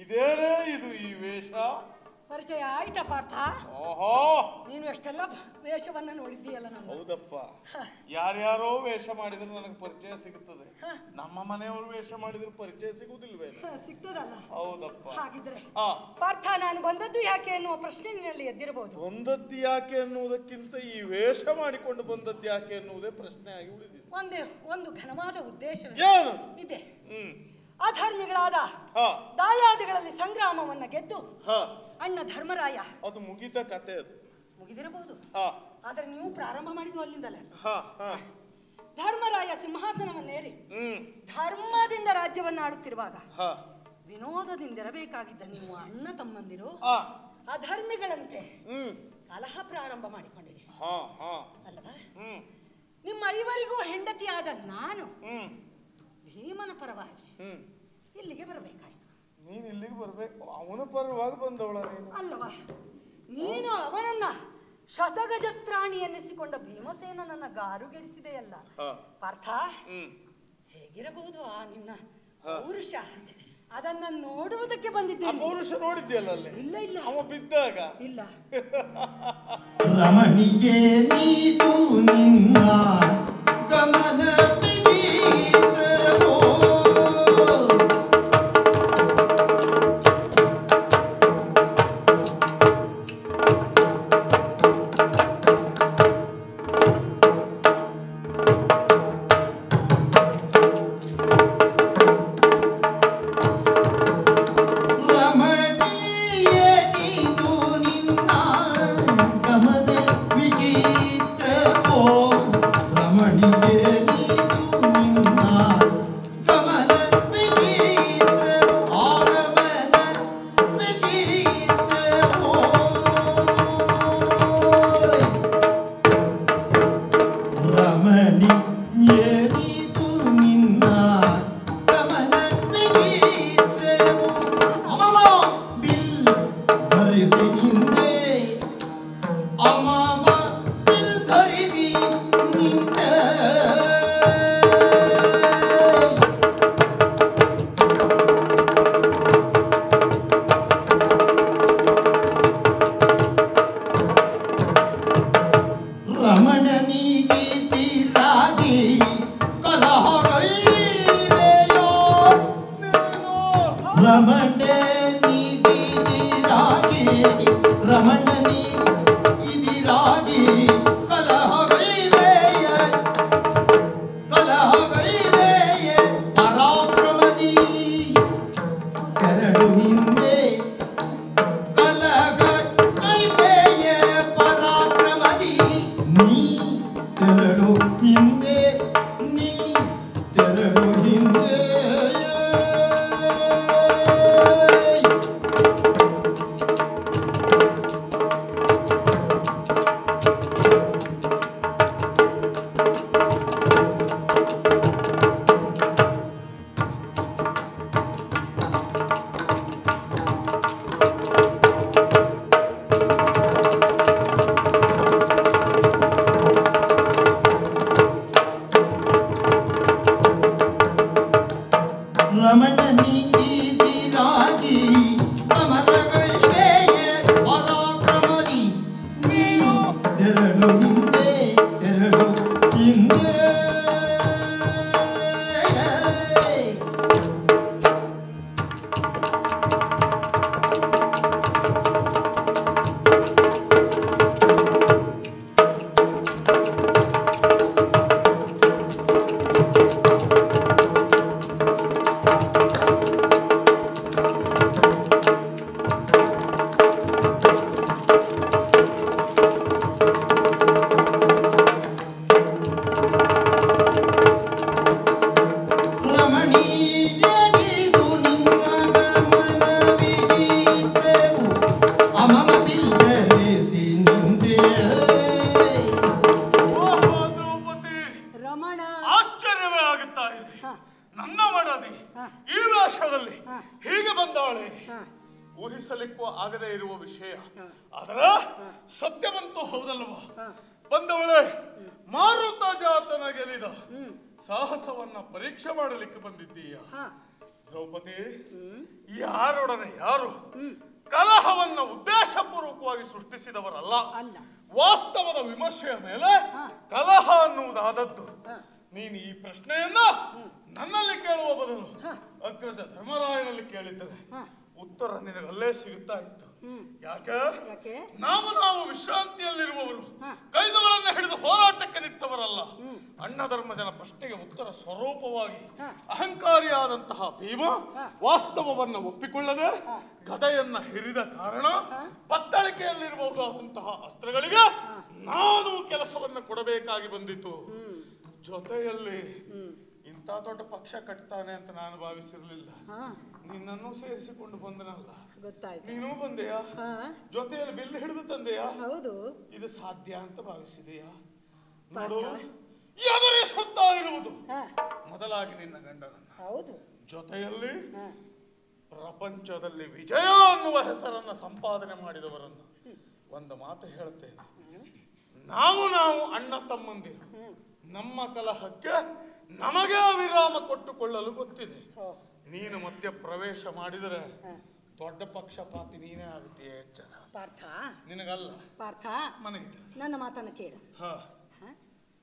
ಇದೇನೇ ಇದು ಈ ವೇಷ ಪರಿಚಯ ಆಯ್ತಾ ಪಾರ್ಥ ಓಹೋ ನೀನು ಎಷ್ಟೆಲ್ಲ ವೇಷವನ್ನ ನೋಡಿದ್ದೀಯಲ್ಲ ನನ್ನ ಹೌದಪ್ಪ ಯಾರ್ಯಾರೋ ವೇಷ ಮಾಡಿದ್ರೆ ನನಗೆ ಪರಿಚಯ ಸಿಗುತ್ತದೆ ನಮ್ಮ ಮನೆಯವರು ವೇಷ ಮಾಡಿದ್ರೆ ಪರಿಚಯ ಸಿಗುವುದಿಲ್ವೇ ಸಿಗ್ತದಲ್ಲ ಹೌದಪ್ಪ ಹಾಗಿದ್ರೆ ಆ ಪಾರ್ಥ ನಾನು ಬಂದದ್ದು ಯಾಕೆ ಎನ್ನುವ ಪ್ರಶ್ನೆ ನಿನ್ನಲ್ಲಿ ಎದ್ದಿರಬಹುದು ಬಂದದ್ದು ಯಾಕೆ ಅನ್ನುವುದಕ್ಕಿಂತ ಈ ವೇಷ ಮಾಡಿಕೊಂಡು ಬಂದದ್ದು ಯಾಕೆ ಎನ್ನುವುದೇ ಪ್ರಶ್ನೆ ಆಗಿ ಉಳಿದಿದೆ ಒಂದು ಒಂದು ಘನವಾದ ಉದ್ದೇಶ ಏನು ಇದೆ ಹ್ಮ್ ಅಧರ್ಮಿಗಳಾದ ಹಾ ದಾಯಾದಿಗಳಲ್ಲಿ ಸಂಗ್ರಾಮವನ್ನ ಗೆದ್ದು ಹಾ ಅಣ್ಣ ಧರ್ಮರಾಯ ಅದು ಮುಗಿದ ಕತೆ ಅದು ಮುಗಿದಿರಬಹುದು ಹಾ ಆದ್ರೆ ನೀವು ಪ್ರಾರಂಭ ಮಾಡಿದ್ದು ಅಲ್ಲಿಂದಲೇ ಹಾ ಹಾ ಧರ್ಮರಾಯ ಸಿಂಹಾಸನವನ್ನೇರಿ ಹ್ಮ್ ಧರ್ಮದಿಂದ ರಾಜ್ಯವನ್ನ ಆಡುತ್ತಿರುವಾಗ ಹಾ ವಿನೋದದಿಂದಿರಬೇಕಾಗಿದ್ದ ನೀವು ಅಣ್ಣ ತಮ್ಮಂದಿರು ಆ ಅಧರ್ಮಿಗಳಂತೆ ಹ್ಮ್ ಕಲಹ ಪ್ರಾರಂಭ ಮಾಡಿಕೊಂಡಿರಿ ಹಾ ಹಾ ಅಲ್ಲವಾ ಹ್ಮ್ ನಿಮ್ಮ ಐವರಿಗೂ ಹೆಂಡತಿಯಾದ ನಾನು ಹ್ಮ್ ಭೀಮನ ಪರವಾಗಿ ಹ್ಮ್ ಇಲ್ಲಿಗೆ ಬರಬೇಕಾಯ್ತು ನೀನ್ ಇಲ್ಲಿಗೆ ಬರ್ಬೇಕು ಅವನ ಪರವಾಗಿ ಬಂದವಳ ನೀನು ಅಲ್ಲವಾ ನೀನು ಅವನನ್ನ ಶತಗಜತ್ರಾಣಿ ಎನ್ನಿಸಿಕೊಂಡ ಭೀಮಸೇನನನ್ನ ಗಾರುಗೆಡಿಸಿದೆಯಲ್ಲ ಹಾ. ಪಾರ್ಥ ಹ್ಮ್ ಹೇಗಿರಬಹುದು ಆ ನಿನ್ನ ಪೌರುಷ ಅದನ್ನ ನೋಡುವುದಕ್ಕೆ ಆ ಬಂದಿದ್ದೇನೆ ಪೌರುಷ ನೋಡಿದ್ಯಲ್ಲ ಅಲ್ಲಿ ಇಲ್ಲ ಇಲ್ಲ ಅವ ಬಿದ್ದಾಗ ಇಲ್ಲ ರಮಣಿಗೆ ನೀದು ನಿನ್ನ ಗಮನ ಬಿಗಿದ್ರವೋ. ರಮಣಿಗೆ ನೀದು ನಿನ್ನ ಗಮನ ವಿಚಿತ್ರವೋ. ರಮಣಿಗೆ ನೀದು ನಿನ್ನ ಗಮನ ವಿಚಿತ್ರವೋ. ಆ ಗಮನ ವಿಚಿತ್ರವೋ. ರಮಣಿ ಏನಿದು ನಿನ್ನ ಗಮನ ವಿಚಿತ್ರವು. ಅಮಮ ಬಿಲ್ ಧರಿಸಿ ಹಿಂದೆ ಅಮಮ ಬಿಲ್ ಧರಿಸಿ ನಿಂತೆ. ರಮಣನಿಗಿದಿರಾಗಿ ಕಲಹಗೈರೆಯೋ ರಮಣನಿಗಿದಿರಾಗಿ ರಮಣನಿ ಇದಿರಾಗಿ ಕಲಹಗೈರೆಯ ಕಲಹಗೈರೆಯ ಪರಾಕ್ರಮದಿ ಎರಡು ಹಿಂದೆ ಕಲಗ ಕೈಪೇಯ ಪರಾಕ್ರಮದಿ ನೀ ತೆರಳು ಹಿಂದೆ ನೀ ತೆರಳು ಹಿಂದೆ ರಮಣನಿಗಿದಿರಾಗಿ ಸಮರಗೈವೆಯ ಪರಾಕ್ರಮದಿ ನೀನು ತೆರಳು ಹಿಂದೆ ತೆರಳು ಹಿಂದೆ ರಮಣೀಯನಿದು ನಿನ್ನ ಗಮನವಿಗಿದ್ದೆವು. ಅಮಮ ಬಿಲ್ಲರಿಸಿ ನಿಂದೆಯೇ. ಓಹೋ ದ್ರೌಪದಿ ರಮಣ ಆಶ್ಚರ್ಯವೇ ಆಗುತ್ತಾ ಇದೆ ಹ. ನನ್ನ ಮಡದಿ ಹ. ಈ ವೇಷದಲ್ಲಿ ಹ. ಹೀಗೆ ಬಂದವಳೆ ಹ. ಊಹಿಸಲಿಕ್ಕೂ ಆಗದೇ ಇರುವ ವಿಷಯ ಹ. ಅದರ ಸತ್ಯವಂತೂ ಹೌದಲ್ವಾ ಹ. ಬಂದವಳೆ ಮಾರುತ ಜಾತನ ಗೆಲಿದ ಸಾಹಸವನ್ನ ಪರೀಕ್ಷೆ ಮಾಡಲಿಕ್ಕೆ ಬಂದಿದ್ದೀಯ ಹ. ದ್ರೌಪದಿ ಯಾರೊಡನೆ ಯಾರು ಕಲಹವನ್ನ ಉದ್ದೇಶಪೂರ್ವಕವಾಗಿ ಸೃಷ್ಟಿಸಿದವರಲ್ಲ ಅಲ್ಲ. ವಾಸ್ತವದ ವಿಮರ್ಶೆಯ ಮೇಲೆ ಕಲಹ ಅನ್ನುವುದಾದದ್ದು ನೀನು ಈ ಪ್ರಶ್ನೆಯನ್ನ ನನ್ನಲ್ಲಿ ಕೇಳುವ ಬದಲು ಅಗ್ರಜ ಧರ್ಮರಾಯನಲ್ಲಿ ಕೇಳಿದ್ದರೆ ಉತ್ತರ ನಿನಗಲ್ಲೇ ಸಿಗುತ್ತಾ ಇತ್ತು ಯಾಕೆ ಯಾಕೆ? ನಾವು ನಾವು ವಿಶ್ರಾಂತಿಯಲ್ಲಿರುವವರು ಕೈದುಗಳನ್ನ ಹಿಡಿದು ಹೋರಾಟಕ್ಕೆ ನಿಂತವರಲ್ಲ ಅಣ್ಣ ಧರ್ಮಜನ ಪ್ರಶ್ನೆಗೆ ಉತ್ತರ ಸ್ವರೂಪವಾಗಿ ಅಹಂಕಾರಿಯಾದಂತಹ ಭೀಮ ವಾಸ್ತವವನ್ನ ಒಪ್ಪಿಕೊಳ್ಳದೆ ಗದೆಯನ್ನ ಹಿರಿದ ಕಾರಣ ಬತ್ತಳಿಕೆಯಲ್ಲಿರಬಹುದಾದಂತಹ ಅಸ್ತ್ರಗಳಿಗೆ ನಾನು ಕೆಲಸವನ್ನ ಕೊಡಬೇಕಾಗಿ ಬಂದಿತು ಜೊತೆಯಲ್ಲಿ ಇಂಥ ದೊಡ್ಡ ಪಕ್ಷ ಕಟ್ತಾನೆ ಅಂತ ನಾನು ಭಾವಿಸಿರ್ಲಿಲ್ಲ ಹಾ ನಿನ್ನನ್ನು ಸೇರಿಸಿಕೊಂಡು ಬಂದನಲ್ಲ ಗೊತ್ತಾಯ್ತು ನೀನು ಬಂದೆಯಾ ಹಾ ಜೊತೆಯಲ್ಲಿ ಬಿಲ್ ಹಿಡಿದು ತಂದೆಯಾ ಹೌದು ಇದು ಸಾಧ್ಯ ಅಂತ ಭಾವಿಸಿದೆಯಾ ಪಾರ್ಥ. ನೋಡು ಎದುರಿಸುತ್ತಾ ಇರುವುದು ಹಾ ಮೊದಲಾಗಿ ನಿನ್ನ ಗಂಡನನ್ನ ಹೌದು ಜೊತೆಯಲ್ಲಿ ಹಾ ಪ್ರಪಂಚದಲ್ಲಿ ವಿಜಯ ಅನ್ನುವ ಹೆಸರನ್ನ ಸಂಪಾದನೆ ಮಾಡಿದವರನ್ನು ಒಂದು ಮಾತು ಹೇಳ್ತೇನೆ ನಾವು ನಾವು ಅಣ್ಣ ತಮ್ಮಂದಿರು ನಮ್ಮ ಕಲಹಕ್ಕೆ ನಮಗೆ ವಿರಾಮ ಕೊಟ್ಟುಕೊಳ್ಳಲು ಗೊತ್ತಿದೆ ಹೋ ನೀನು ಮಧ್ಯ ಪ್ರವೇಶ ಮಾಡಿದರೆ ದೊಡ್ಡ ಪಕ್ಷಪಾತಿ ನೀನೇ ಆಗುತ್ತೀಯ ಎಚ್ಚರ ಪಾರ್ಥ ನಿನಗಲ್ಲ ಪಾರ್ಥ ಮನೆಗೆ ನನ್ನ ಮಾತನ್ನು ಕೇಳು ಹ ಹ?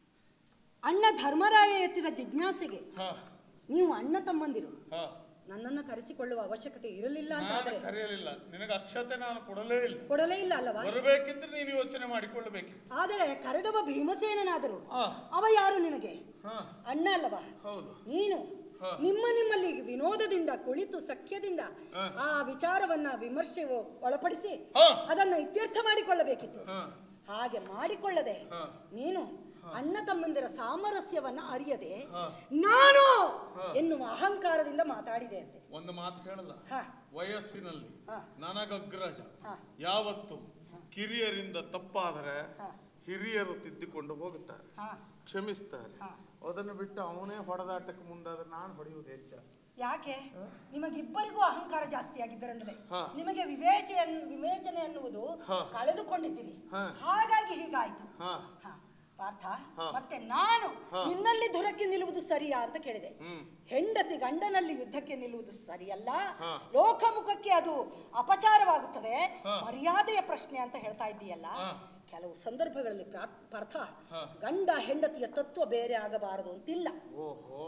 ಅಣ್ಣ ಧರ್ಮರಾಯ ಎತ್ತಿದ ಜಿಜ್ಞಾಸೆಗೆ ಹ ನೀವು ಅಣ್ಣ ತಮ್ಮಂದಿರು ಹ ನನ್ನನ್ನು ಕರೆಸಿಕೊಳ್ಳುವ ಅವಶ್ಯಕತೆ ಇರಲಿಲ್ಲ ನಾನು ಅಂತಾದರೆ ಕರೆಯಲಿಲ್ಲ ನಿನಗೆ ಅಕ್ಷತೆ ನಾನು ಕೊಡಲೇ ಇಲ್ಲ ಕೊಡಲೇ ಇಲ್ಲ ಅಲ್ಲವಾ ಬರಬೇಕಿದ್ರೆ ನೀನು ಯೋಚನೆ ಮಾಡಿಕೊಳ್ಳಬೇಕಿತ್ತು ಆದರೆ ಕರೆದವ ಭೀಮಸೇನನಾದರು ಆ. ಅವ ಯಾರು ನಿನಗೆ ಹ ಅಣ್ಣ ಅಲ್ಲವಾ ಹೌದು ನೀನು ಹ. ನಿಮ್ಮ ನಿಮ್ಮಲ್ಲಿ ವಿನೋದದಿಂದ ಕುಳಿತು ಸಖ್ಯದಿಂದ ಹ. ಆ ವಿಚಾರವನ್ನ ವಿಮರ್ಶೆ ಒಳಪಡಿಸಿ ಹ. ಅದನ್ನ ಇತ್ಯರ್ಥ ಮಾಡಿಕೊಳ್ಳಬೇಕಿತ್ತು ಹ ಹಾಗೆ ಮಾಡಿಕೊಳ್ಳದೆ ಹ. ನೀನು ಅಣ್ಣ ತಮ್ಮಂದಿರ ಸಾಮರಸ್ಯವನ್ನ ಅರಿಯದೆ ನಾನು ಎನ್ನುವ ಅಹಂಕಾರದಿಂದ ಮಾತಾಡಿದೆ ಅಂತೆ ಒಂದು ಮಾತು ಹೇಳಲ್ಲ ಹ. ವಯಸ್ಸಿನಲ್ಲಿ ಹ. ನನಗಗ್ರಜ ಹ. ಯಾವತ್ತು ಕಿರಿಯರಿಂದ ತಪ್ಪಾದರೆ ಹ. ಹಿರಿಯರು ತಿದ್ದಿಕೊಂಡು ಹೋಗುತ್ತಾರೆ ಹ. ಕ್ಷಮಿಸ್ತಾರೆ ಹ. ಅದನ್ನು ಬಿಟ್ಟು ಅವನೇ ಹೊಡೆದಾಟಕ್ಕೆ ಮುಂದಾದ್ರೆ ನಾನು ಹೊಡೆಯುವುದು ಹೆಚ್ಚ ಯಾಕೆ ನಿಮಗಿಬ್ಬರಿಗೂ ಅಹಂಕಾರ ಜಾಸ್ತಿ ಆಗಿದ್ದರೆಂದರೆ ಹ. ನಿಮಗೆ ವಿವೇಚನೆ ವಿವೇಚನೆ ಅನ್ನುವುದು ಹ. ಕಳೆದುಕೊಂಡಿದ್ದೀರಿ ಹ. ಹಾಗಾಗಿ ಹೀಗಾಯ್ತು ಹ. ಹ. ಪಾರ್ಥ ಹ. ಮತ್ತೆ ನಾನು ಹ. ನಿನ್ನಲ್ಲಿ ಧುರಕ್ಕೆ ನಿಲ್ಲುವುದು ಸರಿಯಾ ಅಂತ ಕೇಳಿದೆ ಹೆಂಡತಿ ಗಂಡನಲ್ಲಿ ಯುದ್ಧಕ್ಕೆ ನಿಲ್ಲುವುದು ಸರಿಯಲ್ಲ ಹ. ಲೋಕಮುಖಕ್ಕೆ ಅದು ಅಪಚಾರವಾಗುತ್ತದೆ ಮರ್ಯಾದೆಯ ಪ್ರಶ್ನೆ ಅಂತ ಹೇಳ್ತಾ ಇದ್ದೀಯಲ್ಲ ಹ. ಕೆಲವು ಸಂದರ್ಭಗಳಲ್ಲಿ ಪ್ರಾ- ಪಾರ್ಥ ಗಂಡ ಹೆಂಡತಿಯ ತತ್ವ ಬೇರೆ ಆಗಬಾರದು ಅಂತಿಲ್ಲ ಓಹೋ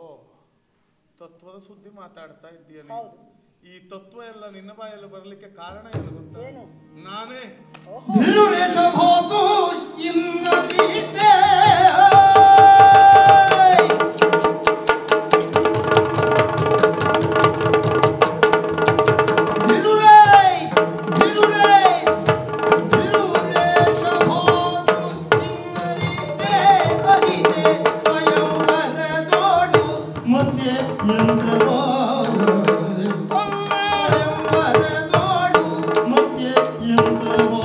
ತತ್ವದ ಸುದ್ದಿ ಮಾತಾಡ್ತಾ ಇದ್ದೀಯ ನೀನು. ಹೌದು. ಈ ತತ್ವ ಎಲ್ಲ ನಿನ್ನ ಬಾಯಲ್ಲಿ ಬರಲಿಕ್ಕೆ ಕಾರಣ ಏನು ಗೊತ್ತಾ ಏನು ನಾನೇ ಓಹೋ ಧಿರುವೇಷಭಾಸು ಇನ್ನತೀತೆ ಧಿರುರೇ ಧಿರುರೇ ಧಿರುವೇಷಭಾಸು ಇನ್ನರೀತೆ ಅರಿತೆ ಸ್ವಯಂವರದೋಡು ಮಧ್ಯೆ ಯಂತ್ರವೋ ಸ್ವಯಂವರದೋಡು ಮಧ್ಯೆ ಯಂತ್ರವೋ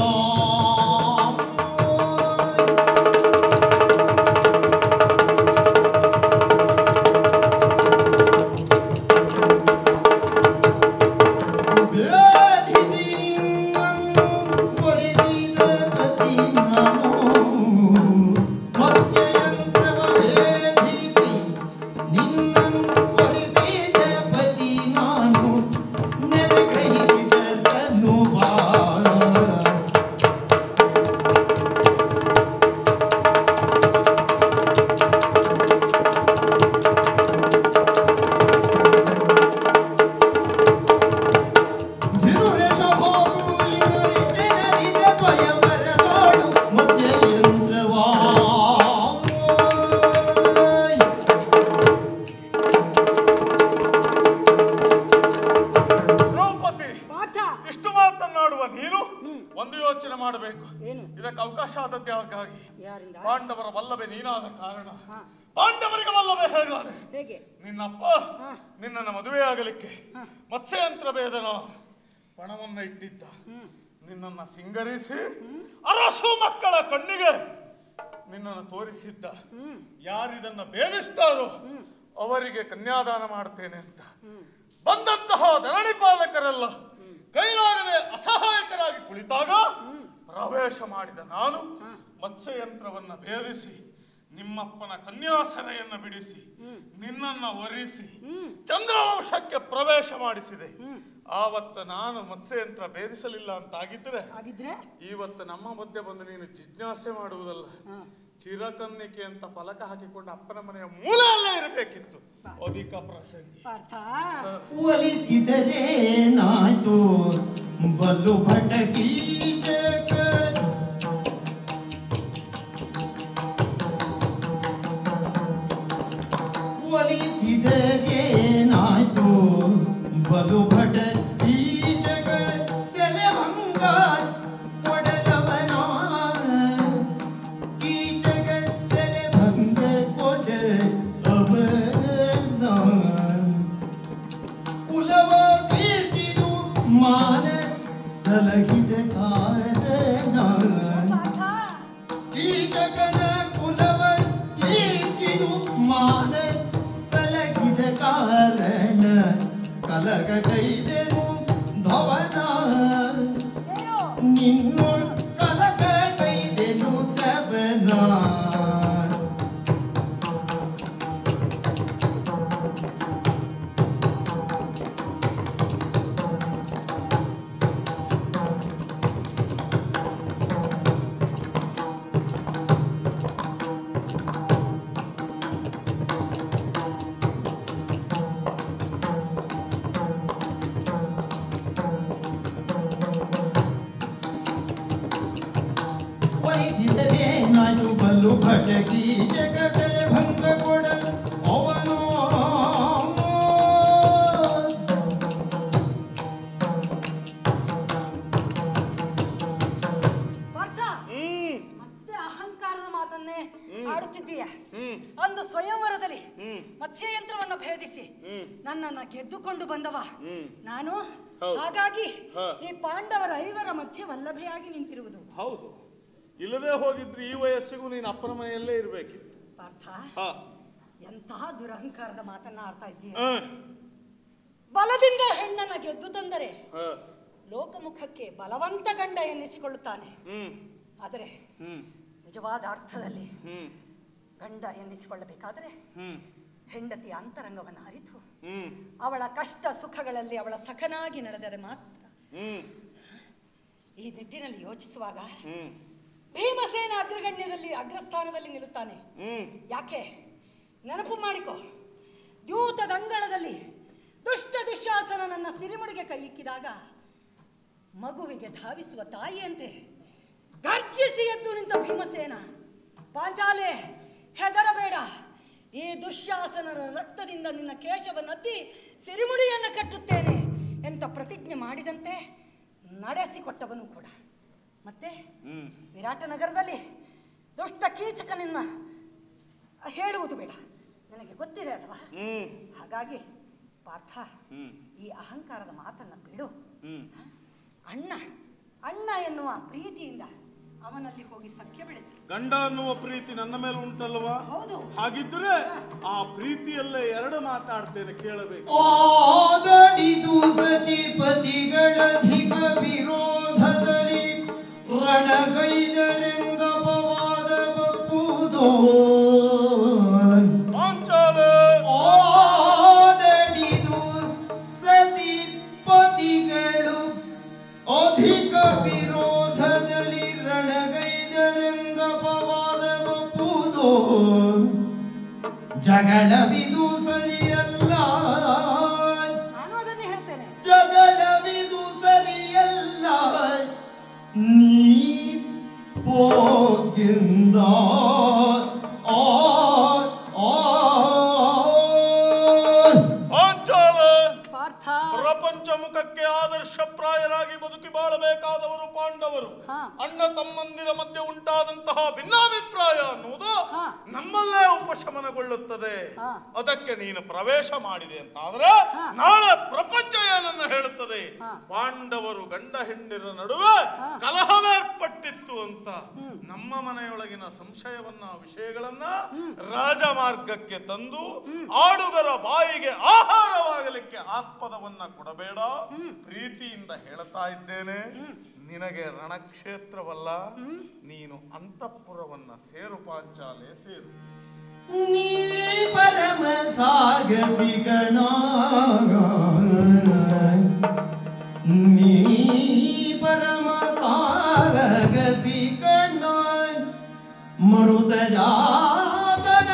ದ್ರೌಪದಿ ಪಾರ್ಥ ಇಷ್ಟು ಮಾತನ್ನಾಡುವ ನೀನು ಒಂದು ಯೋಚನೆ ಮಾಡಬೇಕು ಏನು ಇದಕ್ಕೆ ಅವಕಾಶ ಆದದ್ದು ಯಾರಿಗಾಗಿ ಯಾರಿಂದ ಪಾಂಡವರ ವಲ್ಲಭೆ ನೀನಾದ ಕಾರಣ ಹಾ. ಪಾಂಡವರಿಗೆ ವಲ್ಲಭೆ ಹೇಗಾದೆ ಹೇಗೆ ನಿನ್ನಪ್ಪ ಹಾ. ನಿನ್ನನ್ನು ಮದುವೆಯಾಗಲಿಕ್ಕೆ ಮತ್ಸ್ಯಯಂತ್ರ ಭೇದನ ಪಣವನ್ನ ಇಟ್ಟಿದ್ದ ನಿನ್ನನ್ನ ಸಿಂಗರಿಸಿ ಅರಸು ಮಕ್ಕಳ ಕಣ್ಣಿಗೆ ನಿನ್ನನ್ನು ತೋರಿಸಿದ್ದ ಯಾರಿದನ್ನ ಭೇದಿಸ್ತಾರೋ ಅವರಿಗೆ ಕನ್ಯಾದಾನ ಮಾಡ್ತೇನೆ ಅಂತ ಬಂದಂತಹ ಧರಣಿ ಪಾಲಕರೆಲ್ಲ ಕೈಲಾಗದೆ ಅಸಹಾಯಕರಾಗಿ ಕುಳಿತಾಗ ಪ್ರವೇಶ ಮಾಡಿದ ನಾನು ಮತ್ಸ್ಯಯಂತ್ರವನ್ನ ಭೇದಿಸಿ ನಿಮ್ಮಪ್ಪನ ಕನ್ಯಾಸರೆಯನ್ನು ಬಿಡಿಸಿ ನಿನ್ನನ್ನ ಒರಿಸಿ ಚಂದ್ರವಂಶಕ್ಕೆ ಪ್ರವೇಶ ಮಾಡಿಸಿದೆ ಆವತ್ತ ನಾನು ಮತ್ಸ್ಯಯಂತ್ರ ಭೇದಿಸಲಿಲ್ಲ ಅಂತಾಗಿದ್ರೆ ಆಗಿದ್ರೆ ಇವತ್ತು ನಮ್ಮ ಮಧ್ಯೆ ಬಂದು ನೀನು ಜಿಜ್ಞಾಸೆ ಮಾಡುವುದಲ್ಲ ಚಿರಕನ್ನಿಕೆ ಅಂತ ಫಲಕ ಹಾಕಿಕೊಂಡು ಅಪ್ಪನ ಮನೆಯ ಮೂಲೆಯಲ್ಲೇ ಇರಬೇಕಿತ್ತು ಅಧಿಕ ಪ್ರಸಂಗಿ ಪಾರ್ಥ ಒಲಿಸಿದರೇನಾಯ್ತು ಬಲು ಭಟಕೀಚಕ ಒಲಿಸಿದರೇನಾಯ್ತು ಬಲು ಭಟಕೀಚಕ ಸೆಲೆಭಂಗ ಕೊಡಲವನ ಕೀಚಕ ಸೆಲೆಭಂಗ ಕೊಡ ಅವನ ಕುಲವ ಕೀರ್ತಿದು ಮಾನ ಸಲಹಿದ ಕಾರಣ ಈ ಜಗನ ಕುಲವ ಕೀರ್ತಿದು ಮಾನ ಸಲಹಿದ ಕಾರಣ ಕಲಗ ಕೈದೆನು ಭವನ ನಿನ್ನೊಳ್ ಕಲಗ ಕೈದೆನು ತವನ ಒಲಿಸಿದರೇನಾಯ್ತು ಬಲು ಭಟಕಿ ಜಗದ ಭಂಗ ಕೊಡ ಅವನು ಪಾರ್ಥ ಮತ್ತೆ ಅಹಂಕಾರದ ಮಾತನ್ನೇ ಆಡುತ್ತಿದ್ದೀಯ ಒಂದು ಸ್ವಯಂವರದಲ್ಲಿ ಮತ್ಸ್ಯಯಂತ್ರವನ್ನು ಭೇದಿಸಿ ನನ್ನನ್ನ ಗೆದ್ದುಕೊಂಡು ಬಂದವ ನಾನು ಹಾಗಾಗಿ ಈ ಪಾಂಡವರ ಐವರ ಮಧ್ಯೆ ವಲ್ಲಭೆಯಾಗಿ ನಿಂತಿರುವುದು ಹೌದು ಇಲ್ಲದೆ ಹೋಗಿದ್ರೆ ಈ ವಯಸ್ಸಿಗೂ ನೀನು ಅಪ್ಪನ ಮನೆಯಲ್ಲೇ ಇರಬೇಕಿತ್ತು ಪಾರ್ಥ ಹಾ ಎಂತಹ ದುರಹಂಕಾರದ ಮಾತನ್ನ ಆಡ್ತಾ ಇದ್ದೀಯ ಹಾ, ಬಲದಿಂದ ಹೆಣ್ಣನ್ನ ಗೆದ್ದು ತಂದರೆ ಹಾ, ಲೋಕಮುಖಕ್ಕೆ ಬಲವಂತ ಗಂಡ ಎನ್ನಿಸಿಕೊಳ್ಳುತ್ತಾನೆ ಹ್ಮ್ ಆದರೆ ಹ್ಮ್ ನಿಜವಾದ ಅರ್ಥದಲ್ಲಿ ಹ್ಮ್ ಗಂಡ ಎನ್ನಿಸಿಕೊಳ್ಳಬೇಕಾದರೆ ಹ್ಮ್ ಹೆಂಡತಿಯ ಅಂತರಂಗವನ್ನು ಅರಿತು ಹ್ಮ್ ಅವಳ ಕಷ್ಟ ಸುಖಗಳಲ್ಲಿ ಅವಳ ಸಖನಾಗಿ ನಡೆದರೆ ಮಾತ್ರ ಹ್ಮ್ ಈ ನಿಟ್ಟಿನಲ್ಲಿ ಯೋಚಿಸುವಾಗ ಹ್ಮ್ ಭೀಮಸೇನ ಅಗ್ರಗಣ್ಯದಲ್ಲಿ ಅಗ್ರಸ್ಥಾನದಲ್ಲಿ ನಿಲ್ಲುತ್ತಾನೆ ಹ್ಮ್ ಯಾಕೆ ನೆನಪು ಮಾಡಿಕೊ ದ್ಯೂತದಂಗಳದಲ್ಲಿ ದುಷ್ಟ ದುಶ್ಯಾಸನ ನನ್ನ ಸಿರಿಮುಡಿಗೆ ಕೈ ಇಕ್ಕಿದಾಗ ಮಗುವಿಗೆ ಧಾವಿಸುವ ತಾಯಿಯಂತೆ ಗರ್ಜಿಸಿ ಎದ್ದು ನಿಂತ ಭೀಮಸೇನ ಪಾಂಚಾಲೆ ಹೆದರಬೇಡ ಈ ದುಶ್ಯಾಸನರ ರಕ್ತದಿಂದ ನಿನ್ನ ಕೇಶವನ್ನತ್ತಿ ಸಿರಿಮುಡಿಯನ್ನು ಕಟ್ಟುತ್ತೇನೆ ಎಂತ ಪ್ರತಿಜ್ಞೆ ಮಾಡಿದಂತೆ ನಡೆಸಿಕೊಟ್ಟವನು ಕೂಡ ಮತ್ತೆ ವಿರಾಟ ನಗರದಲ್ಲಿ ದುಷ್ಟ ಕೀಚಕನಿನ್ನ ಹೇಳುವುದು ಬೇಡ ನನಗೆ ಗೊತ್ತಿದೆ ಅಲ್ವಾ ಹ್ಮ್ ಹಾಗಾಗಿ ಪಾರ್ಥ ಈ ಅಹಂಕಾರದ ಮಾತನ್ನ ಬಿಡು ಹ? ಅಣ್ಣ ಅಣ್ಣ ಎನ್ನುವ ಪ್ರೀತಿಯಿಂದ ಅವನಲ್ಲಿ ಹೋಗಿ ಸಖ್ಯ ಬೆಳೆಸು ಗಂಡ ಅನ್ನುವ ಪ್ರೀತಿ ನನ್ನ ಮೇಲೆ ಉಂಟಲ್ವಾ ಹೌದು ಹಾಗಿದ್ರೆ ಆ ಪ್ರೀತಿಯಲ್ಲೇ ಎರಡು ಮಾತಾಡ್ತೇನೆ ಕೇಳಬೇಕು ಆದಡಿದು ಸತಿಪತಿಗಳಧಿಕ ವಿರೋಧದಲ್ಲಿ ರಣಗೈದರೆಂದಪವಾದ ಬಪ್ಪುದೋ ಪಾಂಚಾಲೆ ಆದಡಿದು ಸತಿಪತಿಗಳು ಅಧಿಕ ವಿರೋಧದಲ್ಲಿ ರಣಗೈದರೆಂದಪವಾದ ಬಪ್ಪುದೋ ಜಗಳವಿದು ಸರಿಯಲ್ಲ ನಾನು ಅದನ್ನೇ ಹೇಳ್ತೇನೆ ಜಗಳವಿದು ಸರಿಯಲ್ಲ ನೀ ಹೋಗಿಂದ ಆ ಆ ಪಾಂಚಾಲೆ ಪಾರ್ಥ ಪ್ರಪಂಚ ಮುಖಕ್ಕೆ ಆದರ್ಶಪ್ರಾಯರಾಗಿ ಬದುಕಿ ಬಾಳಬೇಕಾದವರು ಪಾಂಡವರು ಹಾ. ಅಣ್ಣ ತಮ್ಮಂದಿರ ಮಧ್ಯೆ ಉಂಟಾದಂತಹ ಭಿನ್ನಾಭಿಪ್ರಾಯ ಅನ್ನುವುದು ಹಾ. ನಮ್ಮಲ್ಲೇ ಉಪಶಮನಗೊಳ್ಳುತ್ತದೆ ಹಾ. ಅದಕ್ಕೆ ನೀನು ಪ್ರವೇಶ ಮಾಡಿದೆ ಅಂತ ಆದ್ರೆ ಹಾ. ನಾಳೆ ಪ್ರಪಂಚ ಏನನ್ನ ಹೇಳುತ್ತದೆ ಹಾ. ಪಾಂಡವರು ಗಂಡ ಹೆಂಡಿರ ನಡುವೆ ಕಲಹವೇರ್ಪಟ್ಟಿತ್ತು ಅಂತ ನಮ್ಮ ಮನೆಯೊಳಗಿನ ಸಂಶಯವನ್ನ ವಿಷಯಗಳನ್ನ ರಾಜಮಾರ್ಗಕ್ಕೆ ತಂದು ಆಡುಗರ ಬಾಯಿಗೆ ಆಹಾರವಾಗಲಿಕ್ಕೆ ಆಸ್ಪದವನ್ನ ಕೊಡಬೇಡ ಪ್ರೀತಿಯಿಂದ ಹೇಳ್ತಾ ಇದ್ದೇನೆ ನಿನಗೆ ರಣಕ್ಷೇತ್ರವಲ್ಲ ನೀನು ಅಂತಃಪುರವನ್ನ ಸೇರು ಪಾಂಚಾಲೆ ಸೇರು ನೀ ಪರಮ ಸಾಗಸಿಗಣ ನೀ ಪರಮ ಸಾಗಸಿಗಣ ಮರುತ ಜಾತನ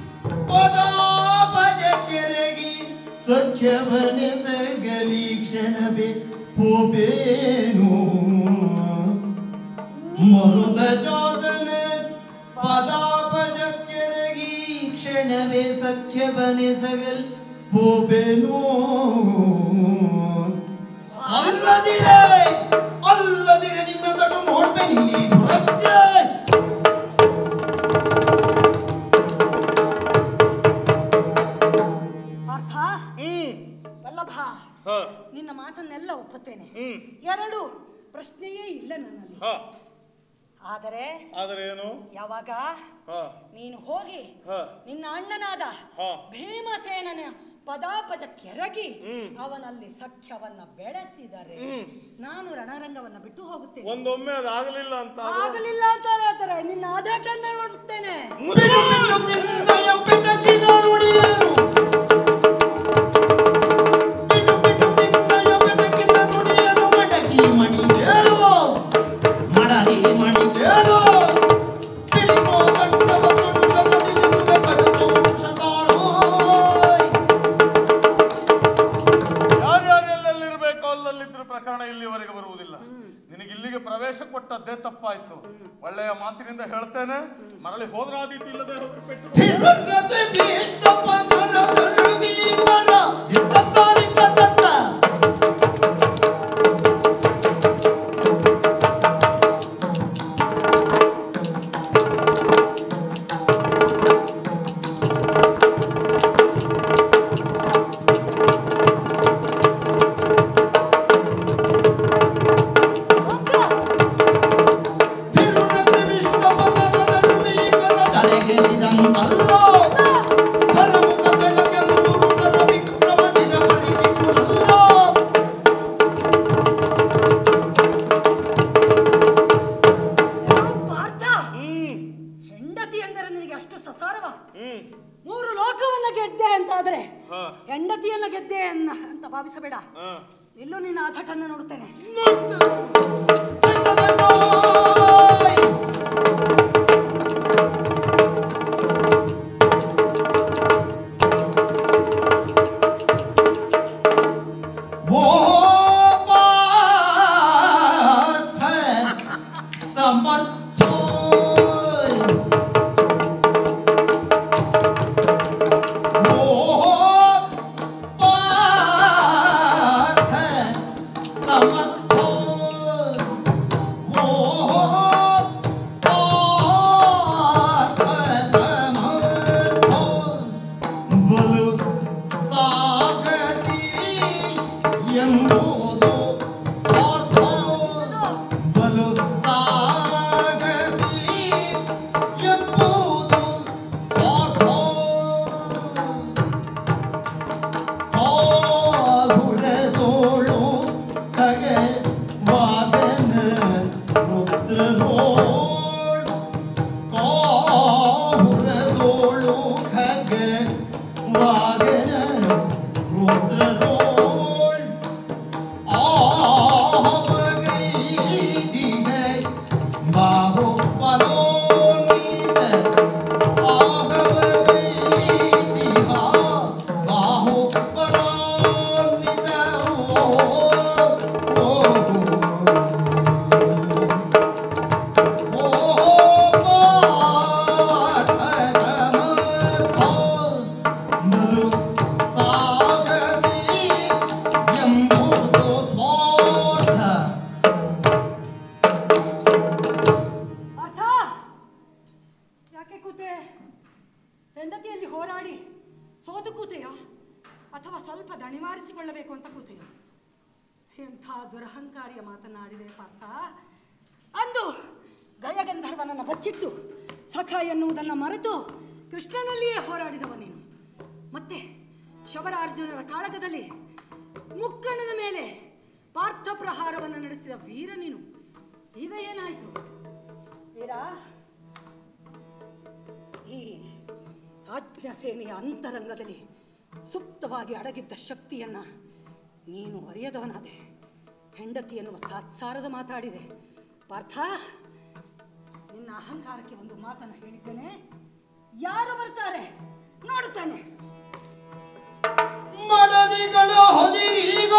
ಪದಾಪಜ ಕೆರಗಿ ಸಖ್ಯವನೆ ಸಗಲಿ ಕ್ಷಣವೇ ಪೋಪೇನು ಮರುದ ಜೋದನ ಪದಾಪಜಕ್ಕೆರಗಿ ಕ್ಷಣವೇ ಸಖ್ಯ ಬನೆ ಸಗಲ್ ಪೋಪೆನೋ ಅಲ್ಲದಿರೆ ಅಲ್ಲದಿರೆ ನಿನ್ನ ತಡು ನೋಡ್ಬೇನಿಲ್ಲಿ ದುರತ್ಯ ಪಾರ್ಥ ವಲ್ಲಭ ಹ ನಿನ್ನ ಮಾತನ್ನೆಲ್ಲ ಒಪ್ಪುತ್ತೇನೆ ಹ್ಮ್. ಎರಡು ಪ್ರಶ್ನೆಯೇ ಇಲ್ಲ ನನ್ನಲ್ಲಿ ಹ ಆದರೆ ಆದರೆ ಏನು ಯಾವಾಗ ಹ ನೀನು ಹೋಗಿ ಹ. ನಿನ್ನ ಅಣ್ಣನಾದ ಹ. ಭೀಮಸೇನನ ಪದಾಪಜ ಕೆರಗಿ ಅವನಲ್ಲಿ ಸಖ್ಯವನ್ನ ಬೆಳೆಸಿದರೆ ನಾನು ರಣರಂಗವನ್ನ ಬಿಟ್ಟು ಹೋಗುತ್ತೇನೆ ಒಂದೊಮ್ಮೆ ಅದಾಗಲಿಲ್ಲ ಅಂತ ಆದ್ರೆ ಆಗಲಿಲ್ಲ ಅಂತ ಹೇಳ್ತಾರೆ ನಿನ್ನ ಆದಾಟನ್ನ ನೋಡುತ್ತೇನೆ ನಿನ್ನಯ ಬೆಟಕಿನ ನುಡಿಯರು ಬಿಡು ಬಿಡು ನಿನ್ನಯ ಬೆಟಕಿನ ನುಡಿಯರು ಮಡಗಿ ಮಣಿ ಹೇಳುವ ಮಡಗಿ ಮಣಿ ಹೇಳು ಬಿಡಿಕೋ ಕಂಠವ ಕಂಠದಲ್ಲಿ ನಿಂತು ಕಡುತು ಸದಾಳೋಯ್ ಯಾರ್ಯಾರು ಎಲ್ಲೆಲ್ಲಿರ್ಬೇಕು ಅಲ್ಲಲ್ಲಿದ್ರು ಪ್ರಕರಣ ಇಲ್ಲಿವರೆಗೆ ಬರುವುದಿಲ್ಲ ನಿನಗೆ ಇಲ್ಲಿಗೆ ಪ್ರವೇಶ ಕೊಟ್ಟದ್ದೇ ತಪ್ಪಾಯ್ತು ಒಳ್ಳೆಯ ಮಾತಿನಿಂದ ಹೇಳ್ತೇನೆ ಮರಳಿ ಹೋದ್ರಾದೀತು ಇಲ್ಲದೆ ಹೋದ್ರೆ ಪೆಟ್ಟು ತಿರುಗದೆ ಬೀಷ್ಟಪ್ಪ ನರ ಧರ್ಮೀಕರ ಇತ್ತತ್ತಾರಿ ತತ್ತತ್ತ ತಿರುಗದೆ ಬೀಷ್ಟಪ್ಪ ನರ ಧರ್ಮೀಕರ ತಲೆಗೆಲಿದಂತಲ್ಲೋ ಹರಮುಖ ಬೆಳಗ್ಗೆ ಮುರುಗರ ವಿಕ್ರಮದಿನ ಪರಿಗಿಸುವಲ್ಲೋ ಪಾರ್ಥ ಹೆಂಡತಿ ಎಂದರೆ ನಿನಗೆ ಅಷ್ಟು ಸಸಾರವ ಮೂರು ಲೋಕವನ್ನ ಗೆದ್ದೆ ಅಂತಾದ್ರೆ ಹೆಂಡತಿಯನ್ನ ಗೆದ್ದೆ ಅನ್ನ ಅಂತ ಭಾವಿಸಬೇಡ ಇಲ್ಲೂ ನಿನ್ನ ಆಥಟನ್ನ ನೋಡುತ್ತೇನೆ ಓ ಪಾರ್ಥ ಸಮರ್ಥೋ ಓ ಪಾರ್ಥ ಸಮರ್ಥೋ ಓ ಪಾರ್ಥ ಸಮರ್ಥೋ ಬಲು ಸಾಗಸಿ ಎಂಬುದು ಸ್ವಾರ್ಥ ಬಲು ಸಾಗಸಿ ಎಂಬುದು ಸ್ವಾರ್ಥ ಆಗುರದೋಳು ಕಗೆ ವಾದನ ರುದ್ರರೋಳ್ ಕಾಹುರದೋಳು ಖಗ ವಾಗನ ರುದ್ರರೋಳ್ ಆಹವಗೈದಿಗೆ ಬಾಹು ಫಲೋನಿತ ಆಹವಗೈದಿಹ ಬಾಹು ಫಲೋನಿತ ಓ ಓ ಪಾರ್ಥ ಯಾಕೆ ಕೂತೆ ಹೆಂಡತಿಯಲ್ಲಿ ಹೋರಾಡಿ ಸೋತು ಕೂತೆಯ ಅಥವಾ ಸ್ವಲ್ಪ ದಣಿವಾರಿಸಿಕೊಳ್ಳಬೇಕು ಅಂತ ಕೂತೆಯ ಎಂಥ ದುರಹಂಕಾರಿಯ ಮಾತನಾಡಿದೆ ಪಾರ್ಥ ಅಂದು ಗಯಗಂಧರ್ವನನ್ನು ಬಚ್ಚಿಟ್ಟು ಸಖ ಎನ್ನುವುದನ್ನು ಮರೆತು ಕೃಷ್ಣನಲ್ಲಿಯೇ ಹೋರಾಡಿದವ ನೀನು ಮತ್ತೆ ಶಬರಾರ್ಜುನರ ಕಾಳಗದಲ್ಲಿ ಮುಕ್ಕಣ್ಣನ ಮೇಲೆ ಪಾರ್ಥ ಪ್ರಹಾರವನ್ನು ನಡೆಸಿದ ವೀರ ನೀನು ಈಗ ಏನಾಯ್ತು ವೀರ ಈ ಆಜ್ಞಾ ಸೇನೆಯ ಅಂತರಂಗದಲ್ಲಿ ಸುಪ್ತವಾಗಿ ಅಡಗಿದ್ದ ಶಕ್ತಿಯನ್ನ ನೀನು ಅರಿಯದವನಾದೆ ಹೆಂಡತಿಯನ್ನು ತಾತ್ಸಾರದ ಮಾತಾಡಿದೆ ಪಾರ್ಥ ನಿನ್ನ ಅಹಂಕಾರಕ್ಕೆ ಒಂದು ಮಾತನ್ನು ಹೇಳಿದ್ದೇನೆ ಯಾರು ಬರ್ತಾರೆ ನೋಡುತ್ತಾನೆ ಮಡದಿಗಳ ಹೊದಿರೀಗ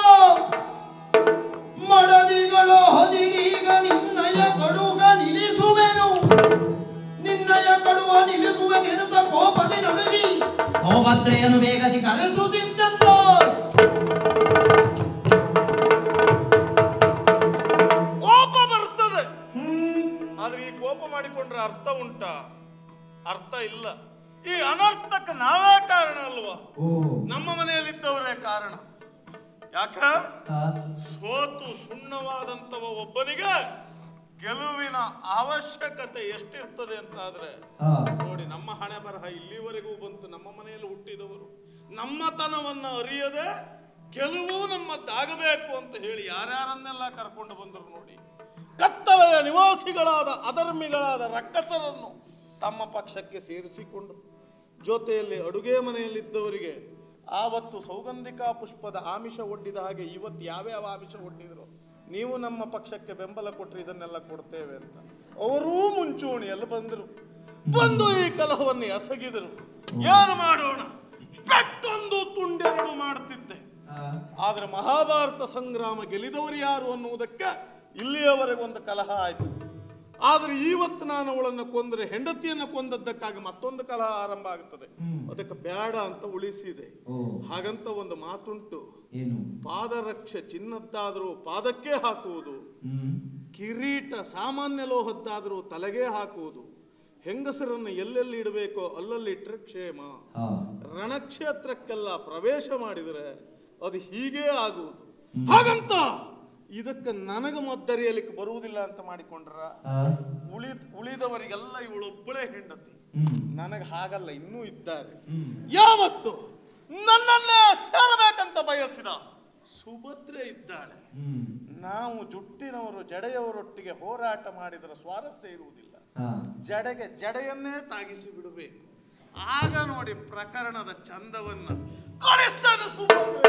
ಮಡದಿಗಳ ಹೊದಿರೀಗ ನಿನ್ನಯ ಕಡುಗ ನಿಲ್ಲಿಸುವೆನು ನಿನ್ನಯ ಕಡುವ ನಿಲ್ಲಿಸುವೆನೆನುತ್ತ ಕೋಪದಿ ನಡುಗಿ ಸೌಭದ್ರೆಯನ್ನು ಬೇಗದಿ ಕರೆಸುತ್ತಿದ್ದಂತ ಕೋಪ ಬರ್ತದೆ ಆದ್ರೆ ಈ ಕೋಪ ಮಾಡಿಕೊಂಡ್ರೆ ಅರ್ಥ ಉಂಟಾ ಅರ್ಥ ಇಲ್ಲ ಈ ಅನರ್ಥಕ್ಕೆ ನಾವೇ ಕಾರಣ ಅಲ್ವಾ ನಮ್ಮ ಮನೆಯಲ್ಲಿದ್ದವರೇ ಕಾರಣ ಯಾಕ ಸೋತು ಸುಣ್ಣವಾದಂತವ ಒಬ್ಬನಿಗೆ ಗೆಲುವಿನ ಅವಶ್ಯಕತೆ ಎಷ್ಟಿರ್ತದೆ ಅಂತ ಆದ್ರೆ ನೋಡಿ ನಮ್ಮ ಹಣೆ ಬರಹ ಇಲ್ಲಿವರೆಗೂ ಬಂತು ನಮ್ಮ ಮನೆಯಲ್ಲಿ ಹುಟ್ಟಿದವರು ನಮ್ಮತನವನ್ನ ಅರಿಯದೆ ಗೆಲುವು ನಮ್ಮದ್ದಾಗಬೇಕು ಅಂತ ಹೇಳಿ ಯಾರ್ಯಾರನ್ನೆಲ್ಲ ಕರ್ಕೊಂಡು ಬಂದರು ನೋಡಿ ಕತ್ತಲೆಯ ನಿವಾಸಿಗಳಾದ ಅಧರ್ಮಿಗಳಾದ ರಕ್ಕಸರನ್ನು ತಮ್ಮ ಪಕ್ಷಕ್ಕೆ ಸೇರಿಸಿಕೊಂಡರು ಜೊತೆಯಲ್ಲಿ ಅಡುಗೆ ಮನೆಯಲ್ಲಿದ್ದವರಿಗೆ ಆವತ್ತು ಸೌಗಂಧಿಕಾ ಪುಷ್ಪದ ಆಮಿಷ ಒಡ್ಡಿದ ಹಾಗೆ ಇವತ್ತು ಯಾವ್ಯಾವ ಆಮಿಷ ಒಡ್ಡಿದ್ರು ನೀವು ನಮ್ಮ ಪಕ್ಷಕ್ಕೆ ಬೆಂಬಲ ಕೊಟ್ಟರೆ ಇದನ್ನೆಲ್ಲ ಕೊಡ್ತೇವೆ ಅಂತ ಅವರೂ ಮುಂಚೂಣಿಯಲ್ಲಿ ಬಂದರು ಬಂದು ಈ ಕಲಹವನ್ನು ಎಸಗಿದರು ಏನು ಮಾಡೋಣ ಪೆಟ್ಟೊಂದು ತುಂಡೆರಡು ಮಾಡ್ತಿದ್ದೆ ಆದ್ರೆ ಮಹಾಭಾರತ ಸಂಗ್ರಾಮ ಗೆಲಿದವರು ಯಾರು ಅನ್ನುವುದಕ್ಕೆ ಇಲ್ಲಿಯವರೆಗೆ ಒಂದು ಕಲಹ ಆಯ್ತು ಆದ್ರೆ ಇವತ್ತು ನಾನು ಅವಳನ್ನು ಕೊಂದರೆ ಹೆಂಡತಿಯನ್ನು ಕೊಂದದ್ದಕ್ಕಾಗಿ ಮತ್ತೊಂದು ಕಲಹ ಆರಂಭ ಆಗುತ್ತದೆ ಅದಕ್ಕೆ ಬೇಡ ಅಂತ ಉಳಿಸಿದೆ ಹಾಗಂತ ಒಂದು ಮಾತುಂಟು ಏನು ಪಾದರಕ್ಷೆ ಚಿನ್ನದ್ದಾದರೂ ಪಾದಕ್ಕೆ ಹಾಕುವುದು ಕಿರೀಟ ಸಾಮಾನ್ಯ ಲೋಹದ್ದಾದರೂ ತಲೆಗೆ ಹಾಕುವುದು ಹೆಂಗಸರನ್ನು ಎಲ್ಲೆಲ್ಲಿ ಇಡಬೇಕೋ ಅಲ್ಲಲ್ಲಿ ಇಟ್ಟರೆ ಕ್ಷೇಮ ರಣಕ್ಷೇತ್ರಕ್ಕೆಲ್ಲ ಪ್ರವೇಶ ಮಾಡಿದರೆ ಅದು ಹೀಗೇ ಆಗುವುದು ಹಾಗಂತ ಇದಕ್ಕೆ ನನಗೆ ಮದ್ದರಿಯಲಿಕ್ಕೆ ಬರುವುದಿಲ್ಲ ಅಂತ ಮಾಡಿಕೊಂಡ್ರ ಉಳಿ ಉಳಿದವರಿಗೆಲ್ಲ ಇವಳೊಬ್ಬಳೇ ಹೆಂಡತಿ ನನಗೆ ಹಾಗಲ್ಲ ಇನ್ನೂ ಇದ್ದಾರೆ ಯಾವತ್ತು ನನ್ನನ್ನೇ ಸೇರಬೇಕಂತ ಬಯಸಿದ ಸುಭದ್ರೆ ಇದ್ದಾಳೆ ನಾವು ಜುಟ್ಟಿನವರು ಜಡೆಯವರೊಟ್ಟಿಗೆ ಹೋರಾಟ ಮಾಡಿದರೆ ಸ್ವಾರಸ್ಯ ಇರುವುದಿಲ್ಲ ಜಡೆಗೆ ಜಡೆಯನ್ನೇ ತಾಗಿಸಿ ಬಿಡಬೇಕು ಆಗ ನೋಡಿ ಪ್ರಕರಣದ ಚಂದವನ್ನ ಕಳಿಸ್ತಾನೆ ಸುಭದ್ರೆ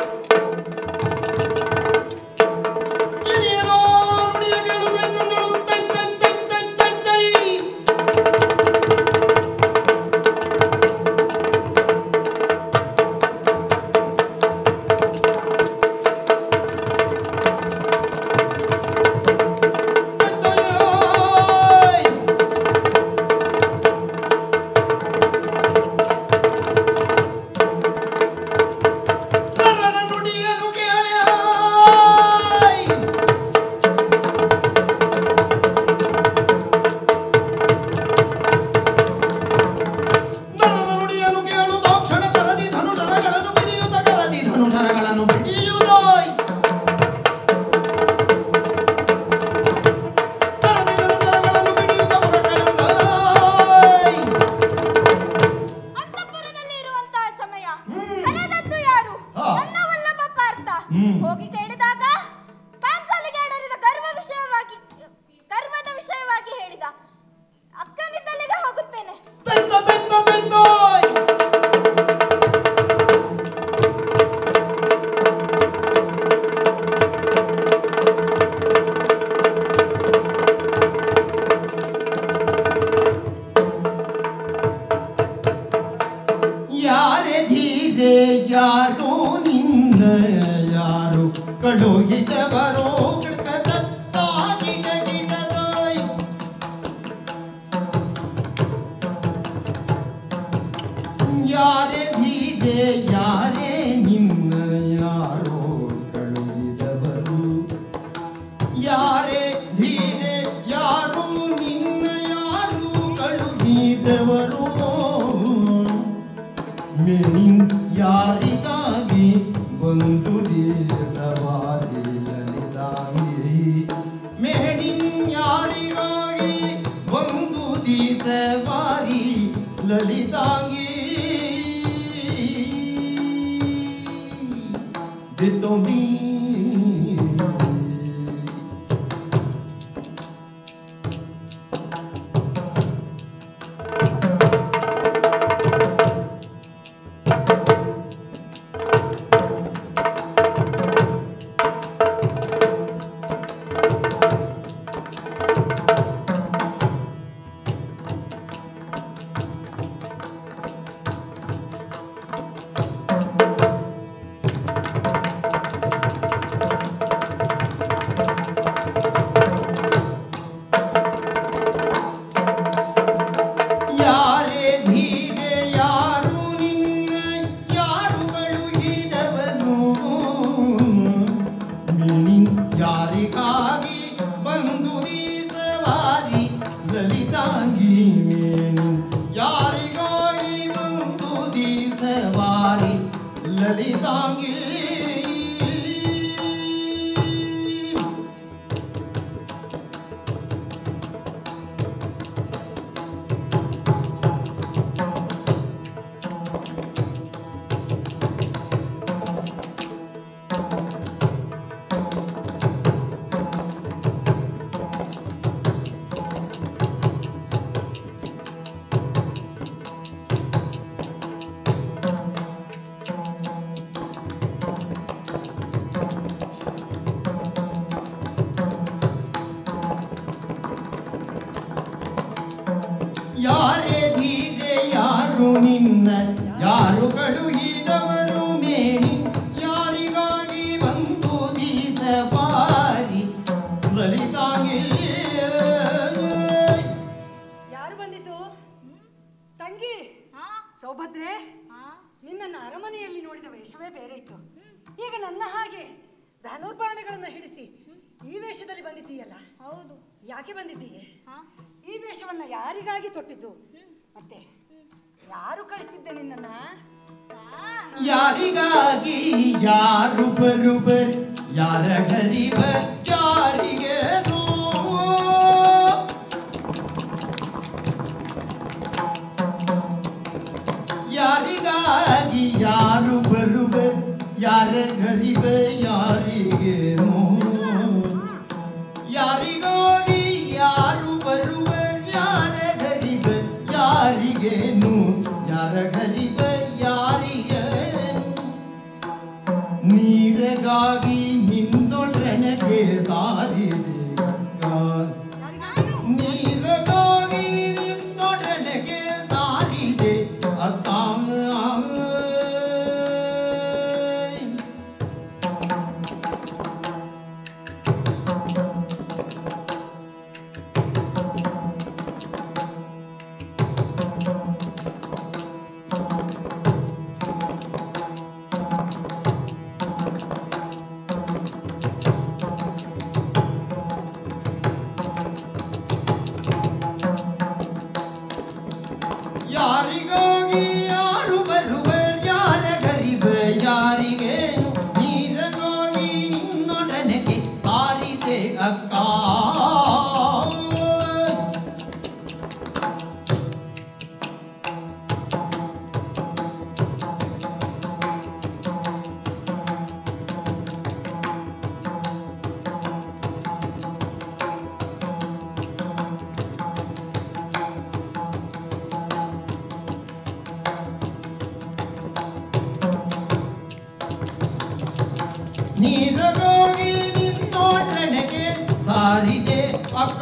ಇದೇನೋ ನುಡಿಯ ಕೇಳುವುದೆಂದಳು ತೈ ತೈ ತೈ ತೈ ತೈ ತೈ ನರನ ನುಡಿಯನ್ನು ಕೇಳಿ ನರನ ನುಡಿಯನ್ನು ಕೇಳು ತಕ್ಷಣ ಕರದಿ ಧನುಷರಗಳನ್ನು ಬಿಡಿಯುತ್ತ ಕರದಿ ಧನುಷರಗಳನ್ನು ಬಿಡಿಯುವುದಾಯ್ ಕರದಿ ಧನುಷರಗಳನ್ನು ಬಿಡಿಯುತ್ತ ಪುರಕಳೆಂದಾಯ್ ಅಂತಃಪುರದಲ್ಲಿ ಇರುವಂತಹ ಸಮಯ ಕರೆದದ್ದು ಯಾರು ಹಾ. ನನ್ನ ವಲ್ಲಭ ಪಾರ್ಥ ಹೋಗಿ ಕೇಳಿದಾಗ ಪಾಂಚಾಲಿಗೆ ಆಡರಿದ ಗರ್ವ ವಿಷಯವಾಗಿ ಗರ್ವದ ವಿಷಯವಾಗಿ ಹೇಳಿದ ಅಕ್ಕನಿದ್ದಲ್ಲಿಗೆ ಹೋಗುತ್ತೇನೆ ತೆತ್ತ ತೆತ್ತ ತೆತ್ತಾಯ್ ಯಾರೇ ಧೀರೆ ಯಾರು ನಿನ್ನ ಯಾರು ಕಳುಹಿದವರೋ ಗಿಡದ ಗಿಡದೋಯ್ ಯಾರೇ ಧೀರೆ ಯಾರೇ ನಿನ್ನ ಯಾರೋ ಕಳುಹಿದವರು ಯಾರೇ ಧೀರೆ ಯಾರು ನಿನ್ನ ಯಾರು ಕಳುಹಿದವರು ಮೇನಿನ್ ಯಾರಿಗಾಗಿ ಬಂದು ದೇಶವಾದಿ ಲಲಿತಾಂಗಿ ಮೇನಿನ್ ಯಾರಿಗಾಗಿ ಒಂದು ದಿಸವಾರಿ ಲಲಿತಾಂಗಿ ದಿತೊಮಿ ನೀವೇನು ಯಾರಿಗಾಗಿ ಒಂದು ದಿವಸವಾರಿ ಲಲಿತಾಂಗಿ ಯಾರೇ ಧೀರೆ ಯಾರು ನಿನ್ನ ಯಾರು ಕಳುಹಿದವರು ಮೇಣಿ ಯಾರಿಗಾಗಿ ಬಂದು ದೀಸ ಬಾರಿ ಲಲಿತಾಂಗಿ ಯಾರು ಬಂದಿದ್ದು ತಂಗಿ ಸೌಭದ್ರೆ ನಿನ್ನನ್ನು ಅರಮನೆಯಲ್ಲಿ ನೋಡಿದ ವೇಷವೇ ಬೇರೆ ಇತ್ತು ಈಗ ನನ್ನ ಹಾಗೆ ಧನುರ್ಬಾಣಗಳನ್ನು ಹಿಡಿಸಿ ಈ ವೇಷದಲ್ಲಿ ಬಂದಿದ್ದೀಯಲ್ಲ ಹೌದು ಯಾಕೆ ಬಂದಿದ್ದೀಯೆ ಈ ವೇಷವನ್ನ ಯಾರಿಗಾಗಿ ತೊಟ್ಟಿದ್ದು ಮತ್ತೆ ಯಾರು ಕಳಿಸಿದ್ದೆ ನಿನ್ನನ್ನ ಯಾರಿಗಾಗಿ ಯಾರು ಬರುಬರ್ ಯಾರ ಗರಿಬ ಯಾರಿಗೆ ಯಾರಿಗಾಗಿ ಯಾರು ಬರುಬರ್ ಯಾರ ಗರಿಬ ಯಾರಿಗೇನೋ ಯಾರಿಗಾಗಿ ಯಾರು ಬರುವರ್ ಯಾರ ಗರಿಬ ಯಾರಿಗೇನು ಯಾರ ಗರಿಬ ಯಾರಿಗೇನು ನೀರಗಾಗಿ ನಿನ್ನೊಳಗೆ ಸಾರಿದೆ ನೀರಗಾಗಿ ನಿನ್ನೊಡನೆಗೆ ಸಾರಿದೆ ಅಕ್ಕ ಯಾರಿಗಾಗಿ ಯಾರು ಬರುವರು ಯಾರ ಗರಿಬ ಯಾರಿಗೇನು ನೀರಗಾಗಿ ನಿನ್ನೊಡನೆಗೆ ಸಾರಿದೆ ಅಕ್ಕ ನೀರಗಾಗಿ ನಿನ್ನೊಡನೆಗೆ ಸಾರಿದೆ ಅಕ್ಕ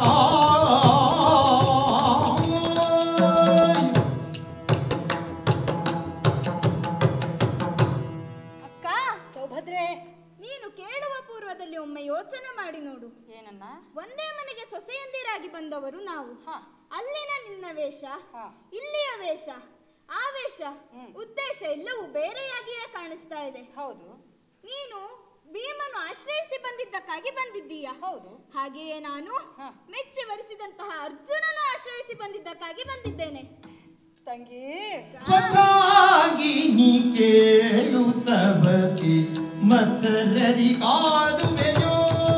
ಅಕ್ಕ ಸೌಭದ್ರೆ ನೀನು ಕೇಳುವ ಪೂರ್ವದಲ್ಲಿ ಒಮ್ಮೆ ಯೋಚನೆ ಮಾಡಿ ನೋಡು ಏನನ್ನ ಒಂದೇ ಮನೆಗೆ ಸೊಸೆಯಂದಿರಾಗಿ ಬಂದವರು ನಾವು ಹಾ. ಅಲ್ಲಿನ ನಿನ್ನ ವೇಷ ಹಾ. ಇಲ್ಲಿಯ ವೇಷ ಆ ವೇಷ ಉದ್ದೇಶ ಎಲ್ಲವೂ ಬೇರೆಯಾಗಿಯೇ ಕಾಣಿಸ್ತಾ ಇದೆ ಹೌದು ನೀನು ಭೀಮನು ಆಶ್ರಯಿಸಿ ಬಂದಿದ್ದಕ್ಕಾಗಿ ಬಂದಿದ್ದೀಯ ಹೌದು ಹಾಗೆಯೇ ನಾನು ಹಾ. ಮೆಚ್ಚಿ ವರಿಸಿದಂತಹ ಅರ್ಜುನನು ಆಶ್ರಯಿಸಿ ಬಂದಿದ್ದಕ್ಕಾಗಿ ಬಂದಿದ್ದೇನೆ ತಂಗಿ ಸ್ವಚ್ಛಾಗಿ ನೀ ಕೇಳು ಸಬತಿ ಮತ್ಸರದಿ ಕಾದುವೆಯೋ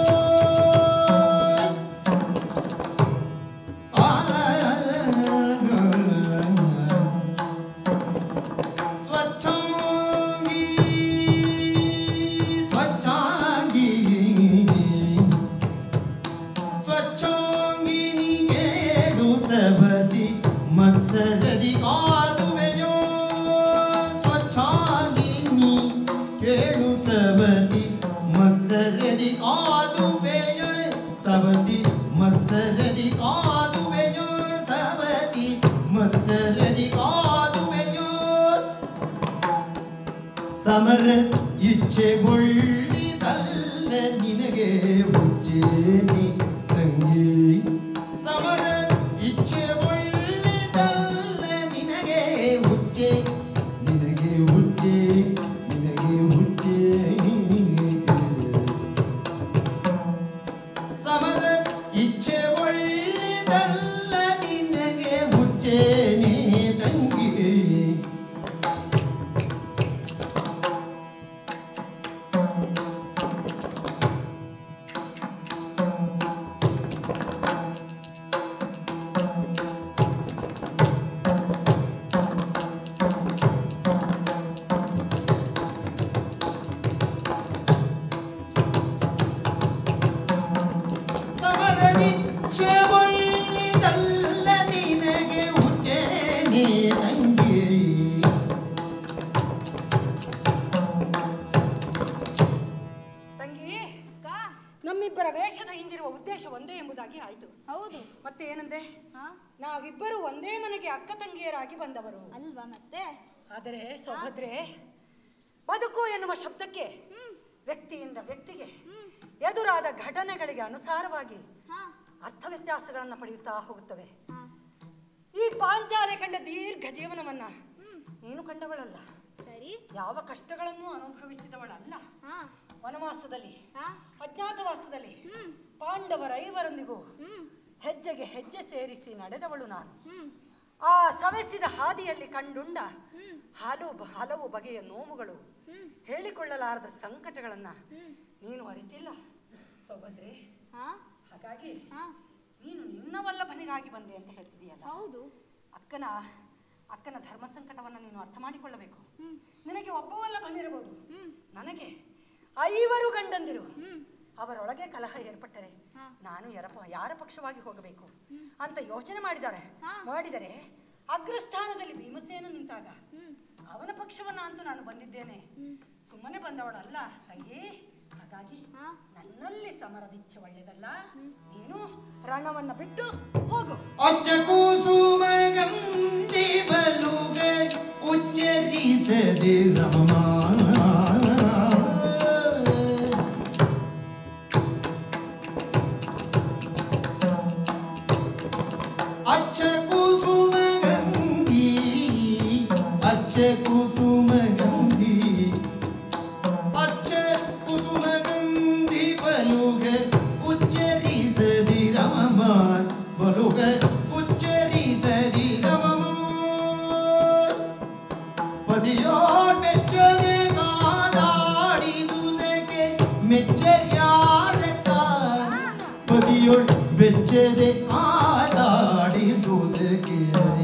ಆ, ಸ್ವಚ್ಛಾಗಿ ಸ್ವಚ್ಛಾಗಿ ಸ್ವಚ್ಛಾಂಗಿನಿಗೇಡು ಸಬದಿ ಮತ್ಸರದಿ ಕಾದುವೆಯೋ ಸ್ವಚ್ಛಾಂಗಿನಿ ಕೇಳು ಸಬದಿ ಮತ್ಸರದಿ ಕಾದುವೆಯ ಸಬದಿ ಮತ್ಸರದಿ ಕಾದುವೆಯೋ ಸಬದಿ ಮತ್ಸರದಿ ಕಾದುವೆಯೋ ಸಮರ ಇಚ್ಛೆ ಒಳ್ಳಿದಲ್ಲ ನಿನಗೆ ಹುಚ್ಚೇನಿ ತಂಗಿ ಸಮರ ಇಚ್ಛೆ ಒಳ್ಳಿದಲ್ಲ ನಿನಗೆ ಹುಚ್ಚೆ ನಿನಗೆ ಹುಚ್ಚೆ ನಿನಗೆ ಹುಚ್ಚೆ ಸಮರ ಇಚ್ಛೆ ಒಳ್ಳಿದಲ್ಲ ನಿನಗೆ ಹುಚ್ಚೆ ಚೆವಳ್ಳಿದಲ್ಲ ನಿನಗೆ ಹುಚ್ಚೇನೆ ತಂಗಿ ತಂಗಿ ನಮ್ಮಿಬ್ಬರ ವೇಷದ ಹಿಂದಿರುವ ಉದ್ದೇಶ ಒಂದೇ ಎಂಬುದಾಗಿ ಆಯ್ತು ಹೌದು ಮತ್ತೆ ಏನಂದೆ ಹಾ ನಾವಿಬ್ಬರು ಒಂದೇ ಮನೆಗೆ ಅಕ್ಕ ತಂಗಿಯರಾಗಿ ಬಂದವರು ಅಲ್ವಾ ಮತ್ತೆ ಆದರೆ ಸೌಭದ್ರೆ ಬದುಕು ಎನ್ನುವ ಶಬ್ದಕ್ಕೆ ವ್ಯಕ್ತಿಯಿಂದ ವ್ಯಕ್ತಿಗೆ ಎದುರಾದ ಘಟನೆಗಳಿಗೆ ಅನುಸಾರವಾಗಿ ಹಾ ಅರ್ಥ ವ್ಯತ್ಯಾಸಗಳನ್ನು ಪಡೆಯುತ್ತಾ ಹೋಗುತ್ತವೆ ಹಾ ಈ ಪಾಂಚಾಲೆ ಕಂಡ ದೀರ್ಘ ಜೀವನವನ್ನ ನೀನು ಕಂಡವಳಲ್ಲ ಸರಿ ಯಾವ ಕಷ್ಟಗಳನ್ನು ಅನುಭವಿಸಿದವಳಲ್ಲ ಹಾ ವನವಾಸದಲ್ಲಿ ಹಾ ಅಜ್ಞಾತವಾಸದಲ್ಲಿ ಹ್ಮ್ ಪಾಂಡವರೈವರೊಂದಿಗೂ ಹ್ಮ್ ಹೆಜ್ಜೆಗೆ ಹೆಜ್ಜೆ ಸೇರಿಸಿ ನಡೆದವಳು ನಾನು ಹ್ಮ್ ಆ ಸವೆಸಿದ ಹಾದಿಯಲ್ಲಿ ಕಂಡುಂಡ ಹಲವು ಹಲವು ಬಗೆಯ ನೋವುಗಳು ಹೇಳಿಕೊಳ್ಳಲಾರದ ಸಂಕಟಗಳನ್ನ ನೀನು ಅರಿತಿಲ್ಲ ಸೌಭದ್ರೆ ಹಾ ಹಾಗಾಗಿ ಹಾ ನೀನು ನಿನ್ನ ವಲ್ಲಭನಿಗಾಗಿ ಬಂದೆ ಅಂತ ಹೇಳ್ತಿದೀಯಲ್ಲ ಹೌದು ಅಕ್ಕನ ಅಕ್ಕನ ಧರ್ಮ ಸಂಕಟವನ್ನು ನೀನು ಅರ್ಥ ಮಾಡಿಕೊಳ್ಳಬೇಕು ನಿನಗೆ ಒಬ್ಬ ವಲ್ಲಭನಿರಬಹುದು ನನಗೆ ಐವರು ಗಂಡಂದಿರು ಅವರೊಳಗೆ ಕಲಹ ಏರ್ಪಟ್ಟರೆ ನಾನು ಯಾರ ಪ- ಯಾರ ಪಕ್ಷವಾಗಿ ಹೋಗಬೇಕು ಅಂತ ಯೋಚನೆ ಮಾಡಿದ್ದಾರೆ ಮಾಡಿದರೆ ಅಗ್ರಸ್ಥಾನದಲ್ಲಿ ಭೀಮಸೇನ ನಿಂತಾಗ ಅವನ ಪಕ್ಷವನ್ನ ಅಂತೂ ನಾನು ಬಂದಿದ್ದೇನೆ ಸುಮ್ಮನೆ ಬಂದವಳಲ್ಲ ತಂಗಿ ಹಾಗಾಗಿ ನನ್ನಲ್ಲಿ ಸಮರದಿಚ್ಛೆ ಒಳ್ಳೆಯದಲ್ಲ ನೀನು ರಣವನ್ನ ಬಿಟ್ಟು ಹೋಗು ಅಚ್ಚ ಕುಸುಮಗಂಧಿ ಬಲುಗ ಉಚ್ಚರಿಸದೆ ರಮ ಅಚ್ಚ ಕುಸುಮಗಂಧಿ ಅಚ್ಚ ಕುಸುಮಗಂಧಿ ಅಚ್ಚ ಕುಸುಮಗಂಧಿ ಬಲುಗ ಉಚ್ಚರಿಸದಿ ರಮಮ ಬಲುಗ ಉಚ್ಚರಿಸದಿ ರಮಮ ಪದಿಯೋಳ್ ಬೆಚ್ಚದೆ ಕಾದಾಡಿದುದಕ್ಕೆ ಮೆಚ್ಚರ್ಯಾರಕ ಪದಿಯೋಳ್ ಬೆಚ್ಚದೆ ಕಾದಾಡಿದುದಕ್ಕೆ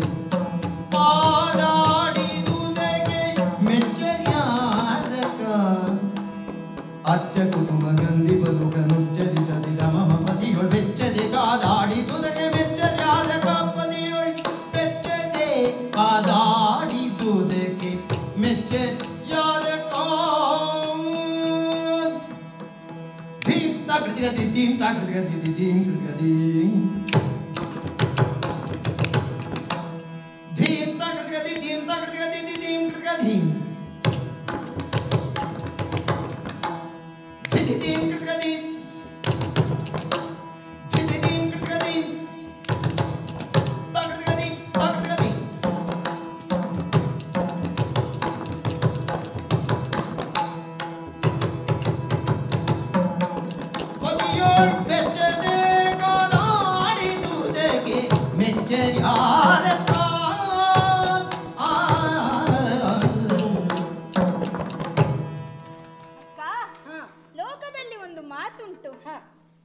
ಕಾದಾಡಿದುದಕ್ಕೆ ಮೆಚ್ಚರ್ಯಾರಕ ಅಚ್ಚ ಕುಸುಮ ಗಂಧಿ ಬದುಕನುಚ್ಚರಿಸದಿ ರಮಮ ಪದಿಯೊಳ್ ಬೆಚ್ಚದೆ ಕಾದಾಡಿದುದಕ್ಕೆ ಮೆಚ್ಚರ್ಯಾರಕ ಪದಿಯೊಳ್ ಬೆಚ್ಚದೆ ಕಾದಾಡಿದುದಕ್ಕೆ ಮೆಚ್ಚರ್ಯಾರಕ ಧೀಂ ತಾಕೃತಿಗದಿ ಧೀಂ ತಾಕೃತಿಗದಿ ಧೀಂ ಕೃತಿಗದಿ ಧೀಂ ತಾಕೃತಿಗದಿ ಧೀಂ ತಾಕೃತಿಗದಿ ಧೀಂ ಕೃತಿಗದಿ ಧಿದಿ ಧೀಂ ಕೃತಿಗದಿ ಧಿದಿ ಧೀಂ ಕೃತಿಗದಿ ತಾಕೃತಿಗದಿ ತಾಕೃತಿಗದಿ ಪದಿಯೋಳ್ ಬೆಚ್ಚದೆ ಕಾದಾಡಿದುದಕ್ಕೆ ಮೆಚ್ಚರ್ಯಾರಕ ಆ ಅಕ್ಕ ಲೋಕದಲ್ಲಿ ಒಂದು ಮಾತುಂಟು ಹ.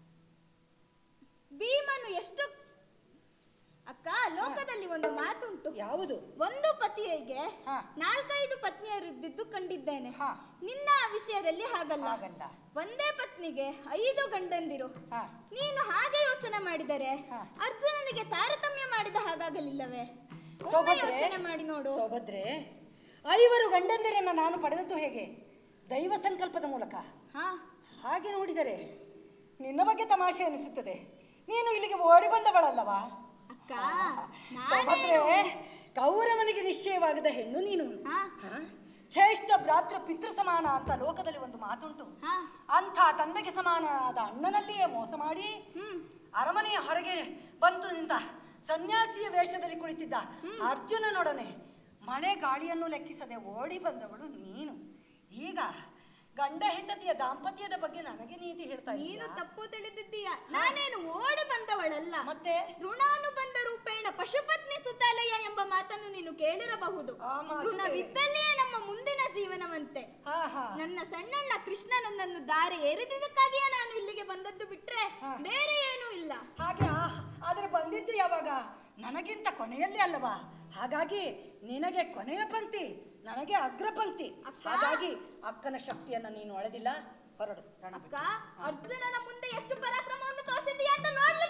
ಭೀಮನು ಎಷ್ಟು ಅಕ್ಕ ಲೋಕದಲ್ಲಿ ಒಂದು ಮಾತುಂಟು ಯಾವುದು ಒಂದು ಪತಿಯರಿಗೆ ಹಾ. ನಾಲ್ಕೈದು ಪತ್ನಿಯರಿದ್ದಿದ್ದು ಕಂಡಿದ್ದೇನೆ ಹಾ. ನಿನ್ನ ವಿಷಯದಲ್ಲಿ ಹಾಗಲ್ಲ ಹಾಗಲ್ಲ. ಒಂದೇ ಪತ್ನಿಗೆ ಐದು ಗಂಡಂದಿರು ಹಾ. ನೀನು ಹಾಗೆ ಯೋಚನೆ ಮಾಡಿದರೆ ಹಾ. ಅರ್ಜುನನಿಗೆ ತಾರತಮ್ಯ ಮಾಡಿದ ಹಾಗಾಗಲಿಲ್ಲವೇ ಒಮ್ಮೆ ಸೌಭದ್ರೆ ಯೋಚನೆ ಮಾಡಿ ನೋಡು ಸೌಭದ್ರೆ ಐವರು ಗಂಡಂದಿರನ್ನ ನಾನು ಪಡೆದದ್ದು ಹೇಗೆ ದೈವ ಸಂಕಲ್ಪದ ಮೂಲಕ ಹಾ ಹಾಗೆ ನೋಡಿದರೆ ನಿನ್ನ ಬಗ್ಗೆ ತಮಾಷೆ ಅನಿಸುತ್ತದೆ ನೀನು ಇಲ್ಲಿಗೆ ಓಡಿ ಬಂದವಳಲ್ಲವಾ ಅಕ್ಕ ಸೌಭದ್ರೆ ನಾನೇನು ಕೌರವನಿಗೆ ನಿಶ್ಚಯವಾಗದ ಹೆಣ್ಣು ನೀನು ಹಾ ಹ? ಶ್ರೇಷ್ಠ ಭ್ರಾತೃ ಪಿತೃ ಸಮಾನ ಅಂತ ಲೋಕದಲ್ಲಿ ಒಂದು ಮಾತುಂಟು ಹಾ. ಅಂಥ ತಂದೆಗೆ ಸಮಾನವಾದ ಅಣ್ಣನಲ್ಲಿಯೇ ಮೋಸ ಮಾಡಿ ಅರಮನೆಯ ಹೊರಗೆ ಬಂತು ನಿಂತ ಸನ್ಯಾಸಿಯ ವೇಷದಲ್ಲಿ ಕುಳಿತಿದ್ದ ಅರ್ಜುನನೊಡನೆ ಮಳೆ ಗಾಳಿಯನ್ನು ಲೆಕ್ಕಿಸದೆ ಓಡಿ ಬಂದವಳು ನೀನು ಈಗ ಗಂಡ ಹೆಂಡತಿಯ ದಾಂಪತ್ಯದ ಬಗ್ಗೆ ನನಗೆ ನೀತಿ ಹೇಳ್ತಾ ನೀನು ಇದ್ದೀಯಾ? ತಪ್ಪು ತಿಳಿದಿದ್ದೀಯ ನಾನೇನು ಓಡಿ ಬಂದವಳಲ್ಲ ಮತ್ತೆ? ಋಣಾನುಬಂಧ ರೂಪೇಣ ಪಶುಪತ್ನಿ ಸುತಾಲಯ ಎಂಬ ಮಾತನ್ನು ನೀನು ಕೇಳಿರಬಹುದು ಆ ಮಾತು ಋಣವಿದ್ದಲ್ಲಿಯೇ ನಮ್ಮ ಮುಂದಿನ ಜೀವನವಂತೆ ಹಾ ಹಾ ನನ್ನ ಸಣ್ಣಣ್ಣ ಕೃಷ್ಣ ನನ್ನನ್ನು ದಾರಿ ಎರೆದಿದ್ದಕ್ಕಾಗಿಯೇ ನಾನು ಇಲ್ಲಿಗೆ ಬಂದದ್ದು ಬಿಟ್ರೆ ಬೇರೆ ಏನೂ ಇಲ್ಲ ಹಾಗೆ ಆ- ಆದ್ರೆ ಬಂದಿದ್ದು ಯಾವಾಗ ನನಗಿಂತ ಕೊನೆಯಲ್ಲಿ ಅಲ್ಲವಾ ಹಾಗಾಗಿ ನಿನಗೆ ಕೊನೆಯ ಪಂಕ್ತಿ ನನಗೆ ಅಗ್ರ ಪಂಕ್ತಿ ಹಾಗಾಗಿ ಅಕ್ಕನ ಶಕ್ತಿಯನ್ನ ನೀನು ಅಳೆದಿಲ್ಲ ಹೊರಡು ರಣ ಅಕ್ಕ ಅರ್ಜುನನ ಮುಂದೆ ಎಷ್ಟು ಪರಾಕ್ರಮವನ್ನು ತೋರಿಸಿದೀಯ ಅಂತ ನೋಡ್ಲಿಕ್ಕೆ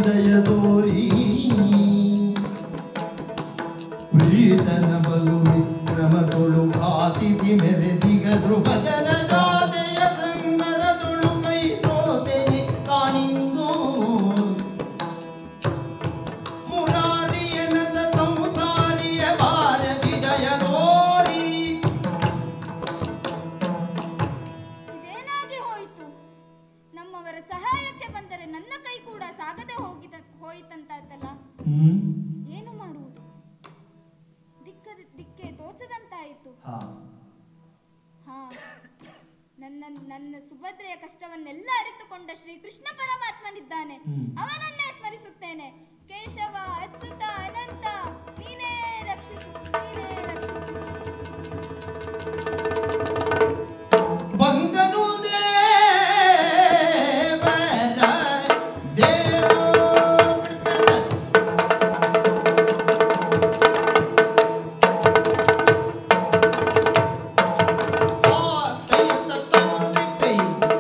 ದಯದೋರಿ ಪ್ರೀತನ ಬಲು ವಿಕ್ರಮದೊಳು ಘಾತಿಸಿ ಮೆರೆದಿಗ ಧ್ರುಪದನ ಗಾದೆಯ ಸಂಗರದೊಳು ಕೈ ಸೋತೆನೆ ತಾನಿಂದು ಮುರಾರಿಯನದ ಸಂಸಾರಿಯ ಭಾರತಿ ದಯದೋರಿ ಇದೇನಾಗಿ ಹೋಯಿತು ನಮ್ಮವರ ಸಹಾಯಕ್ಕೆ ಬಂದರೆ ನನ್ನ ಕೈ ಕೂಡ ಸಾಗದೆ ಹೋಗಿದ ಹೋಯಿತಂತಾಯ್ತಲ್ಲ ಹ್ಮ್ ಏನು ಮಾಡುವುದು ದಿಕ್ಕ ದಿಕ್ಕೆ ತೋಚದಂತಾಯಿತು ಹಾ ಹಾ ನನ್ನ ನನ್ನ ಸುಭದ್ರೆಯ ಕಷ್ಟವನ್ನೆಲ್ಲ ಅರಿತುಕೊಂಡ ಶ್ರೀ ಕೃಷ್ಣ ಪರಮಾತ್ಮನಿದ್ದಾನೆ ಅವನನ್ನೇ ಸ್ಮರಿಸುತ್ತೇನೆ ಕೇಶವ ಅಚ್ಯುತ ಅನಂತ ನೀನೇ ರಕ್ಷಿಸು ನೀನೇ ರಕ್ಷಿಸು ಬಂದನು ದೇವರ ದೇವೋ ಆ ಕೈ ಸತ್ತೋದೆ ಕೈ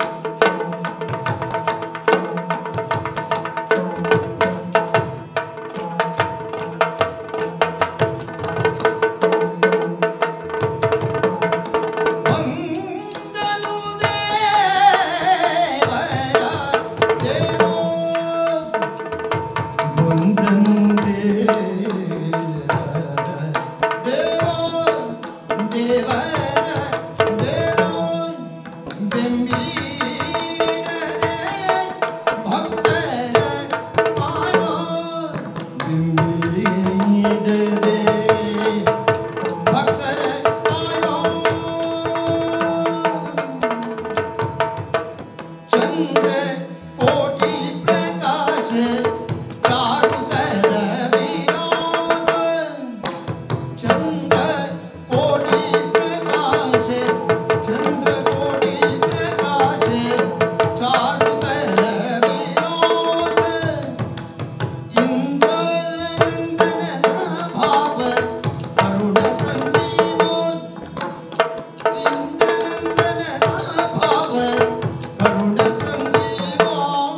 ಬಂದನು ದೇವರ ದೇವೋ ಬಂದನು ದೇವರ ದೇವೋ ದೇವರ ದೇವೋ ಬೆಂಬೀಡರೆ ಭಕ್ತರ ಮಾಡೋ ಬೆಂಬೀಡರೆ ಭಕ್ತರ ಮಾಡೋ ಚಂದ್ರ ಕೋಟಿ ಪ್ರಕಾಶ ಚಾರುತರ ವಿನೋದ ಚಂದ್ರ ಕೋಟಿ ಪ್ರಕಾಶ ಚಂದ್ರ ಕೋಟಿ ಪ್ರಕಾಶ ಚಾರುತರ ವಿನೋದ ಇಂದ್ರನಂದನ ಭಾವ ಕರುಣ ಸಂಜೀವೋ ಇಂದ್ರನಂದನ ಭಾವ ಕರುಣ ಸಂಜೀವೋ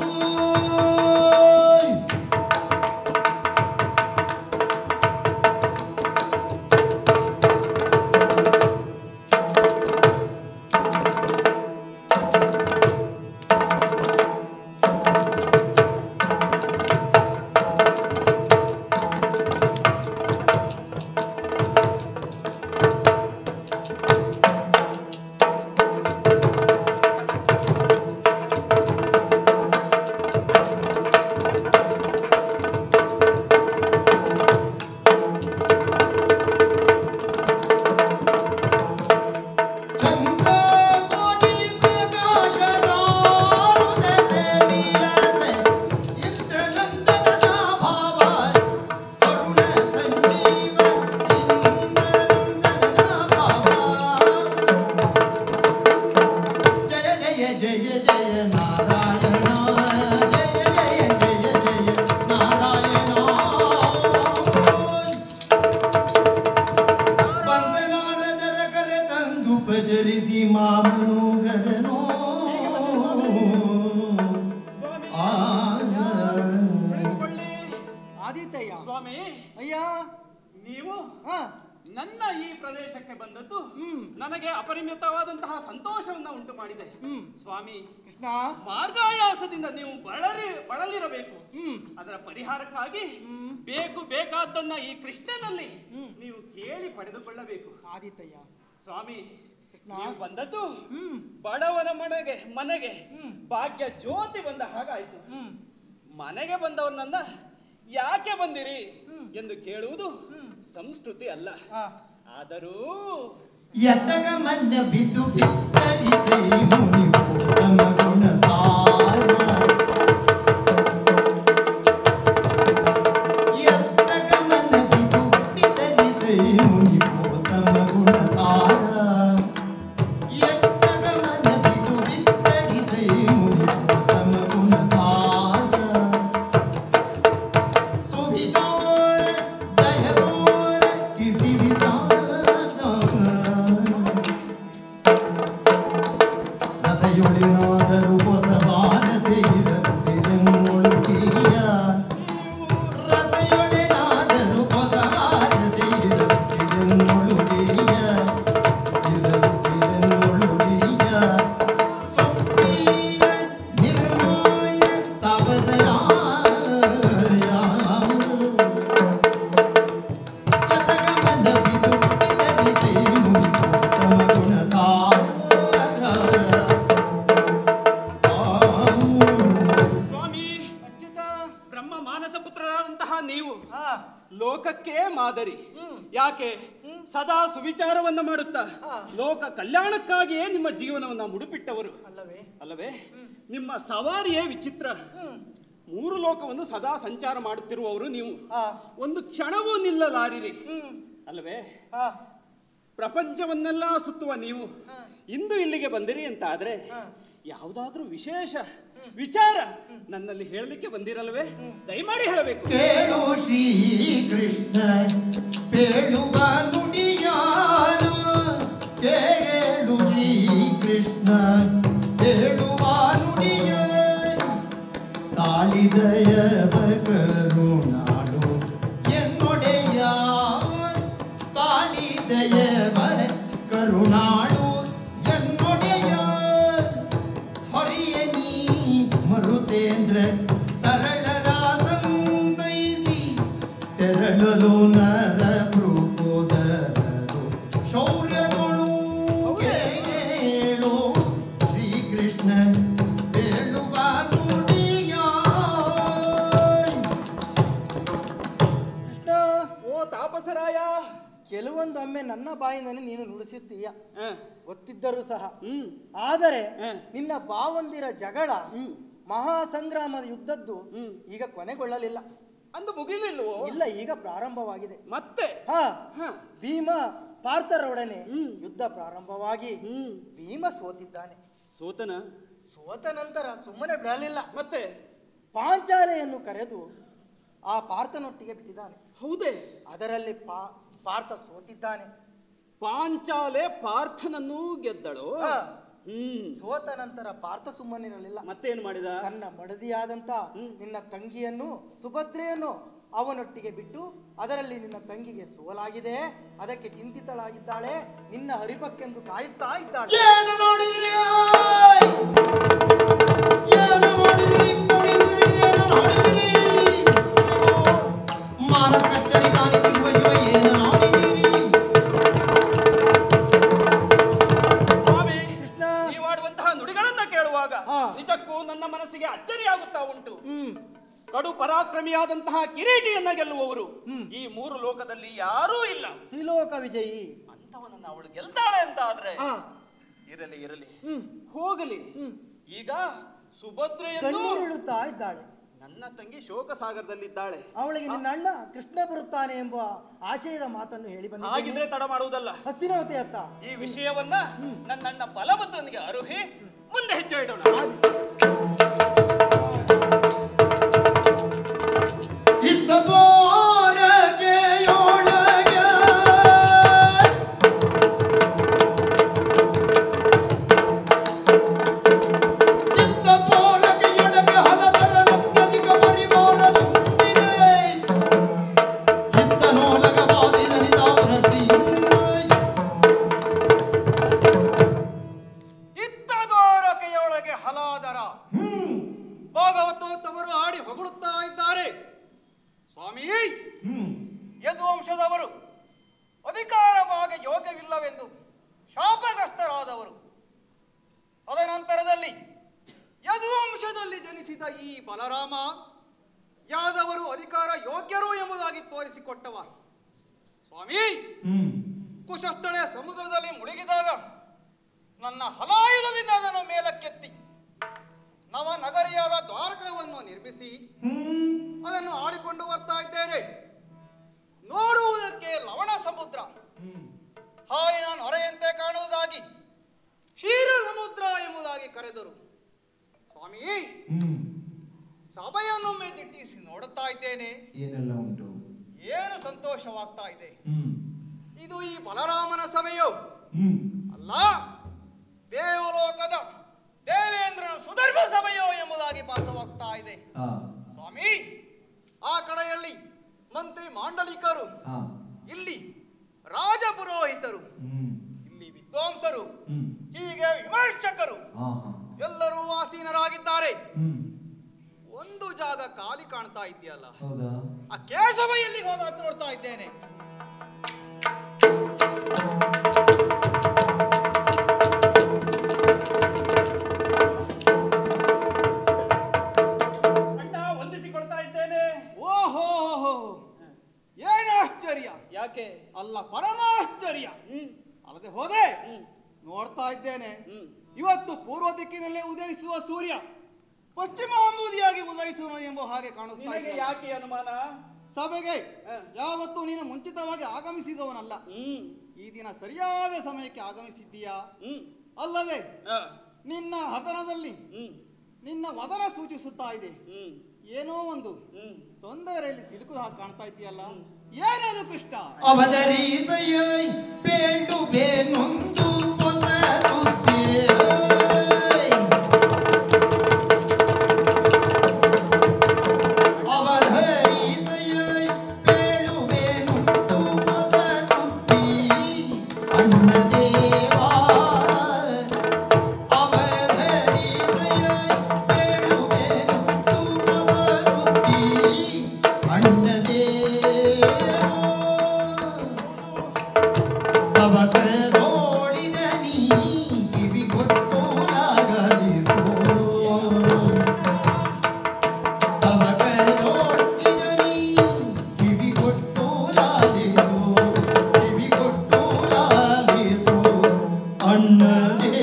ಚಂದ್ರ ಕೋಟಿ ಪ್ರಕಾಶ ರಾರುದತೆ ವಿಲಸೆ ಇಂದ್ರನಂದನ ಭಾವ ಕರುಣ ಸಂಜೀವ ಇಂದ್ರನಂದನ ಭಾವ ಜಯ ಜಯ ಜಯ ಜಯ ನಾರಾಯಣ ಜಯ ಜಯ ಜಯ ಜಯ ನಾರಾಯಣ ಬಂದನಾರದರ ಕರೆ ತಂದು ಭಜರಿಸಿ ಮಾಮನೋಗರನೋ ಆ ತಿಳಿದುಕೊಳ್ಳಿ ಆದಿತ್ಯಯ್ಯ ಸ್ವಾಮಿ ಅಯ್ಯ ನೀವು ಹಾ ನನ್ನ ಈ ಪ್ರದೇಶಕ್ಕೆ ಬಂದದ್ದು ನನಗೆ ಅಪರಿಮಿತವಾದಂತಹ ಸಂತೋಷವನ್ನ ಉಂಟು ಮಾಡಿದೆ ಸ್ವಾಮಿ ಕೃಷ್ಣ ಮಾರ್ಗಾಯಾಸದಿಂದ ನೀವು ಬಳಲಿ ಬಳಲಿರಬೇಕು ಅದರ ಪರಿಹಾರಕ್ಕಾಗಿ ಬೇಕು ಬೇಕಾದ್ದನ್ನ ಈ ಕೃಷ್ಣನಲ್ಲಿ ನೀವು ಕೇಳಿ ಪಡೆದುಕೊಳ್ಳಬೇಕು ಆದಿತ್ಯಯ್ಯ ಸ್ವಾಮಿ ನೀವು ಬಂದದ್ದು ಬಡವನ ಮನೆಗೆ ಮನೆಗೆ ಭಾಗ್ಯ ಜ್ಯೋತಿ ಬಂದ ಹಾಗಾಯ್ತು ಮನೆಗೆ ಬಂದವನನ್ನ ಯಾಕೆ ಬಂದಿರಿ ಎಂದು ಕೇಳುವುದು ಸಂಸ್ಕೃತಿ ಅಲ್ಲ ಆದರೂ ಎತ್ತಗ ಮನ್ನ ಬಿದ್ದು ಬಿತ್ತರಿಸಿ ಮುನಿ ಪೋತಮ ಗುಣಸಾರ ಎತ್ತಗ ಮನ್ನ ಬಿದ್ದು ಬಿತ್ತರಿಸಿ ಮುನಿ ಪೋತಮ ಗುಣಸಾರ ಎತ್ತಗ ಮನ್ನ ಬಿದ್ದು ಬಿತ್ತರಿಸಿ ಮುನಿ ಪೋತಮ ಗುಣಸಾರ ಸುಭಿಜೋರ ದಯರೋರ ಕಿರಿವಿಸಾರ ರಸಯುಳಿನಾದ ನೀವು ಹಾ ಲೋಕಕ್ಕೆ ಮಾದರಿ ಯಾಕೆ ಸದಾ ಸುವಿಚಾರವನ್ನ ಮಾಡುತ್ತಾ ಲೋಕ ಕಲ್ಯಾಣಕ್ಕಾಗಿಯೇ ನಿಮ್ಮ ಜೀವನವನ್ನ ಮುಡುಪಿಟ್ಟವರು ಅಲ್ಲವೇ ಅಲ್ಲವೇ ನಿಮ್ಮ ಸವಾರಿಯೇ ವಿಚಿತ್ರ ಮೂರು ಲೋಕವನ್ನು ಸದಾ ಸಂಚಾರ ಮಾಡುತ್ತಿರುವವರು ನೀವು ಹಾ ಒಂದು ಕ್ಷಣವೂ ನಿಲ್ಲಲಾರಿರಿ ಅಲ್ಲವೇ ಹಾ ಪ್ರಪಂಚವನ್ನೆಲ್ಲ ಸುತ್ತುವ ನೀವು ಇಂದು ಇಲ್ಲಿಗೆ ಬಂದಿರಿ ಅಂತ ಆದ್ರೆ ಯಾವುದಾದ್ರೂ ವಿಶೇಷ ವಿಚಾರ ನನ್ನಲ್ಲಿ ಹೇಳಲಿಕ್ಕೆ ಬಂದಿರಲ್ವೇ ದಯಮಾಡಿ ಹೇಳಬೇಕು ಕೇಳು ಶ್ರೀ ಕೃಷ್ಣ ಬೇಳುವ ನುಡಿಯಾನ ಕೇಳು ಶ್ರೀ ಕೃಷ್ಣ ಬೇಳುವ ನುಡಿಯ ತಾಳಿದಯವ ಕರುಣಾಳು ಎನ್ನೊಡೆಯ ತಾಳಿದಯವ ಕರುಣಾಳು ಎನ್ನೊಡೆಯ ಹೊರೆಯ ನೀ ಮರುತೇಂದ್ರ ತರಳರ ಸಂಗೈಸಿ ತೆರಳಲು ನರ ಭೃಕೋದರರು ಶೌರ್ಯಗಳು ಕೇಳು ಶ್ರೀಕೃಷ್ಣ ಹೇಳುವ ನುಡಿಯ ಕೃಷ್ಣ ಓ ತಾಪಸರಾಯ ಕೆಲವೊಂದೊಮ್ಮೆ ನನ್ನ ಬಾಯಿನಲ್ಲಿ ನೀನು ನುಡಿಸುತ್ತೀಯ ಹ, ಗೊತ್ತಿದ್ದರೂ ಸಹ ಹ್ಮ್ ಆದರೆ ಹ. ನಿನ್ನ ಬಾವಂದಿರ ಜಗಳ ಮಹಾ ಸಂಗ್ರಾಮದ ಯುದ್ಧದ್ದು ಹ್ಮ್. ಈಗ ಕೊನೆಗೊಳ್ಳಲಿಲ್ಲ ಅಂದು ಮುಗಿಲಿಲ್ವೋ ಇಲ್ಲ ಈಗ ಪ್ರಾರಂಭವಾಗಿದೆ ಮತ್ತೆ ಹಾ ಹ, ಭೀಮ ಪಾರ್ಥರೊಡನೆ ಯುದ್ಧ ಪ್ರಾರಂಭವಾಗಿ ಹ್ಮ್ ಭೀಮ ಸೋತಿದ್ದಾನೆ ಸೋತನ ಸೋತ ನಂತರ ಸುಮ್ಮನೆ ಬಿಡಲಿಲ್ಲ ಮತ್ತೆ ಪಾಂಚಾಲೆಯನ್ನು ಕರೆದು ಆ ಪಾರ್ಥನೊಟ್ಟಿಗೆ ಬಿಟ್ಟಿದ್ದಾನೆ ಹೌದೇ ಅದರಲ್ಲಿ ಪಾ ಪಾರ್ಥ ಸೋತಿದ್ದಾನೆ ಪಾಂಚಾಲೆ ಪಾರ್ಥನನ್ನು ಗೆದ್ದಳು ಹಾ. ಹ್ಮ್ ಸೋತ ನಂತರ ಪಾರ್ಥ ಸುಮ್ಮನಿರಲಿಲ್ಲ ಮತ್ತೇನು ಮಾಡಿದ ತನ್ನ ಮಡದಿಯಾದಂತ ನಿನ್ನ ತಂಗಿಯನ್ನು ಸುಭದ್ರೆಯನ್ನು ಅವನೊಟ್ಟಿಗೆ ಬಿಟ್ಟು ಅದರಲ್ಲಿ ನಿನ್ನ ತಂಗಿಗೆ ಸೋಲಾಗಿದೆ ಅದಕ್ಕೆ ಚಿಂತಿತಳಾಗಿದ್ದಾಳೆ ನಿನ್ನ ಹರಿಪಕ್ಕೆಂದು ಕಾಯುತ್ತಾ ಇದ್ದಾಳೆ ಏನು ನೋಡಿದ್ರಿ ಏನು ನೋಡಿದ್ರಿ ಕುಣಿದ್ರಿ ಏನು ನೋಡಿದ್ರಿ ಮಾನಸ ಕಚ್ಚರಿ ಕಾಣಿಸಿರುವ ಇವ ಏನು ನೋಡಿದಿರಿ ಸ್ವಾಮಿ ಕೃಷ್ಣ ನೀವಾಡುವಂತಹ ನುಡಿಗಳನ್ನ ಕೇಳುವಾಗ ಹಾ. ನಿಜಕ್ಕೂ ನನ್ನ ಮನಸ್ಸಿಗೆ ಅಚ್ಚರಿಯಾಗುತ್ತಾ ಉಂಟು ಕಡು ಪರಾಕ್ರಮಿಯಾದಂತಹ ಕಿರೀಟಿಯನ್ನ ಗೆಲ್ಲುವವರು ಈ ಮೂರು ಲೋಕದಲ್ಲಿ ಯಾರೂ ಇಲ್ಲ ತ್ರಿಲೋಕ ವಿಜಯಿ ಅಂತವನನ್ನ ಅವಳು ಗೆಲ್ತಾಳೆ ಅಂತ ಆದ್ರೆ ಆ ಇರಲಿ ಇರಲಿ ಹೋಗಲಿ ಈಗ ಸುಭದ್ರೆಯನ್ನು ಕಣ್ಣೀರಿಡುತ್ತಾ ಇದ್ದಾಳೆ ನನ್ನ ತಂಗಿ ಶೋಕ ಸಾಗರದಲ್ಲಿದ್ದಾಳೆ ಅವಳಿಗೆ ನಿನ್ನ ಅಣ್ಣ ಕೃಷ್ಣ ಬರುತ್ತಾನೆ ಎಂಬ ಆಶಯದ ಮಾತನ್ನು ಹೇಳಿ ಬಂದಿದ್ದೇನೆ ಹಾಗಿದ್ರೆ ತಡ ಮಾಡುವುದಲ್ಲ ಹಸ್ತಿನವತಿ ಅತ್ತ ಈ ವಿಷಯವನ್ನ ನನ್ನಣ್ಣ ಬಲಭದ್ರನಿಗೆ ಅರುಹಿ ಮುಂದೆ ಹೆಜ್ಜೆ ಇಡೋಣ ಇದ್ದ ದ್ವಾರಕೆಯೊಳಗೆ ಇದ್ದ ದ್ವಾರಕೆಯೊಳಗೆ ಹಲದರ ಲಬ್ಧದಿಗ ಪರಿವಾರದೊಂದಿಗೆ ಇದ್ದ ನೋಲಗವಾದಿ ದಣಿದಾವನದಿಯಿಂದ ಇತ್ತ ದ್ವಾರಕೆಯೊಳಗೆ ಹಲಾದರ ಭಾಗವತೋತ್ತಮರು ಆಡಿ ಹೊಗಳುತ್ತಾ ಇದ್ದಾರೆ ಸ್ವಾಮಿ ಯದುವಂಶದವರು ಅಧಿಕಾರ ಭಾಗ ಯೋಗ್ಯವಿಲ್ಲವೆಂದು ಶಾಪಗ್ರಸ್ತರಾದವರು ತದನಂತರದಲ್ಲಿ ಯದುವಂಶದಲ್ಲಿ ಜನಿಸಿದ ಈ ಬಲರಾಮ ಯಾದವರು ಅಧಿಕಾರ ಯೋಗ್ಯರು ಎಂಬುದಾಗಿ ತೋರಿಸಿಕೊಟ್ಟವ ಸ್ವಾಮಿ ಕುಶಸ್ಥಳೆ ಸಮುದ್ರದಲ್ಲಿ ಮುಳುಗಿದಾಗ ನನ್ನ ಹಲಾಯುಧದಿಂದ ಅದನ್ನು ಮೇಲಕ್ಕೆತ್ತಿ ನವನಗರಿಯಾದ ದ್ವಾರಕವನ್ನು ನಿರ್ಮಿಸಿ ಅದನ್ನು ಆಳಿಕೊಂಡು ಬರ್ತಾ ಇದ್ದೇನೆ ನೋಡುವುದಕ್ಕೆ ಲವಣ ಸಮುದ್ರ ಹಾಲಿನ ನೊರೆಯಂತೆ ಕಾಣುವುದಾಗಿ ಕ್ಷೀರ ಸಮುದ್ರ ಎಂಬುದಾಗಿ ಕರೆದರು ಸ್ವಾಮಿ ಸಭೆಯನ್ನೊಮ್ಮೆ ದಿಟ್ಟಿಸಿ ನೋಡುತ್ತಾ ಇದ್ದೇನೆ ಏನೆಲ್ಲ ಉಂಟು ಏನು ಸಂತೋಷವಾಗ್ತಾ ಇದೆ ಹ್ಮ್ ಇದು ಈ ಬಲರಾಮನ ಸಭೆಯೋ ಹ್ಮ್ ಅಲ್ಲ ದೇವಲೋಕದ ದೇವೇಂದ್ರನ ಸುಧರ್ಮ ಸಭೆಯೋ ಎಂಬುದಾಗಿ ಭಾಸವಾಗ್ತಾ ಇದೆ ಆ ಸ್ವಾಮಿ ಆ ಕಡೆಯಲ್ಲಿ ಮಂತ್ರಿ ಮಾಂಡಲಿಕರು ಆ ಇಲ್ಲಿ ರಾಜಪುರೋಹಿತರು ಹ್ಮ್ ಇಲ್ಲಿ ವಿದ್ವಾಂಸರು ಹ್ಮ್ ಹೀಗೆ ವಿಮರ್ಶಕರು ಆ ಹಾ ಎಲ್ಲರೂ ಆಸೀನರಾಗಿದ್ದಾರೆ ಹ್ಮ್ ಒಂದು ಜಾಗ ಖಾಲಿ ಕಾಣ್ತಾ ಇದೆಯಲ್ಲ ಹೌದಾ ಆ ಕೇಶವ ಎಲ್ಲಿಗೆ ಹೋದ ಅಂತ ನೋಡ್ತಾ ಇದ್ದೇನೆ ಅಣ್ಣ ವಂದಿಸಿಕೊಳ್ತಾ ಇದ್ದೇನೆ ಓಹೋ ಹೋ ಅಲ್ಲ ಪರಮಾಶ್ಚರ್ಯ ಅಲ್ಲದೆ ಹೋದ್ರೆ ನೋಡ್ತಾ ಇದ್ದೇನೆ ಇವತ್ತು ಪೂರ್ವ ದಿಕ್ಕಿನಲ್ಲೇ ಉದಯಿಸುವ ಸೂರ್ಯ ಪಶ್ಚಿಮಾಂಬುದಿಯಾಗಿ ಉದಯಿಸುವ ಎಂಬ ಹಾಗೆ ಕಾಣುತ್ತಾ ನಿನಗೆ ಇದೆ ಯಾಕೆ ಅನುಮಾನ ಸಭೆಗೆ ಹ. ಯಾವತ್ತೂ ನೀನು ಮುಂಚಿತವಾಗಿ ಆಗಮಿಸಿದವನಲ್ಲ ಹ್ಮ್ ಈ ದಿನ ಸರಿಯಾದ ಸಮಯಕ್ಕೆ ಆಗಮಿಸಿದ್ದೀಯಾ ಹ್ಮ್ ಅಲ್ಲದೆ ಆ, ನಿನ್ನ ಹತನದಲ್ಲಿ ಹ್ಮ್ ನಿನ್ನ ವದನ ಸೂಚಿಸುತ್ತಾ ಇದೆ ಹ್ಮ್ ಏನೋ ಒಂದು ಹ್ಮ್ ತೊಂದರೆಯಲ್ಲಿ ಸಿಲುಕು ಹಾಗೆ ಕಾಣ್ತಾ ಇದೆಯಲ್ಲ ಏನದು ಕೃಷ್ಣ ಅವಧರಿಸೆಯೈ ಬೇಡುವೆ ನೊಂದು ಪೊಸರುತ್ತೇ ಅವಧರಿಸೆಯೈ ಬೇಡುವೆ ನೊಂದು ಪೊಸರುತ್ತೀ ಅಣ್ಣ ದೇವಾ ಅವಧರಿಸೆಯೈ ಬೇಡುವೆ ನೊಂದು ಪೊಸರುತ್ತೀ ಅಣ್ಣ ದೇವಾ ತವಕದೋಳಿದ ನೀ ಕಿವಿಗೊಟ್ಟೋಲಾಗದಿಸೋ ತವಕದೋಳಿದ ನೀ ಕಿವಿಗೊಟ್ಟೋಲಾಗಿಸೋ ಕಿವಿಗೊಟ್ಟೋಲಾಗಿಸೋ ಅಣ್ಣದೇ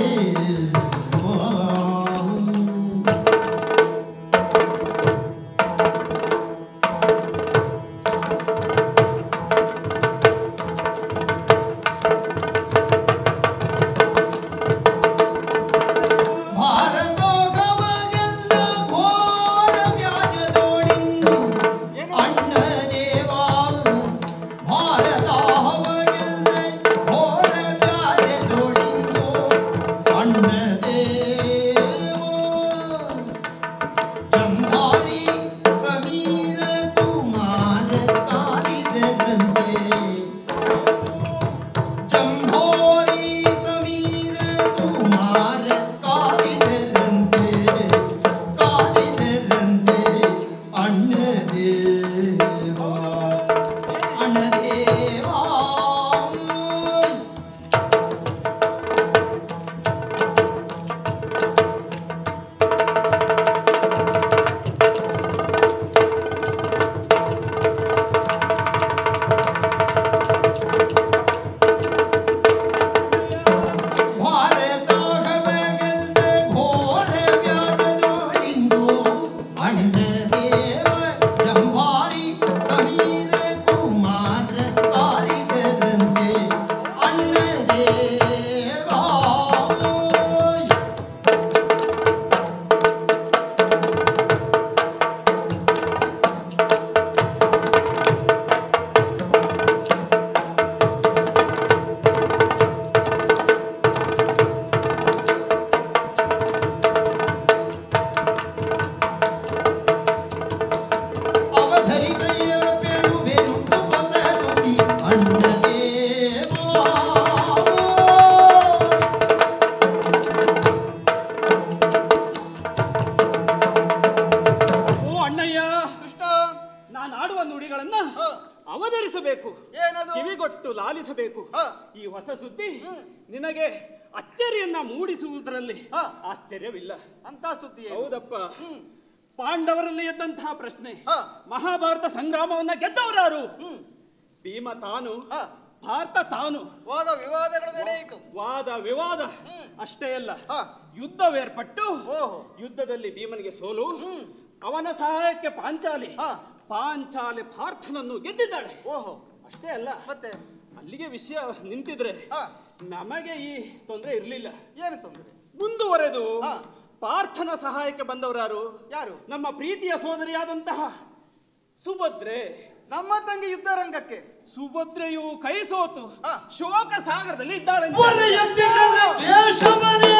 ಭಾರತೋಗಮಗೆಲ್ಲ ಘೋರ ವ್ಯಾಜದೋಡಿಂದು ಅಣ್ಣ ದೇವಾವು ಭಾರತ ಹವಗೆಲ್ಲ ಘೋರ ವ್ಯಾಜದೋಡಿಂದು ಅಣ್ಣ ದೇವೋ ಜಂಭಾರಿ ಸಮೀರ ಕುಮಾರ ಕಾಲಿದಂತೆ ಜಂಭೋರಿ ಸಮೀರ ಕುಮಾರ ಕಾದಿದರಂತೆ ಕಾದಿದರಂತೆ ಅಣ್ಣದೇವ ಅಣ್ಣದೇವ ಭಾರತವೆಲ್ಲ ಘೋರ ವ್ಯಾಜದೋಳಿಂದು ಅಣ್ಣ ದೇವ ಜಂಭಾರಿ ಸಮೀರ ಕುಮಾರ ಕಾರಿದರಂತೆ ಅಣ್ಣ ದೇವ ಅವಧರಿತೆಯ ಬೇಡುವೆನು ಹೊಸದುತಿ ಅಣ್ಣ ದೇವ ಓ ಅಣ್ಣಯ್ಯ ಕೃಷ್ಣ ನಾನು ಆಡುವ ನುಡಿಗಳನ್ನ ಹ. ಅವತರಿಸಬೇಕು ಏನದು? ಕಿವಿಗೊಟ್ಟು ಲಾಲಿಸಬೇಕು ಹ. ಈ ಹೊಸ ಸುದ್ದಿ ನಿನಗೆ ಅಚ್ಚರಿಯನ್ನ ಮೂಡಿಸುವುದರಲ್ಲಿ ಹ. ಆಶ್ಚರ್ಯವಿಲ್ಲ ಅಂತ ಸುದ್ದಿ ಏನು? ಹೌದಪ್ಪ ಪಾಂಡವರಲ್ಲಿ ಎದ್ದಂತಹ ಪ್ರಶ್ನೆ ಹ. ಮಹಾಭಾರತ ಸಂಗ್ರಾಮವನ್ನ ಗೆದ್ದವರಾರು ಹ್ಮ್. ಭೀಮ ತಾನು ಹ. ಭಾರತ ತಾನು ವಾದ ವಿವಾದಗಳು ನಡೆಯಿತು ವಾದ ವಿವಾದ ಅಷ್ಟೇ ಅಲ್ಲ ಹ. ಯುದ್ಧವೇರ್ಪಟ್ಟು ಓಹೋ. ಯುದ್ಧದಲ್ಲಿ ಭೀಮನಿಗೆ ಸೋಲು ಅವನ ಸಹಾಯಕ್ಕೆ ಪಾಂಚಾಲಿ ಹ. ಪಾಂಚಾಲಿ ಪಾರ್ಥನನ್ನು ಗೆದ್ದಿದ್ದಾಳೆ ಓಹೋ ಅಷ್ಟೇ ಅಲ್ಲ ಮತ್ತೆ ಅಲ್ಲಿಗೆ ವಿಷಯ ನಿಂತಿದ್ರೆ ಹ. ನಮಗೆ ಈ ತೊಂದರೆ ಇರಲಿಲ್ಲ ಏನು ತೊಂದರೆ ಮುಂದುವರೆದು ಹ. ಪಾರ್ಥನ ಸಹಾಯಕ್ಕೆ ಬಂದವರಾರು ಯಾರು ನಮ್ಮ ಪ್ರೀತಿಯ ಸೋದರಿಯಾದಂತಹ ಸುಭದ್ರೆ ನಮ್ಮ ತಂಗಿ ಯುದ್ಧ ರಂಗಕ್ಕೆ ಸುಭದ್ರೆಯು ಕೈ ಸೋತು ಹ. ಶೋಕ ಸಾಗರದಲ್ಲಿ ಇದ್ದಾಳೆ ಒರೆಯತ್ತಿರಲ ಕೇಶವನೇ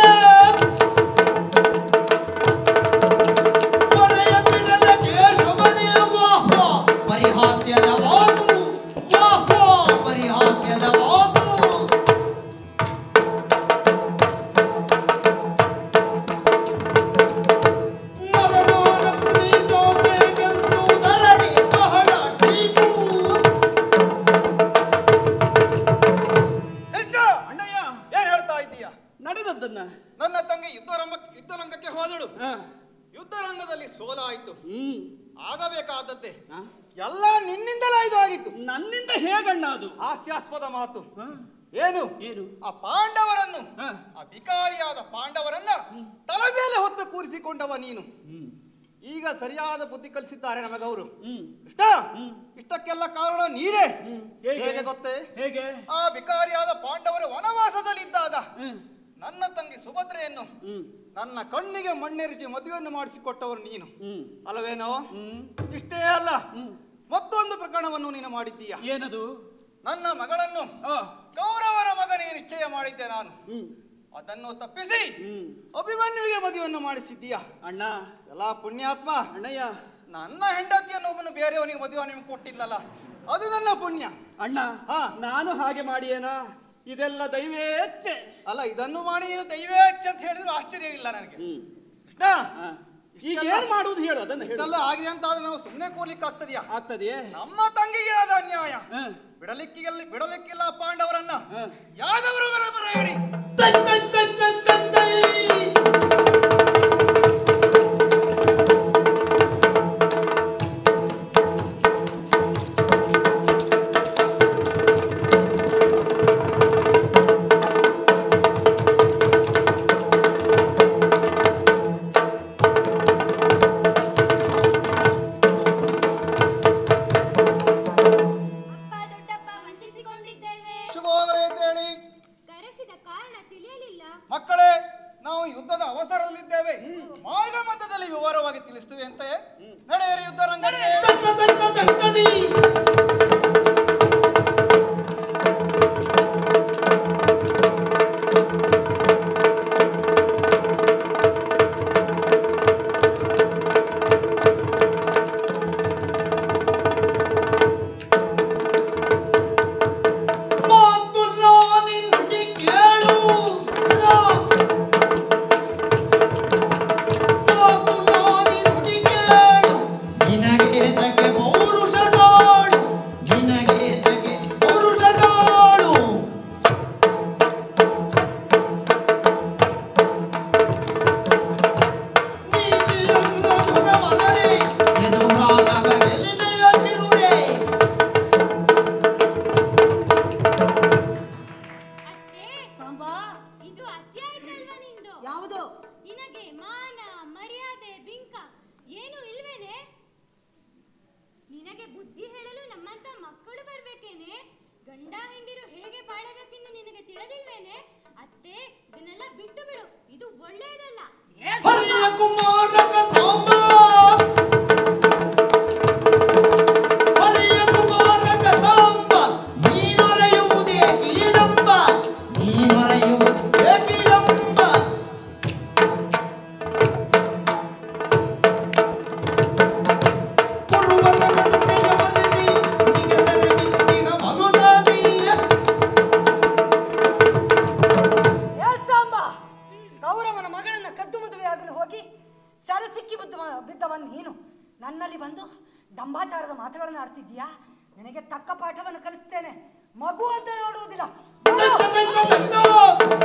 ಒರೆಯತ್ತಿರಲ ಕೇಶವನೇ ವಾಹ ಪರಿಹಾಸ್ಯದ ವಾಕು ವಾಹ ಪರಿಹಾಸ್ಯದ ವಾಕು ನರನೋರ ಪ್ರೀತೋತೆ ಗೆಲ್ಸುವುದರಲ್ಲಿ ಬಹಳ ಟೀಕು ಕೃಷ್ಣ ಅಣ್ಣಯ್ಯ ಏನ್ ಹೇಳ್ತಾ ಇದ್ದೀಯ ನಡೆದದ್ದನ್ನ ನನ್ನ ತಂಗಿ ಯುದ್ಧ ರಂಗ ಯುದ್ಧ ರಂಗಕ್ಕೆ ಹೋದಳು ಹ. ಯುದ್ಧ ರಂಗದಲ್ಲಿ ಸೋಲಾಯಿತು ಹ್ಮ್ ಆಗಬೇಕಾದದ್ದೇ ಆ? ಎಲ್ಲ ನಿನ್ನಿಂದಲೇ ಇದು ಆಗಿತ್ತು ನನ್ನಿಂದ ಹೇಗಣ್ಣ ಅದು ಹಾಸ್ಯಾಸ್ಪದ ಮಾತು ಆ? ಏನು ಏನು ಆ ಪಾಂಡವರನ್ನು ಆ. ಆ ವಿಕಾರಿಯಾದ ಪಾಂಡವರನ್ನ ತಲೆ ಮೇಲೆ ಹೊತ್ತು ಕೂರಿಸಿಕೊಂಡವ ನೀನು ಈಗ ಸರಿಯಾದ ಬುದ್ಧಿ ಕಲಿಸಿದ್ದಾರೆ ನಮಗವರು ಹ್ಮ್ ಇಷ್ಟ ಇಷ್ಟಕ್ಕೆಲ್ಲ ಕಾರಣ ನೀನೇ ಹ್ಮ್. ಹೇಗೆ? ಹೇಗೆ ಗೊತ್ತೇ ಹೇಗೆ ಆ ವಿಕಾರಿಯಾದ ಪಾಂಡವರು ವನವಾಸದಲ್ಲಿದ್ದಾಗ ಹ್ಮ್. ನನ್ನ ತಂಗಿ ಸುಭದ್ರೆಯನ್ನು ಹ್ಮ್ ನನ್ನ ಕಣ್ಣಿಗೆ ಮಣ್ಣೆರಿಸಿ ಮದುವೆಯನ್ನು ಮಾಡಿಸಿಕೊಟ್ಟವರು ನೀನು ಹ್ಮ್ ಅಲ್ಲವೇನೋ ಹ್ಮ್ ಇಷ್ಟೇ ಅಲ್ಲ ಮತ್ತೊಂದು ಪ್ರಕರಣವನ್ನು ನೀನು ಮಾಡಿದ್ದೀಯ ಏನದು ನನ್ನ ಮಗಳನ್ನು ಆ ಕೌರವರ ಮಗನಿಗೆ ನಿಶ್ಚಯ ಮಾಡಿದ್ದೆ ನಾನು ಹ್ಮ್ ಅದನ್ನು ತಪ್ಪಿಸಿ ಹ್ಮ್ ಅಭಿಮನ್ಯುವಿಗೆ ಮದುವೆಯನ್ನು ಮಾಡಿಸಿದ್ದೀಯ ಅಣ್ಣ ಎಲ್ಲ ಪುಣ್ಯಾತ್ಮ ಅಣ್ಣಯ್ಯ ನನ್ನ ಹೆಂಡತಿಯನ್ನು ಒಬ್ಬನು ಬೇರೆಯವನಿಗೆ ಮದುವೆ ನಿಮ್ಗೆ ಕೊಟ್ಟಿಲ್ಲಲ್ಲ ಅದು ನನ್ನ ಪುಣ್ಯ ಅಣ್ಣ ಹಾ. ನಾನು ಹಾಗೆ ಮಾಡಿಯೇನಾ ಇದೆಲ್ಲ ದೈವೇಚ್ಛೆ ಅಲ್ಲ ಇದನ್ನು ಮಾಡಿ ನೀನು ದೈವೇಚ್ಛ ಅಂತ ಹೇಳಿದ್ರು ಆಶ್ಚರ್ಯ ಇಲ್ಲ ನನಗೆ ಹ್ಮ್ ಕೃಷ್ಣ, ಆ. ಈಗ ಏನ್ ಮಾಡುವುದು ಹೇಳು ಅದನ್ನು ಹೇಳು ಇಷ್ಟೆಲ್ಲ ಆಗಿದೆ ಅಂತ ಆದ್ರೆ ನಾವು ಸುಮ್ಮನೆ ಕೂರ್ಲಿಕ್ಕೆ ಆಗ್ತದ್ಯಾ ಆಗ್ತದೆಯೇ ನಮ್ಮ ತಂಗಿಗೆ ಆದ ಅನ್ಯಾಯ ಹ. ಬಿಡಲಿಕ್ಕಿಲ್ಲ ಬಿಡಲಿಕ್ಕಿಲ್ಲ ಪಾಂಡವರನ್ನ ಹ. ಯಾದವರು ಬರಬರ ಹೇಳಿ ತೈ ತೈ ತೈ ತೈ ತೈ ತೈ ಅಪ್ಪ ದೊಡ್ಡಪ್ಪ ವಂಚಿಸಿಕೊಂಡಿದ್ದೇವೆ ಶುಭವಾಗಲಿ ಅಂತ ಹೇಳಿ ಕರೆಸಿದ ಕಾರಣ ತಿಳಿಯಲಿಲ್ಲ ಮಕ್ಕಳೇ ನಾವು ಯುದ್ಧದ ಅವಸರದಲ್ಲಿದ್ದೇವೆ ಮಾರ್ಗ ಮಧ್ಯದಲ್ಲಿ ವಿವರವಾಗಿ ತಿಳಿಸ್ತೇವೆ ಅಂತ ನಡೆಯಿರಿ ಯುದ್ಧ ರಂಗಕ್ಕೆ ತತ್ತ ತತ್ತ ತತ್ತದಿ ಮಾತು ನುಡಿ ಕೇಳು ಮಾತು ನುಡಿ ಕೇಳು ನಿನಗೆ ತಗೆ ಪೌರುಷದೋಳು ನಿನಗೆ ತಗೆ ಪೌರುಷದೋಳು ನೀತಿಯನ್ನ ಗುಣವದರೆ ಎದುರಾದಾಗ ಗೆಲ್ಲಿದೆಯ ತಿರುವೆ ಅತ್ತೆ ಸಾಂಬಾ ಇದು ಅತಿ ಆಯ್ತಲ್ವಾ ನಿಂದು ಯಾವುದು ನಿನಗೆ ಮಾನ ಮರ್ಯಾದೆ ಬಿಂಕ ಏನು ಇಲ್ವೇನೆ ನಿನಗೆ ಬುದ್ಧಿ ಹೇಳಲು ನಮ್ಮಂತ ಮಕ್ಕಳು ಬರ್ಬೇಕೇನೆ ಗಂಡ ಹೆಂಡಿರು ಹೇಗೆ ಬಾಳಬೇಕೆಂದು ನಿನಗೆ ತಿಳಿದಿಲ್ವೇನೆ ಅತ್ತೆ ಇದನ್ನೆಲ್ಲ ಬಿಟ್ಟು ಬಿಡು ಇದು ಒಳ್ಳೆಯದಲ್ಲ ಹರಿಯ ಕುಮಾರಕ ಸಾಂಬ ಹರಿಯ ಕುಮಾರಕ ಸಾಂಬ ನೀನೊರೆಯುವುದೇ ಕೀಳಂಬ ನೀನೊರೆಯುವುದೇ ಕೀಳಂಬ ಕುರುಬರ ಗಂಟೆಯ ಮನೆದಿ ನಿಗದರ ಬಿತ್ತಿನ ಮನುಜಾದಿಯ ಏ ಸಾಂಬ ಕೌರವನ ಮಗಳನ್ನ ಕದ್ದು ಮದುವೆಯಾಗಲು ಹೋಗಿ ಸರ ಸಿಕ್ಕಿ ಬಿದ್ದ ಬಿದ್ದವನ್ ನೀನು ನನ್ನಲ್ಲಿ ಬಂದು ಡಂಬಾಚಾರದ ಮಾತುಗಳನ್ನು ಆಡ್ತಿದ್ದೀಯಾ ನಿನಗೆ ತಕ್ಕ ಪಾಠವನ್ನು ಕಲಿಸ್ತೇನೆ ಮಗು ಅಂತ ನೋಡುವುದಿಲ್ಲ ಬಾ.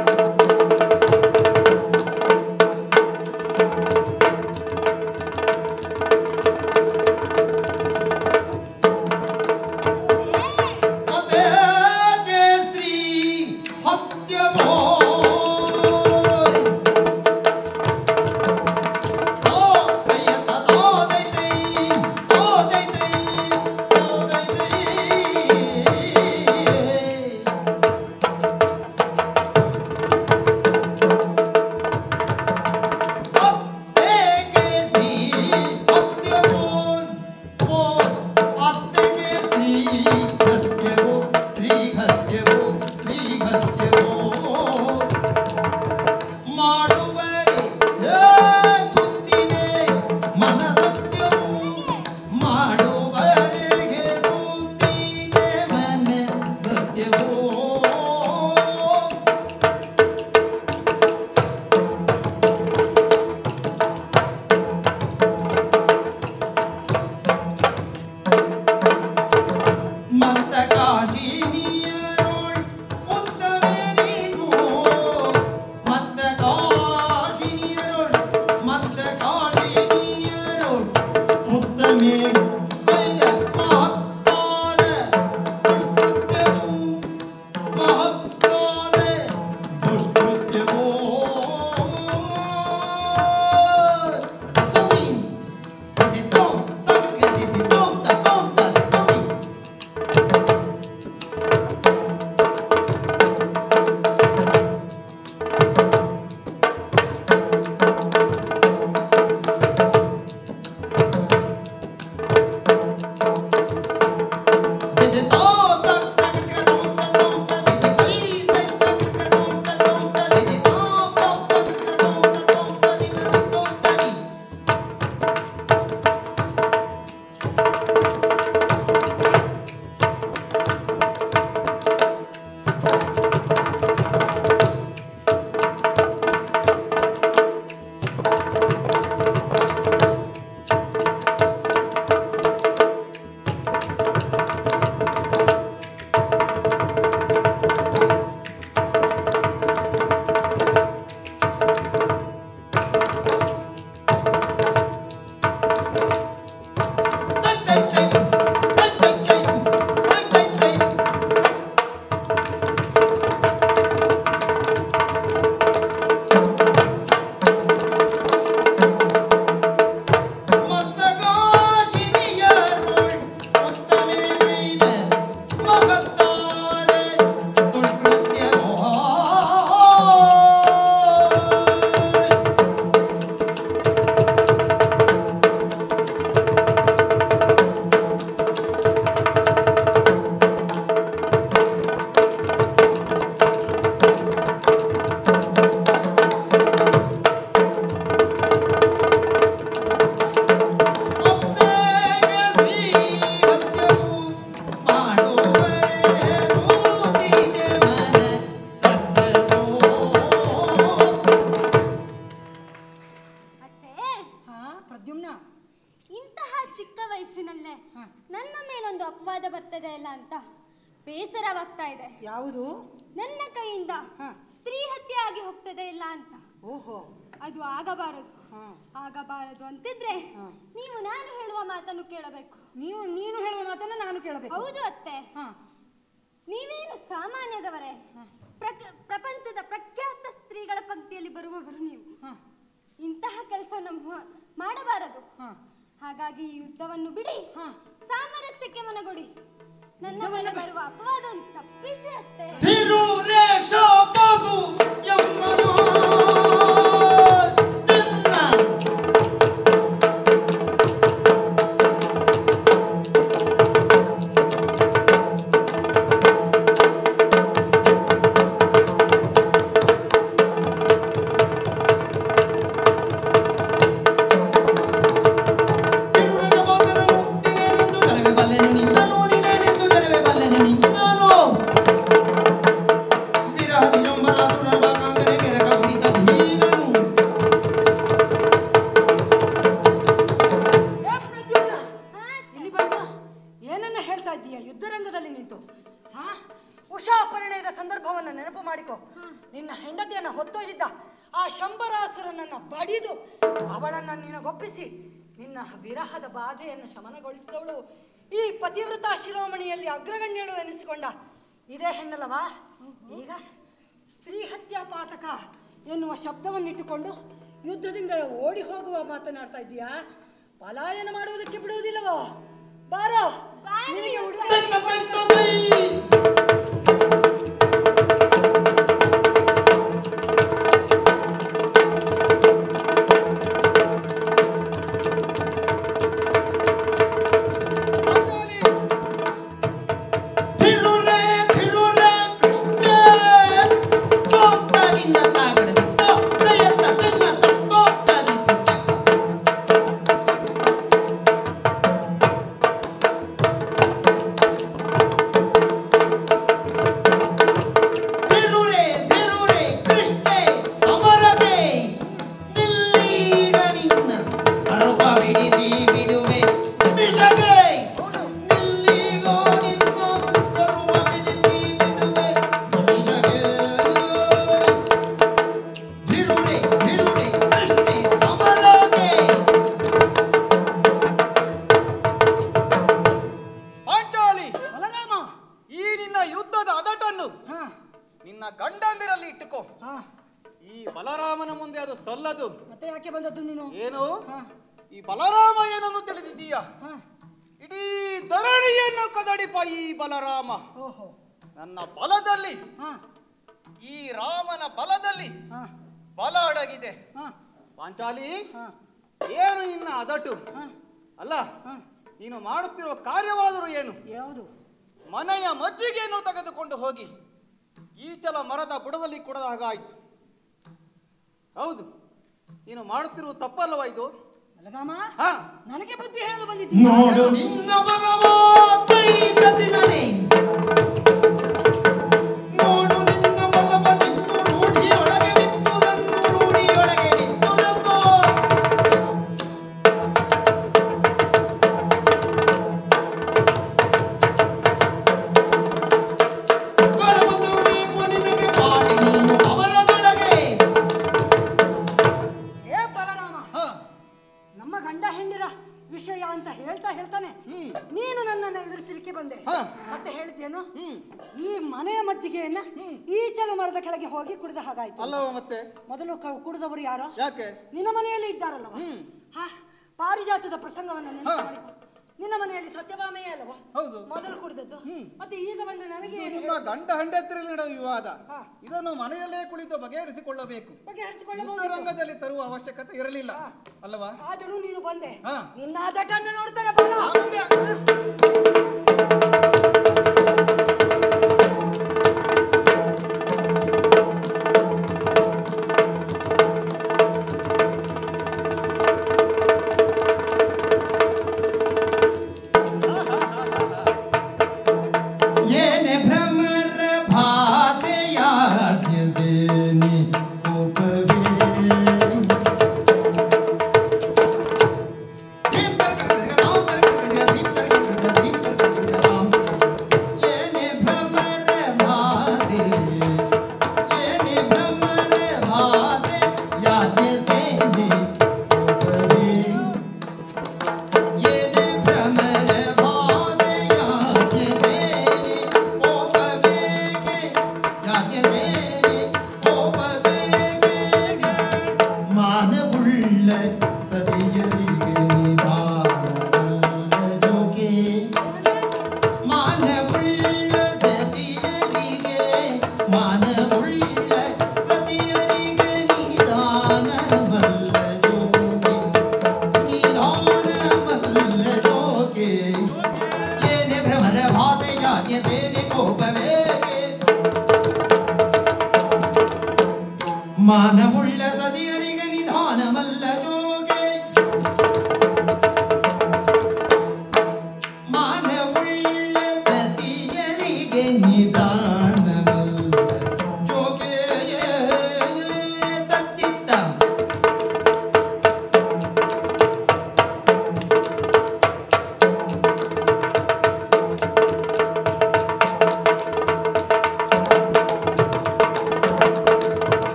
ಮಾಡುವರೆ ಸುತ್ತಿದೆ ಮನ ಸತ್ಯವು ಮಾಡುವರೆಗೆ ಸುತ್ತಿದೆ ಮನ ಸತ್ಯವೋ ಮತ್ತ ಕಾಜಿನಿಯರೋಳ್ ಉತ್ತಮೇರಿದು ಮತ್ತ ಕಾಜಿನಿಯರೋಳ್ ಮತ್ತ ಕಾಜಿನಿಯರೋಳ್ ಚಿಕ್ಕ ವಯಸ್ಸಿನಲ್ಲೇ ನನ್ನ ಮೇಲೊಂದು ಅಪವಾದ ಬರ್ತದೆ ಅಲ್ಲ ಅಂತ ಬೇಸರವಾಗ್ತಾ ಇದೆ ಯಾವುದು ನನ್ನ ಕೈಯಿಂದ ಹ. ಸ್ತ್ರೀ ಹತ್ಯೆ ಆಗಿ ಹೋಗ್ತದೆ ಇಲ್ಲ ಅಂತ ಓಹೋ ಅದು ಆಗಬಾರದು ಹ. ಆಗಬಾರದು ಅಂತಿದ್ರೆ ಹ. ನೀವು ನಾನು ಹೇಳುವ ಮಾತನ್ನು ಕೇಳಬೇಕು ನೀವು ನೀನು ಹೇಳುವ ಮಾತನ್ನ ನಾನು ಕೇಳಬೇಕು ಹೌದು ಅತ್ತೆ ಹಾ ನೀವೇನು ಸಾಮಾನ್ಯದವರೇ ಪ್ರಕ- ಪ್ರಪಂಚದ ಪ್ರಖ್ಯಾತ ಸ್ತ್ರೀಗಳ ಪಂಕ್ತಿಯಲ್ಲಿ ಬರುವವರು ನೀವು ಹಾ ಇಂತಹ ಕೆಲಸವನ್ನು ಮ- ಮಾಡಬಾರದು ಹಾ ಹಾಗಾಗಿ ಈ ಯುದ್ಧವನ್ನು ಬಿಡಿ ಹಾ. ಸಾಮರಸ್ಯಕ್ಕೆ ಮನಗೊಡಿ ನನ್ನ ಮೇಲೆ ಬರುವ ಅಪವಾದವನ್ನು ತಪ್ಪಿಸಿ ಅಷ್ಟೇ ತಿರುರೇಶ ಬಾಗು ಯಮ್ಮನೋ ತಿನ್ನ ತಿರುರೇಶ ಬಾಗನು ನೀನೇನೆಂದು ನರವೆ ಬಲ್ಲೆನು ನಿನ್ನನು ನೀನೇನೆಂದು ನರವೆ ಬಲ್ಲೆನು ನಿನ್ನನು ವಿರಹದಿ ಜಂಬರಾಸುರ ಭಾಗಂಗನೆ ಮೆರಗ ಕುಣಿತ ಧೀರನು ಏ ಪ್ರದ್ಯುಮ್ನ, ಇಲ್ಲಿ ಬಂದು ಏನನ್ನ ಹೇಳ್ತಾ ಇದ್ದೀಯ ಯುದ್ಧರಂಗದಲ್ಲಿ ನಿಂತು ಹಾ ಉಷಾ ಪರಿಣಯದ ಸಂದರ್ಭವನ್ನು ನೆನಪು ಮಾಡಿಕೊ ನಿನ್ನ ಹೆಂಡತಿಯನ್ನ ಹೊತ್ತೊಯ್ದಿದ್ದ ಆ ಶಂಬರಾಸುರನನ್ನ ಬಡಿದು ಅವಳನ್ನ ನಿನಗೊಪ್ಪಿಸಿ ನಿನ್ನ ವಿರಹದ ಬಾಧೆಯನ್ನು ಶಮನಗೊಳಿಸಿದವಳು ಈ ಪತಿವ್ರತ ಶಿರೋಮಣಿಯಲ್ಲಿ ಅಗ್ರಗಣ್ಯಳು ಎನಿಸಿಕೊಂಡ ಇದೇ ಹೆಣ್ಣಲ್ಲವಾ ಈಗ ಸ್ತ್ರೀ ಹತ್ಯಾ ಪಾತಕ ಎನ್ನುವ ಶಬ್ದವನ್ನಿಟ್ಟುಕೊಂಡು ಯುದ್ಧದಿಂದ ಓಡಿ ಹೋಗುವ ಮಾತನಾಡ್ತಾ ಇದ್ದೀಯಾ ಪಲಾಯನ ಮಾಡುವುದಕ್ಕೆ ಬಿಡುವುದಿಲ್ಲವೋ ಬಾರೋ ನಿನಗೆ ಉಡುಗೊರೆ- ತೆನ್ನ ತೆನ್ನ ತೈ ತಿರುರೆ ತಿರುರೆ ಕೃಷ್ಣ ಕೋಪ್ತದಿಂದ ತಾಗಡದಿತ್ತು ಕೈಯತ್ತ ತಿನ್ನತ್ತ ಕೋಪ್ತದಿತ್ತು ತಿರುರೆ ತಿರುರೆ ಕೃಷ್ಣೆ ಅಮರತೆ ನಿಲ್ಲೀಗ ನಿನ್ನ ಅರುಪ ಬಿಡಿಸಿ ಬಿಡುವೆ ನಿಮಿಷಕ್ಕೆ ನಿಲ್ಲೀಗೋ ನಿನ್ನ ಅರುಪ ಬಿಡಿಸಿ ಬಿಡುವೆ ನಿಮಿಷಕ್ಕೆ ತಿರುರೆ ತಿರುರೆ ಕೃಷ್ಣೆ ಅಮರತೆ ಪಾಂಚಾಲಿ ಬಲರಾಮ ಈ ನಿನ್ನ ಯುದ್ಧದ ಅದಟನ್ನು ಹಾ ನಿನ್ನ ಗಂಡಂದಿರಲ್ಲಿ ಇಟ್ಟುಕೋ ಹಾ ಈ ಬಲರಾಮನ ಮುಂದೆ ಅದು ಸಲ್ಲದು ಮತ್ತೆ ಯಾಕೆ ಬಂದದ್ದು ನೀನು ಏನು ಹಾ ಈ ಬಲರಾಮ ಏನನ್ನು ತಿಳಿದಿದ್ದೀಯ ಹಾ ಇಡೀ ಧರಣಿಯನ್ನು ಕದಡಿಪ ಈ ಬಲರಾಮ ಓಹೋ ನನ್ನ ಬಲದಲ್ಲಿ ಹಾ ಈ ರಾಮನ ಬಲದಲ್ಲಿ ಹಾ ಬಲ ಅಡಗಿದೆ ಹಾ ಪಾಂಚಾಲಿ ಹಾ ಏನು ನಿನ್ನ ಅದಟು ಹಾ ಅಲ್ಲ ಹಾ ನೀನು ಮಾಡುತ್ತಿರುವ ಕಾರ್ಯವಾದರೂ ಏನು ಯಾವುದು ಮನೆಯ ಮಜ್ಜಿಗೆಯನ್ನು ತೆಗೆದುಕೊಂಡು ಹೋಗಿ ಈಚಲ ಮರದ ಬುಡದಲ್ಲಿ ಕೊಡದ ಹಾಗಾಯಿತು ಹೌದು ನೀನು ಮಾಡುತ್ತಿರುವ ತಪ್ಪಲ್ಲವಾ ಇದು ಬಲರಾಮ ಹಾ ನನಗೆ ಬುದ್ಧಿ ಹೇಳಲು ಬಂದಿದ್ದೀಯ ನೋಡು ನಿನ್ನ ಬಲವೋ ತೈದ ದಿನನೇ ನೋಡು ನಿನ್ನ ಬಲವ ನಿತ್ತು ರೂಢಿಯೊಳಗೆ ಬಿತ್ತುದನ್ನು ರೂಢಿಯೊಳಗೆ ಬಿತ್ತುದನ್ನು ಬಳಸಬೇಕು ನಿನಗೆ ಬಾಡಿ ನೀನು ಅವರದೊಳಗೆ ಏ ಬಲರಾಮ ಹಾ ನಮ್ಮ ಗಂಡ ಹೆಂಡಿರ ವಿಷಯ ಅಂತ ಹೇಳ್ತಾ ಹೇಳ್ತಾನೆ ನೀನು ನನ್ನನ್ನು ಎದುರಿಸಲಿಕ್ಕೆ ಬಂದೆ ಹಾ. ಮತ್ತೆ ಹೇಳಿದ್ದೇನು ಈ ಮನೆಯ ಮಜ್ಜಿಗೆಯನ್ನ ಈಚಲು ಮರದ ಕೆಳಗೆ ಹೋಗಿ ಕುಡಿದ ಹಾಗಾಯ್ತು ಅಲ್ಲವ ಮತ್ತೆ ಮೊದಲು ಕ- ಕುಡಿದವರು ಯಾರು ಯಾಕೆ ನಿನ್ನ ಮನೆಯಲ್ಲಿ ಇದ್ದಾರಲ್ಲವ ಹಾ ಪಾರಿಜಾತದ ಪ್ರಸಂಗವನ್ನು ನೆನಪು ಹಾ. ಮಾಡಿಕೊ. ನಿನ್ನ ಮನೆಯಲ್ಲಿ ಸತ್ಯಭಾಮೆಯೇ ಅಲ್ಲವ ಹೌದು. ಮೊದಲು ಕುಡಿದದ್ದು ಮತ್ತೆ ಈಗ ಬಂದು ನನಗೆ ಏನು ನಿಮ್ಮ ಗಂಡ ಹಂಡೆತ್ತರಲ್ಲಿ ನಡೆಯುವ ವಿವಾದ ಹಾ. ಇದನ್ನು ಮನೆಯಲ್ಲೇ ಕುಳಿತು ಬಗೆಹರಿಸಿಕೊಳ್ಳಬೇಕು ಬಗೆಹರಿಸಿಕೊಳ್ಳಬಹುದು ರಂಗದಲ್ಲಿ ತರುವ ಅವಶ್ಯಕತೆ ಇರಲಿಲ್ಲ ಹಾ. ಅಲ್ಲವಾ ಆದರೂ ನೀನು ಬಂದೆ ಹಾ. ನಿನ್ನ ದಟನ್ನು ನೋಡ್ತಾನೆ ಬಲ ಆ ಮುಂದೆ. ಏನೆ ಭ್ರಮರ ಭಾಸೆಯಾದ್ಯದೇನಿ ಉಪವೇ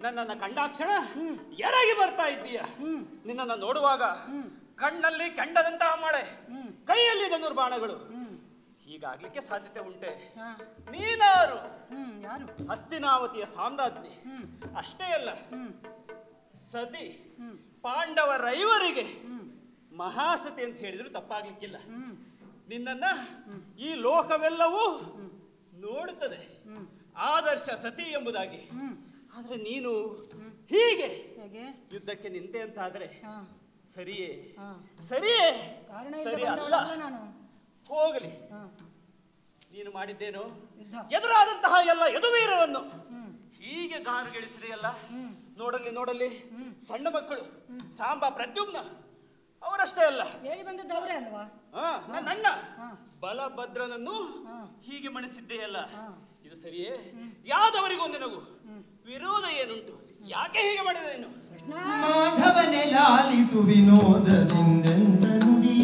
ನನ್ನನ್ನ ಕಂಡಾಕ್ಷಣ ಎರಗಿ ಬರ್ತಾ ಇದ್ದೀಯ ನಿನ್ನನ್ನ ನೋಡುವಾಗ ಕಣ್ಣಲ್ಲಿ ಕೆಂಡದಂತಹ ಮಳೆ ಕೈಯಲ್ಲಿ ಧನುರ್ಬಾಣಗಳು ಹೀಗಾಗ್ಲಿಕ್ಕೆ ಸಾಧ್ಯತೆ ಉಂಟೆ ನೀನಾರು ಯಾರು ಹಸ್ತಿನಾವತಿಯ ಸಾಮ್ರಾಜ್ಞಿ ಅಷ್ಟೇ ಅಲ್ಲ ಸತಿ ಪಾಂಡವರೈವರಿಗೆ ಮಹಾಸತಿ ಅಂತ ಹೇಳಿದ್ರು ತಪ್ಪಾಗ್ಲಿಕ್ಕಿಲ್ಲ ನಿನ್ನನ್ನ ಈ ಲೋಕವೆಲ್ಲವೂ ನೋಡುತ್ತದೆ ಆದರ್ಶ ಸತಿ ಎಂಬುದಾಗಿ ಆದ್ರೆ ನೀನು ಹೀಗೆ ಹೇಗೆ ಯುದ್ಧಕ್ಕೆ ನಿಂತೆ ಅಂತ ಆದ್ರೆ ಹಾ ಸರಿಯೇ ಹಾ ಸರಿಯೇ ಕಾರಣ ಸರಿ ಇಲ್ಲದೆ ಅಲ್ಲ ಬಂದವಳಲ್ಲ ನಾನು ಹೋಗಲಿ ಹಾ ನೀನು ಮಾಡಿದ್ದೇನು ಯುದ್ಧ ಎದುರಾದಂತಹ ಎಲ್ಲ ಯದುವೀರರನ್ನು ಹೀಗೆ ಗಾರುಗೆಳಿಸಿದೆಯಲ್ಲ ನೋಡಲಿ ನೋಡಲಿ ಸಣ್ಣ ಮಕ್ಕಳು ಸಾಂಬ ಪ್ರದ್ಯುಮ್ನ ಅವರಷ್ಟೇ ಅಲ್ಲ ಹೇಳಿ ಬಂದದ್ದು ಅವರೇ ಅಲ್ವಾ ಆ, ನ- ನನ್ನ ಬಲಭದ್ರನನ್ನು ಹೀಗೆ ಮಣಿಸಿದ್ದೆಯಲ್ಲ ಇದು ಸರಿಯೇ ಯಾದವರಿಗೂ ನಿನಗೂ ವಿರೋಧ ಏನುಂಟು ಯಾಕೆ ಹೀಗೆ ಮಾಡಿದೆ ನೀನು ಮಾಧವನೆ ಲಾಲಿಸು ವಿನೋದದಿಂದೆಂದ ನುಡಿ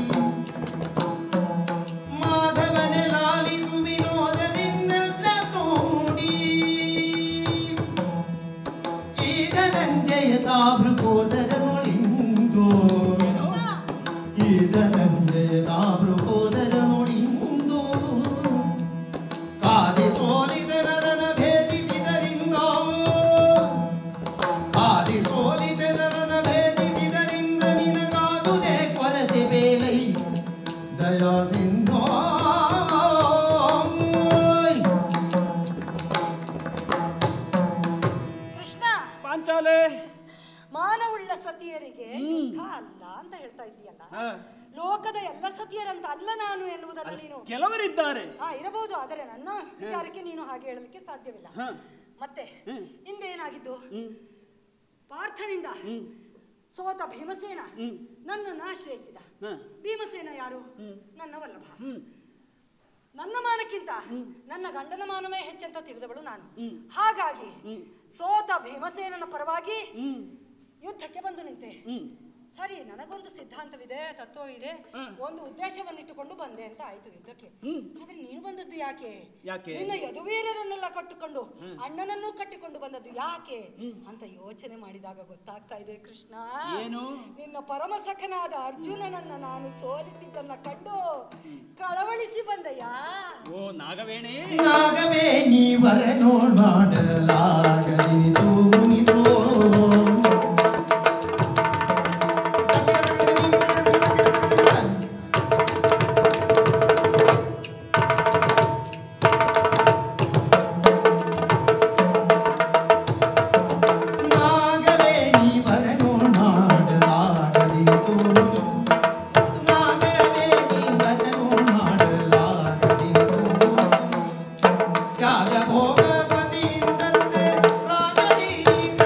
ಮಾಧವನೆ ಲಾಲಿಸು ವಿನೋದದಿಂದೆಂದ ನುಡಿ ಈಗ ನಂಜಯತಾ ಭೃಕೋದರನೊಳಿಂದು ಈಗ ನಂಜಯತಾ ಭೃಕೋದರನೊಳಿಂದು ಕಾದೆ ಸೋಲಿದರನ ಭೇದಿಸಿದರಿಂದ ಆದಿ ಸೋಲಿದರನ ಭೇದಿಸಿದರಿಂದ ನಿನಗಾದುದೇ ಕೊರತೆ ಬೇಲೈ ದಯಾ ಸಿಂಧೋ ಕೃಷ್ಣ ಪಾಂಚಾಲೆ ಮಾನವುಳ್ಳ ಸತಿಯರಿಗೆ ಯುದ್ಧ ಅಲ್ಲ ಅಂತ ಹೇಳ್ತಾ ಇದೀಯಲ್ಲ ಲೋಕದ ಎಲ್ಲ ಸತಿಯರಂತ ಅಲ್ಲ ನಾನು ಎನ್ನುವುದನ್ನು ನೀನು ಕೆಲವರಿದ್ದಾರೆ ಹಾ ಇರಬಹುದು ಆದರೆ ನನ್ನ ವಿಚಾರಕ್ಕೆ ನೀನು ಹಾಗೆ ಹೇಳಲಿಕ್ಕೆ ಸಾಧ್ಯವಿಲ್ಲ ಮತ್ತೆ ಹಿಂದೇನಾಗಿದ್ದು ಪಾರ್ಥನಿಂದ ಸೋತ ಭೀಮಸೇನ ನನ್ನನ್ನು ಆಶ್ರಯಿಸಿದ ಭೀಮಸೇನ ಯಾರು ನನ್ನ ವಲ್ಲಭ ನನ್ನ ಮಾನಕ್ಕಿಂತ ನನ್ನ ಗಂಡನ ಮಾನವೇ ಹೆಚ್ಚಂತ ತಿಳಿದವಳು ನಾನು ಹಾಗಾಗಿ ಸೋತ ಭೀಮಸೇನನ ಪರವಾಗಿ ಯುದ್ಧಕ್ಕೆ ಬಂದು ನಿಂತೆ ಸರಿ ನನಗೊಂದು ಸಿದ್ಧಾಂತವಿದೆ ತತ್ವವಿದೆ ಒಂದು ಉದ್ದೇಶವನ್ನಿಟ್ಟುಕೊಂಡು ಬಂದೆ ಅಂತ ಆಯ್ತು ಯುದ್ಧಕ್ಕೆ ಆದ್ರೆ ನೀನು ಬಂದದ್ದು ಯಾಕೆ ಯಾಕೆ? ನಿನ್ನ ಯದುವೀರರನ್ನೆಲ್ಲ ಕಟ್ಟಿಕೊಂಡು ಅಣ್ಣನನ್ನು ಕಟ್ಟಿಕೊಂಡು ಬಂದದ್ದು ಯಾಕೆ ಅಂತ ಯೋಚನೆ ಮಾಡಿದಾಗ ಗೊತ್ತಾಗ್ತಾ ಇದೆ ಕೃಷ್ಣ ಏನು? ನಿನ್ನ ಪರಮ ಸಖನಾದ ಅರ್ಜುನನನ್ನ ನಾನು ಸೋಲಿಸಿದ್ದನ್ನ ಕಂಡು ಕಳವಳಿಸಿ ಬಂದಯ್ಯಾ ಓ ನಾಗವೇಣಿ ನಾಗವೇ ನೀವರ ನೋಡಲಾಗಲಿನಿತು ಮುನಿಸೋ ನಾಗವೇ ನೀವರ ನೋಡಲಾಗಲಿನಿತು ನಾಗವೇ ನೀವರ ನೋಡಲಾಗಲಿನಿತು ಕಾಲ ಭೋಗಪತಿಯಿಂದಲೇ ರಾಗದೀಗ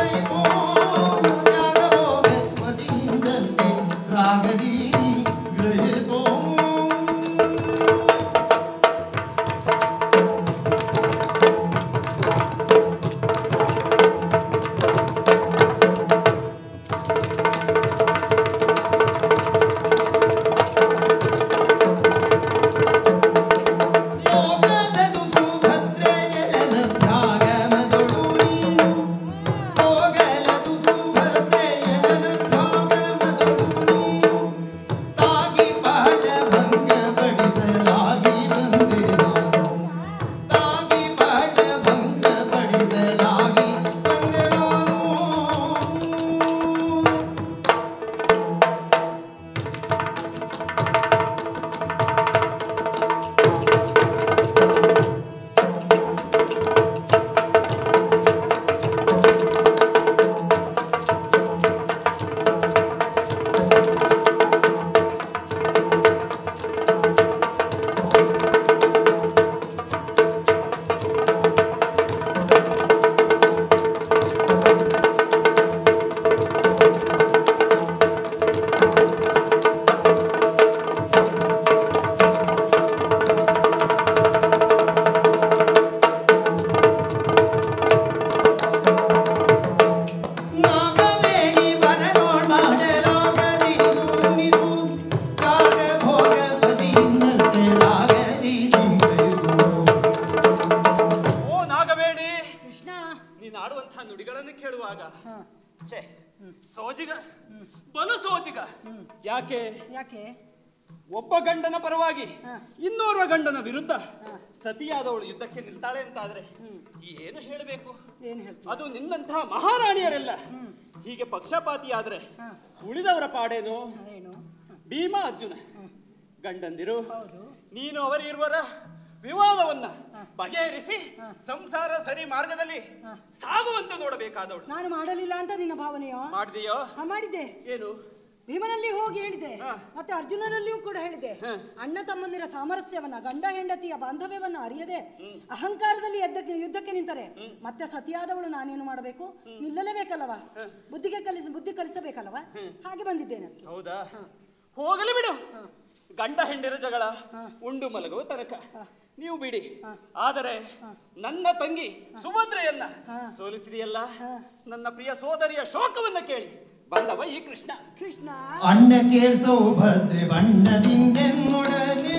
ಛೇ ಸೋಜಿಗ ಬಲು ಸೋಜಿಗ ಯಾಕೆ ಯಾಕೆ ಒಬ್ಬ ಗಂಡನ ಪರವಾಗಿ ಇನ್ನೋರ್ವ ಗಂಡನ ವಿರುದ್ಧ ಸತಿಯಾದವಳು ಯುದ್ಧಕ್ಕೆ ನಿಲ್ತಾಳೆ ಅಂತಾದ್ರೆ ಏನು ಹೇಳಬೇಕು ಏನು ಹೇಳ್ತೀನಿ ಅದು ನಿನ್ನಂತಹ ಮಹಾರಾಣಿಯರೆಲ್ಲ ಹೀಗೆ ಪಕ್ಷಪಾತಿಯಾದ್ರೆ ಉಳಿದವರ ಪಾಡೇನು ಏನು ಭೀಮ ಅರ್ಜುನ ಗಂಡಂದಿರು ಹೌದು ನೀನು ಅವರಿರುವರ ವಿವಾದವನ್ನ ಬಗೆಹರಿಸಿ ಸಂಸಾರ ಸರಿ ಮಾರ್ಗದಲ್ಲಿ ಸಾಗುವಂತೆ ನೋಡಬೇಕಾದವಳು ನಾನು ಮಾಡಲಿಲ್ಲ ಅಂತ ನಿನ್ನ ಭಾವನೆಯೋ ಮಾಡಿದೆಯೋ ಹಾ ಮಾಡಿದ್ದೆ ಏನು ಭೀಮನಲ್ಲಿ ಹೋಗಿ ಹೇಳಿದೆ ಹಾ. ಮತ್ತೆ ಅರ್ಜುನನಲ್ಲಿಯೂ ಕೂಡ ಹೇಳಿದೆ ಅಣ್ಣ ತಮ್ಮಂದಿರ ಸಾಮರಸ್ಯವನ್ನ ಗಂಡ ಹೆಂಡತಿಯ ಬಾಂಧವ್ಯವನ್ನ ಅರಿಯದೆ ಅಹಂಕಾರದಲ್ಲಿ ಎದ್ದಕ್ಕೆ ಯುದ್ಧಕ್ಕೆ ನಿಂತರೆ ಮತ್ತೆ ಸತಿಯಾದವಳು ನಾನೇನು ಮಾಡಬೇಕು ನಿಲ್ಲಲೇಬೇಕಲ್ಲವ ಬುದ್ಧಿಗೆ ಕಲಿಸ ಬುದ್ಧಿ ಕಲಿಸಬೇಕಲ್ಲವ ಹಾಗೆ ಬಂದಿದ್ದೇನೆ ಅದಕ್ಕೆ. ಹೌದಾ ಹೋಗಲಿ ಬಿಡು ಗಂಡ ಹೆಂಡಿರ ಜಗಳ ಉಂಡು ಮಲಗುವ ತನಕ ನೀವು ಬಿಡಿ ಆದರೆ ನನ್ನ ತಂಗಿ ಸುಭದ್ರೆಯನ್ನ ಸೋಲಿಸಿದೆಯಲ್ಲ ನನ್ನ ಪ್ರಿಯ ಸೋದರಿಯ ಶೋಕವನ್ನ ಕೇಳಿ ಬಂದವ ಈ ಕೃಷ್ಣ ಕೃಷ್ಣ ಅಣ್ಣಗೆ ಸೌಭದ್ರೆ ಬಣ್ಣದಿಂದೆನ್ನೊಡನೆ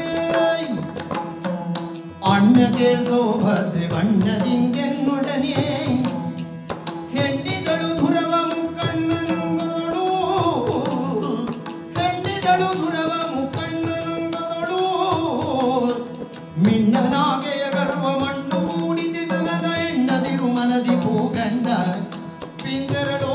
ಅಣ್ಣಗೆ ಸೌಭದ್ರೆ ಬಣ್ಣದಿಂದೆನ್ನೊಡನೆ ಹೆಣ್ಣಿದಳು ಧುರವ ಮುಕ್ಕಣ್ಣನಂಬದಳು ಹೆಣ್ಣಿದಳು ಧುರವ ಮುಕ್ಕಣ್ಣನಂಬದಳು ಮಿಣ್ಣನಾಗೆಯ ಗರ್ವ ಮಣ್ಣು ಮೂಡಿದೆ ತನದ ಎಣ್ಣದಿರು ಮನದಿ ಭೂಗಂಡ ಪಿಂಗರಳೋ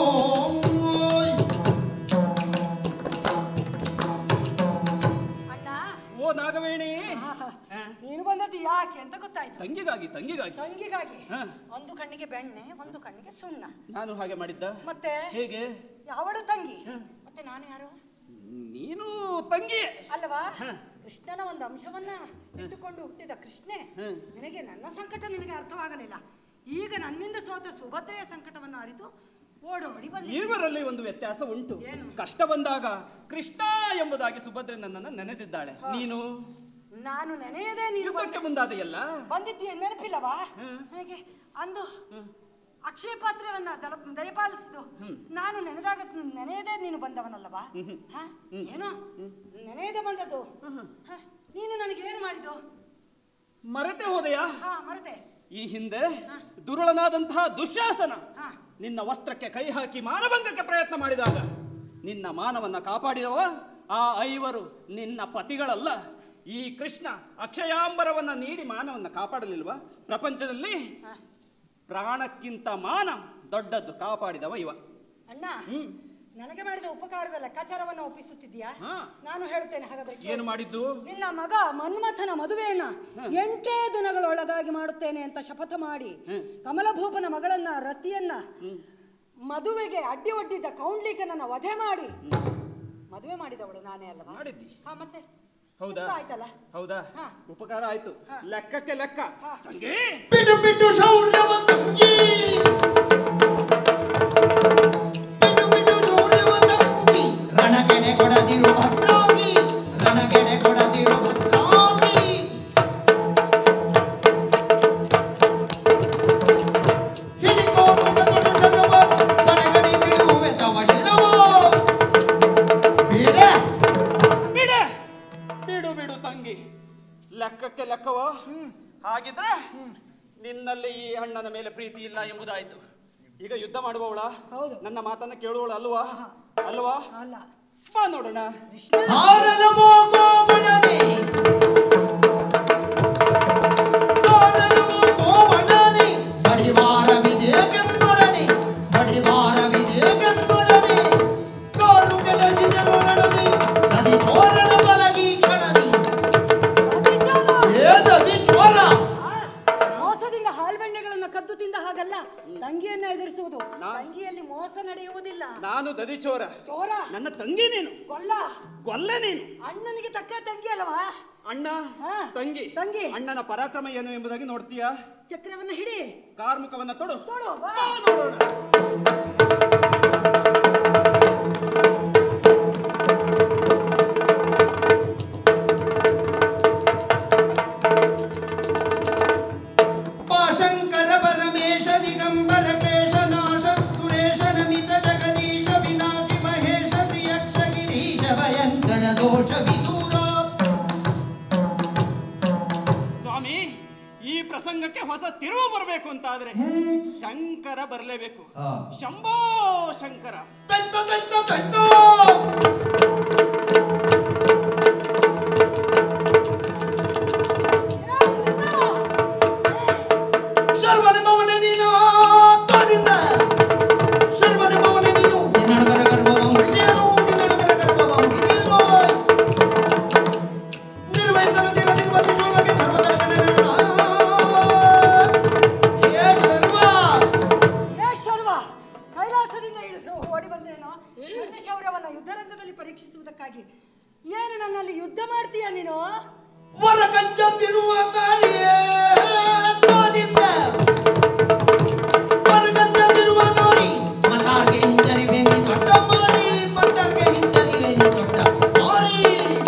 ಅಣ್ಣ ಓ ನಾಗವೇಣಿ ಆಹಾ. ನೀನು ಬಂದದ್ದು ಯಾಕೆ ಅಂತ ಗೊತ್ತಾಯ್ತು ತಂಗಿಗಾಗಿ ತಂಗಿಗಾಗಿ ತಂಗಿಗಾಗಿ ಹಾ. ಒಂದು ಕಣ್ಣಿಗೆ ಬೆಣ್ಣೆ ಒಂದು ಕಣ್ಣಿಗೆ ಸುಣ್ಣ ನಾನು ಹಾಗೆ ಮಾಡಿದ್ದ ಮತ್ತೆ ಹೇಗೆ ಯಾವಳು ತಂಗಿ ಮತ್ತೆ ನಾನು ಯಾರು ನೀನು ತಂಗಿ ಅಲ್ಲವಾ ಕೃಷ್ಣನ ಒಂದು ಅಂಶವನ್ನ ಇಟ್ಟುಕೊಂಡು ಹುಟ್ಟಿದ ಕೃಷ್ಣೆ ನಿನಗೆ ನನ್ನ ಸಂಕಟ ನಿನಗೆ ಅರ್ಥವಾಗಲಿಲ್ಲ ಈಗ ನನ್ನಿಂದ ಸೋತ ಸುಭದ್ರೆಯ ಸಂಕಟವನ್ನು ಅರಿತು ಓಡೋಡಿ ಬಂದಿ ಇವರಲ್ಲಿ ಒಂದು ವ್ಯತ್ಯಾಸ ಉಂಟು ಏನು? ಕಷ್ಟ ಬಂದಾಗ ಕೃಷ್ಣ ಎಂಬುದಾಗಿ ಸುಭದ್ರೆ ನನ್ನನ್ನು ನೆನೆದಿದ್ದಾಳೆ ನೀನು ನಾನು ನೆನೆಯದೆ ನೀನು ಯುದ್ಧಕ್ಕೆ ಮುಂದಾದೆಯಲ್ಲ ಬಂದಿದ್ದೀಯ ನೆನಪಿಲ್ಲವಾ ನನಗೆ ಅಂದು ಅಕ್ಷಯ ಪಾತ್ರವನ್ನ ದಲ- ದಯಪಾಲಿಸಿದ್ದು ನಾನು ನೆನೆದಾಗ ನೆನೆಯದೆ ನೀನು ಬಂದವನಲ್ಲವಾ ಹ? ಏನು ನೆನೆಯದೆ ಬಂದದ್ದು ಹ? ನೀನು ನನಗೆ ಏನು ಮಾಡಿದ್ದು ಮರೆತೆ ಹೋದೆಯಾ ಹಾ ಮರತೆ ಈ ಹಿಂದೆ ದುರುಳನಾದಂತಹ ದುಶ್ಯಾಸನ ಹಾ. ನಿನ್ನ ವಸ್ತ್ರಕ್ಕೆ ಕೈ ಹಾಕಿ ಮಾನಭಂಗಕ್ಕೆ ಪ್ರಯತ್ನ ಮಾಡಿದಾಗ ನಿನ್ನ ಮಾನವನ್ನ ಕಾಪಾಡಿದವ ಆ ಐವರು ನಿನ್ನ ಪತಿಗಳಲ್ಲ ಈ ಕೃಷ್ಣ ಅಕ್ಷಯಾಂಬರವನ್ನ ನೀಡಿ ಮಾನವನ್ನ ಕಾಪಾಡಲಿಲ್ವಾ ಪ್ರಪಂಚದಲ್ಲಿ ಪ್ರಾಣಕ್ಕಿಂತ ಮಾನ ದೊಡ್ಡದ್ದು ಕಾಪಾಡಿದವ ಇವ ಅಣ್ಣ ನನಗೆ ಮಾಡಿದ ಉಪಕಾರದ ಲೆಕ್ಕಾಚಾರವನ್ನು ಒಪ್ಪಿಸುತ್ತಿದ್ದೀಯಾ ಹಾ. ನಾನು ಹೇಳ್ತೇನೆ ಹಾಗಾದ್ರೆ ಕೇಳು. ಏನು ಮಾಡಿದ್ದು ನಿನ್ನ ಮಗ ಮನ್ಮಥನ ಮದುವೆಯನ್ನ ಎಂಟೇ ದಿನಗಳೊಳಗಾಗಿ ಮಾಡುತ್ತೇನೆ ಅಂತ ಶಪಥ ಮಾಡಿ ಕಮಲಭೂಪನ ಮಗಳನ್ನ ರತಿಯನ್ನ ಮದುವೆಗೆ ಅಡ್ಡಿ ಒಡ್ಡಿದ್ದ ಕೌಂಡ್ಲಿಕನನ್ನ ವಧೆ ಮಾಡಿ ಮದುವೆ ಮಾಡಿದವಳು ನಾನೇ ಅಲ್ಲವಾ ಮಾಡಿದ್ದಿ ಹಾ ಮತ್ತೆ ಹೌದಾ ತೃಪ್ತ ಆಯ್ತಲ್ಲ ಹೌದಾ ಹಾ. ಉಪಕಾರ ಆಯ್ತು ಲೆಕ್ಕಕ್ಕೆ ಲೆಕ್ಕ ತಂಗಿ ಬಿಡು ಬಿಡು ಶೌರ್ಯವ ತಂಗಿ ಬಿಡು ಬಿಡು ಶೌರ್ಯವ ತಂಗಿ ರಣಗೆಣೆ ಕೊಡದಿರು ಭದ್ರಾಗಿ ರಣಗೆಣೆ ಕೊಡದಿರು ಭದ್ರಾಗಿ ಹಿಡಿಕೋ ಮುಖದೊಡು ಶರವ ತಡೆಗಡಿ ಬಿಡುವೆ ತವ ಶಿರವ ಬೇಡ ಬಿಡೆ ಬಿಡು ಬಿಡು ತಂಗಿ ಲೆಕ್ಕಕ್ಕೆ ಲೆಕ್ಕವೋ ಹಾಗಿದ್ರೆ ನಿನ್ನಲ್ಲಿ ಈ ಅಣ್ಣನ ಮೇಲೆ ಪ್ರೀತಿ ಇಲ್ಲ ಎಂಬುದಾಯ್ತು ಈಗ ಯುದ್ಧ ಮಾಡುವವಳ ಹೌದು. ನನ್ನ ಮಾತನ್ನ ಕೇಳುವವಳು ಅಲ್ವಾ ಅಲ್ವಾ ಅಲ್ಲ ಬಾ ನೋಡೋಣ ಹಾರಲ ಗೋಗೋವಳನೆ ಹಾರಲ ಗೋಗೋವಳನೆ ಬಡಿವಾರವಿದೇಕೆಂದೊಡನೆ ಬಡಿವಾರವಿದೇಕೆಂದೊಡನೆ ಕಾಲು ಕೆಡಗಿದರೊಡನೆ ನದಿ ಚೋರನ ಬಲಗಿ ಕಣದಿ ಏ ನದಿ ಚೋರ ಆ, ಮೋಸದಿಂದ ಹಾಲ್ಬೆಣ್ಣೆಗಳನ್ನ ಕದ್ದು ತಿಂದ ಹಾಗಲ್ಲ ತಂಗಿಯನ್ನ ಎದುರಿಸುವುದು ತಂಗಿಯಲ್ಲಿ ಮೋಸ ನಡೆಯುವುದಿಲ್ಲ ನಾನು ದದಿಚೋರ ಚೋರ ನನ್ನ ತಂಗಿ ನೀನು ಕೊಲ್ಲ ಕೊಲ್ಲೆ ನೀನು ಅಣ್ಣನಿಗೆ ತಕ್ಕ ತಂಗಿ ಅಲ್ಲವಾ ಅಣ್ಣ ಹಾ, ತಂಗಿ ತಂಗಿ. ಅಣ್ಣನ ಪರಾಕ್ರಮ ಏನು ಎಂಬುದಾಗಿ ನೋಡ್ತೀಯಾ ಚಕ್ರವನ್ನ ಹಿಡಿ ಕಾರ್ಮುಕವನ್ನ ತೊಡು ನೋಡು ಬಾ. ಬಾ ನೋಡೋಣ ಪಾಶಂಕರ ಪರಮೇಶ ದಿಗಂಬರ ಕೇಶ ನಾಶ ಸುರೇಶ ನಮಿತ ಜಗದೀಶ ವಿನಾಶಿ ಮಹೇಶ ತ್ರಿಯಕ್ಷ ಗಿರೀಶ ಭಯಂಕರ ದೋಷ ವಿದೂರ ಸ್ವಾಮಿ ಈ ಪ್ರಸಂಗಕ್ಕೆ ಹೊಸ ತಿರುವು ಬರಬೇಕು ಅಂತಾದ್ರೆ ಶಂಕರ ಬರಲೇಬೇಕು ಹಾ. ಶಂಭೋ ಶಂಕರ ತಂತು ತಂತು ತಂತು ಶರ್ವನ ಮವನ ನೀನು ತಾದಿಂದ ಶರ್ವನ ಮವನ ನೀನು ನಿನ್ನಡಗರ ಗರ್ಭವ ಮುಡಿದೇನು ನಿನ್ನಡಗರ ಗರ್ಭವ ಮುಡಿದೇನು ನಿರ್ವಹಿಸಲು ದಿನ ನಿರ್ವಹಿಸಲು ಶೋಭಗೆ ಧರ್ಮದ ಏ ಶರ್ವ ಏ ಶರ್ವ ಕೈಲಾಸದಿಂದ ಇಳಿದು ಓಡಿ ಬಂದೇನೋ ನನ್ನ ಶೌರ್ಯವನ್ನ ಯುದ್ಧರಂಗದಲ್ಲಿ ಪರೀಕ್ಷಿಸುವುದಕ್ಕಾಗಿ ಏನು ನನ್ನಲ್ಲಿ ಯುದ್ಧ ಮಾಡ್ತೀಯ ನೀನು ವರ ಕಂಚತ್ತಿರುವ ಗಾಳಿಯೇ ಸ್ವಾದಿಂದ ವರ ಕಂಚತ್ತಿರುವ ನೋಡಿ ಮತಾರ್ಗೆ ಹಿಂಜರಿವೆ ನೀ ದೊಡ್ಡ ಮಾರಿ ಮತಾರ್ಗೆ ಹಿಂಜರಿವೆ ನೀ ದೊಡ್ಡ ಮಾರಿ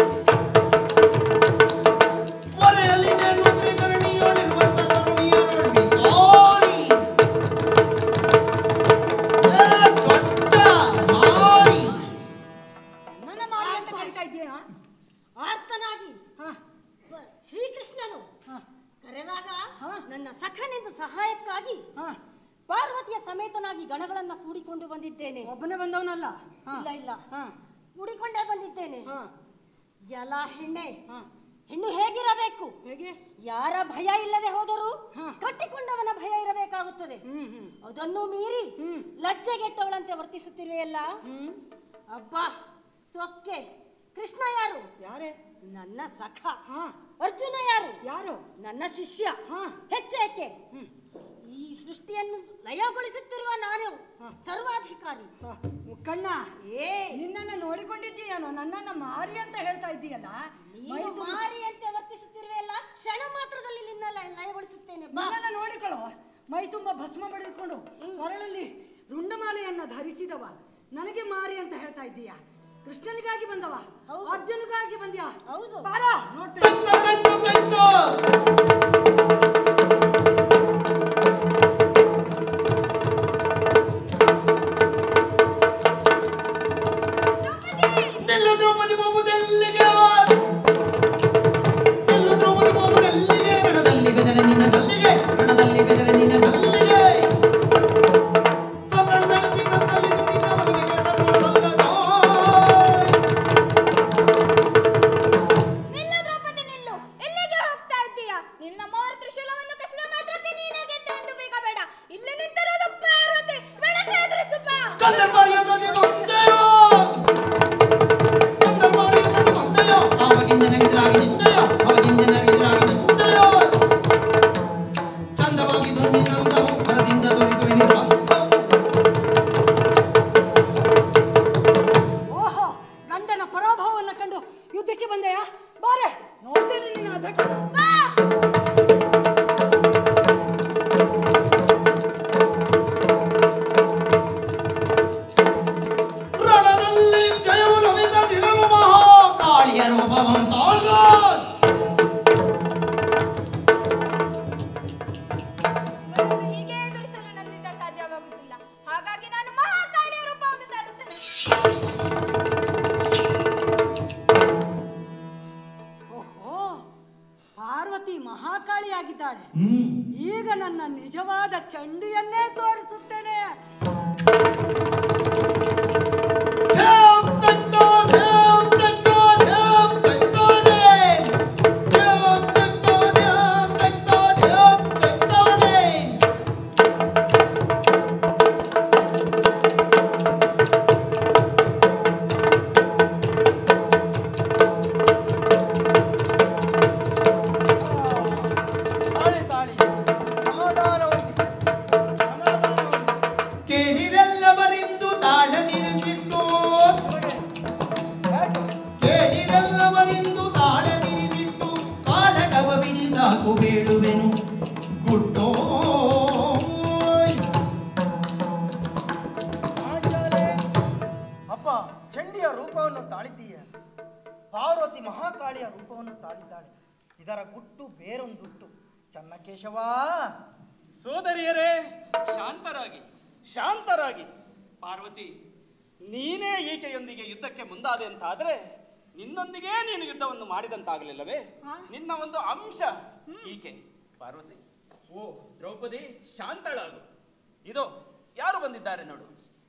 ವರೆಯಲ್ಲಿ ನೇನು ತ್ರಿಕರಣಿಯೊಳಿರುವಂತ ತರುಣಿಯರೊಳ್ಳಿ ಮಾರಿ ಏ ದೊಡ್ಡ ಮಾರಿ ನನ್ನ ಮಾರಿ ಅಂತ ಕರಿತಾ ಇದ್ದೀಯಾ ಆರ್ತನಾಗಿ ವ- ಶ್ರೀಕೃಷ್ಣನು ಕರೆದಾಗ ನನ್ನ ಸಖನೆಂದು ಸಹಾಯಕ್ಕಾಗಿ ಪಾರ್ವತಿಯ ಸಮೇತನಾಗಿ ಗಣಗಳನ್ನ ಕೂಡಿಕೊಂಡು ಬಂದಿದ್ದೇನೆ ಒಬ್ಬನೇ ಬಂದವನಲ್ಲ ಇಲ್ಲ ಇಲ್ಲ ಕೂಡಿಕೊಂಡೇ ಬಂದಿದ್ದೇನೆ ಎಲ್ಲ ಹೆಣ್ಣೆ ಹೆಣ್ಣು ಹೇಗಿರಬೇಕು ಹೇಗೆ ಯಾರ ಭಯ ಇಲ್ಲದೆ ಹೋದರೂ ಕಟ್ಟಿಕೊಂಡವನ ಭಯ ಇರಬೇಕಾಗುತ್ತದೆ ಅದನ್ನು ಮೀರಿ ಲಜ್ಜೆಗೆಟ್ಟವಳಂತೆ ವರ್ತಿಸುತ್ತಿರುವೆಯಲ್ಲ ಅಬ್ಬಾ ಸೊಕ್ಕೆ ಕೃಷ್ಣ ಯಾರು ಯಾರೇ ನನ್ನ ಸಖ ಅರ್ಜುನ ಯಾರು ಯಾರು ನನ್ನ ಶಿಷ್ಯ ಹೆಚ್ಚೇಕೆ ಈ ಸೃಷ್ಟಿಯನ್ನು ಲಯಗೊಳಿಸುತ್ತಿರುವ ನಾನು ಸರ್ವಾಧಿಕಾರಿ ಮುಕ್ಕಣ್ಣ ಏ ನಿನ್ನನ್ನ ನೋಡಿಕೊಂಡಿದ್ದೀಯನೋ ನನ್ನನ್ನ ಮಾರಿ ಅಂತ ಹೇಳ್ತಾ ಇದ್ದೀಯಲ್ಲ ಮೈ ನೀನು ತುಂಬ- ಮಾರಿಯಂತೆ ವರ್ತಿಸುತ್ತಿರುವೆಯಲ್ಲ ಕ್ಷಣ ಮಾತ್ರದಲ್ಲಿ ನಿನ್ನ ಲಯ- ಲಯಗೊಳಿಸುತ್ತೇನೆ ಬಾ ನನ್ನನ್ನ ನೋಡಿಕೊಳ್ಳೋ ಮೈ ತುಂಬ ಭಸ್ಮ ಬಡಿದುಕೊಂಡು ಕೊರಳಲ್ಲಿ ರುಂಡಮಾಲೆಯನ್ನ ಧರಿಸಿದವ ನನಗೆ ಮಾರಿ ಅಂತ ಹೇಳ್ತಾ ಇದ್ದೀಯ ಕೃಷ್ಣನಿಗಾಗಿ ಬಂದವ ಅರ್ಜುನಿಗಾಗಿ ಬಂದ್ಯಾ ಹೌದು ಬಾರ ನೋಡ್ತೇನೆ ತಂತು ತಂತು ತಂತು ನಿಲ್ಲು ದ್ರೌಪದಿ ಬಾಬುದೆಲ್ಲಿಗೆ ನಿಲ್ಲು ದ್ರೌಪದಿ ಬಾಬುದೆಲ್ಲಿಗೆ ರಣದಲ್ಲಿ ಬೆದರ ನಿನ್ನ ಗಲ್ಲಿಗೆ ರಣದಲ್ಲಿ ಬೆದರ ನಿನ್ನ ಗಲ್ಲಿಗೆ ಸರಳ ನಡೆಸಿ ಕತ್ತಲ್ಲಿ ನುಡಿದ ಮಗುವಿಗೆ ಸರಳಲ್ಲದೋ. ನಿಲ್ಲು ದ್ರೌಪದಿ ನಿಲ್ಲು ಎಲ್ಲಿಗೆ ಹೋಗ್ತಾ ಇದ್ದೀಯಾ ನಿನ್ನ ಮಾರು ತ್ರಿಶೂಲವನ್ನು ಕಸಿದ ಮಾತ್ರಕ್ಕೆ ನೀನೇ ಗೆದ್ದೆ ಎಂದು ಬೇಡ ಇಲ್ಲಿ ನಿಂತಿರೋದು ಪಾರ್ವತಿ ಬೆಳಗ್ಗೆ ಎದುರಿಸು ಬಾ ಕಂದರ್ಪಾಡಿಯ ಸತಿ ಬಂದೆಯೋ ಕಂದರ್ಪಾಡಿಯ ಸತಿ ಬಂದೆಯೋ ಆವಾಗಿಂದ ಎದುರಾಗಿ ನಿಂತೆಯೋ ಆವಾಗಿಂದ ಎದುರಾಗಿ ನಿಂತೆಯೋ ಚಂದ್ರವಾಗಿ ಧ್ವನಿ ನಂದವು ಹೊರದಿಂದ ಧ್ವನಿಸುವೆ ನಿರ್ಬಂಧವು ಓಹೋ ಗಂಡನ ಪರಾಭವವನ್ನು ಕಂಡು ಯುದ್ಧಕ್ಕೆ ಬಂದೆಯಾ ಬಾರೆ ನೋಡ್ತೇನೆ ನಿನ್ನ ಅದಕ್ಕೆ ಬಾ ರಣದಲ್ಲಿ ಜಯವು ಲಭಿಸದಿರಲು ಮಹಾಕಾಳಿಯ ರೂಪವಂ ತಾಳ್ಗ ಇವಳನ್ನು ಹೀಗೆ ಎದುರಿಸಲು ನನ್ನಿಂದ ಸಾಧ್ಯವಾಗುತ್ತಿಲ್ಲ ಹಾಗಾಗಿ ನಾನು ಮಹಾಕಾಳಿಯ ರೂಪವನ್ನು ತಾಳುತ್ತೇನೆ ಓಹೋ ಪಾರ್ವತಿ ಮಹಾಕಾಳಿಯಾಗಿದ್ದಾಳೆ ಈಗ ನನ್ನ ನಿಜವಾದ ಚಂಡಿಯನ್ನೇ ತೋರಿಸುತ್ತೇನೆ ಧ್ಯಾಂ ತತ್ತೋ ಧ್ಯಾಂ ತತ್ತೋ ಧ್ಯಾಂ ತತ್ತೋ ದೇ ಧ್ಯಾಂ ತತ್ತೋ ಧ್ಯಾಂ ತತ್ತೋ ಧ್ಯಾಂ ತತ್ತೋ ದೇ ತಾಳಿ ತಾಳಿ ಸಮಾಧಾನ ವಹಿಸಿ ಕೇಳಿರೆಲ್ಲವರಿಂದು ತಾಳದಿರಿಸಿಟ್ಟು ಕೇಳಿರೆಲ್ಲವರಿಂದು ತಾಳದಿರಿಸಿಟ್ಟು ಕಾಳಗವ ಬಿಡಿ ಸಾಕು ಬೇಳುವೆನು ಗುಟ್ಟೋ ಆಚಾರ್ಯ, ಅಪ್ಪ ಚಂಡಿಯ ರೂಪವನ್ನು ತಾಳಿದ್ದೀಯ ಪಾರ್ವತಿ ಮಹಾಕಾಳಿಯ ರೂಪವನ್ನು ತಾಳಿದ್ದಾಳೆ ಇದರ ಗುಟ್ಟು ಬೇರೊಂದುಟ್ಟು ಚನ್ನಕೇಶವ ಸೋದರಿಯರೇ ಶಾಂತರಾಗಿ ಶಾಂತರಾಗಿ ಪಾರ್ವತಿ ನೀನೇ ಈಕೆಯೊಂದಿಗೆ ಯುದ್ಧಕ್ಕೆ ಮುಂದಾದೆ ಅಂತಾದ್ರೆ ನಿನ್ನೊಂದಿಗೆ ನೀನು ಯುದ್ಧವನ್ನು ಮಾಡಿದಂತಾಗಲಿಲ್ಲವೇ ನಿನ್ನ ಒಂದು ಅಂಶ ಈಕೆ ಪಾರ್ವತಿ ಓ ದ್ರೌಪದಿ ಶಾಂತಳಾಗು ಇದೋ ಯಾರು ಬಂದಿದ್ದಾರೆ ನೋಡು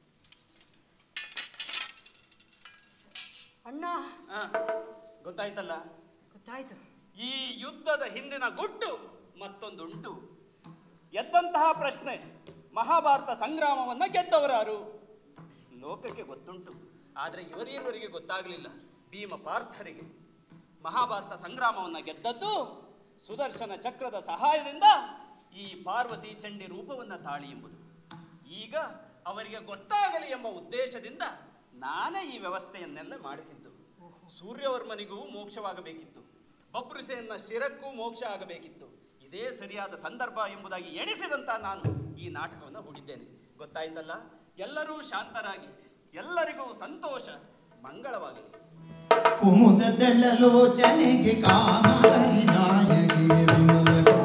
ಅಣ್ಣ ಆ, ಗೊತ್ತಾಯ್ತಲ್ಲ ಗೊತ್ತಾಯ್ತು ಈ ಯುದ್ಧದ ಹಿಂದಿನ ಗುಟ್ಟು ಮತ್ತೊಂದುಂಟು ಎದ್ದಂತಹ ಪ್ರಶ್ನೆ ಮಹಾಭಾರತ ಸಂಗ್ರಾಮವನ್ನ ಗೆದ್ದವರಾರು ಲೋಕಕ್ಕೆ ಗೊತ್ತುಂಟು ಆದರೆ ಇವರಿರುವರಿಗೆ ಗೊತ್ತಾಗಲಿಲ್ಲ ಭೀಮ ಪಾರ್ಥರಿಗೆ ಮಹಾಭಾರತ ಸಂಗ್ರಾಮವನ್ನ ಗೆದ್ದದ್ದು ಸುದರ್ಶನ ಚಕ್ರದ ಸಹಾಯದಿಂದ ಈ ಪಾರ್ವತಿ ಚಂಡಿ ರೂಪವನ್ನ ತಾಳಿ ಎಂಬುದು ಈಗ ಅವರಿಗೆ ಗೊತ್ತಾಗಲಿ ಎಂಬ ಉದ್ದೇಶದಿಂದ ನಾನೇ ಈ ವ್ಯವಸ್ಥೆಯನ್ನೆಲ್ಲ ಮಾಡಿಸಿದ್ದು ಸೂರ್ಯವರ್ಮನಿಗೂ ಮೋಕ್ಷವಾಗಬೇಕಿತ್ತು ಬಬ್ರುಸೆಯನ್ನ ಶಿರಕ್ಕೂ ಮೋಕ್ಷ ಆಗಬೇಕಿತ್ತು ಇದೇ ಸರಿಯಾದ ಸಂದರ್ಭ ಎಂಬುದಾಗಿ ಎಣಿಸಿದಂತ ನಾನು ಈ ನಾಟಕವನ್ನು ಹೂಡಿದ್ದೇನೆ ಗೊತ್ತಾಯ್ತಲ್ಲ ಎಲ್ಲರೂ ಶಾಂತರಾಗಿ ಎಲ್ಲರಿಗೂ ಸಂತೋಷ ಮಂಗಳವಾಗಲಿ ಕುಮುದದಳಲೋಚನೆಗೆ ಕಾಮಹರಿ ನಾಯಕಿ ವಿಮಲ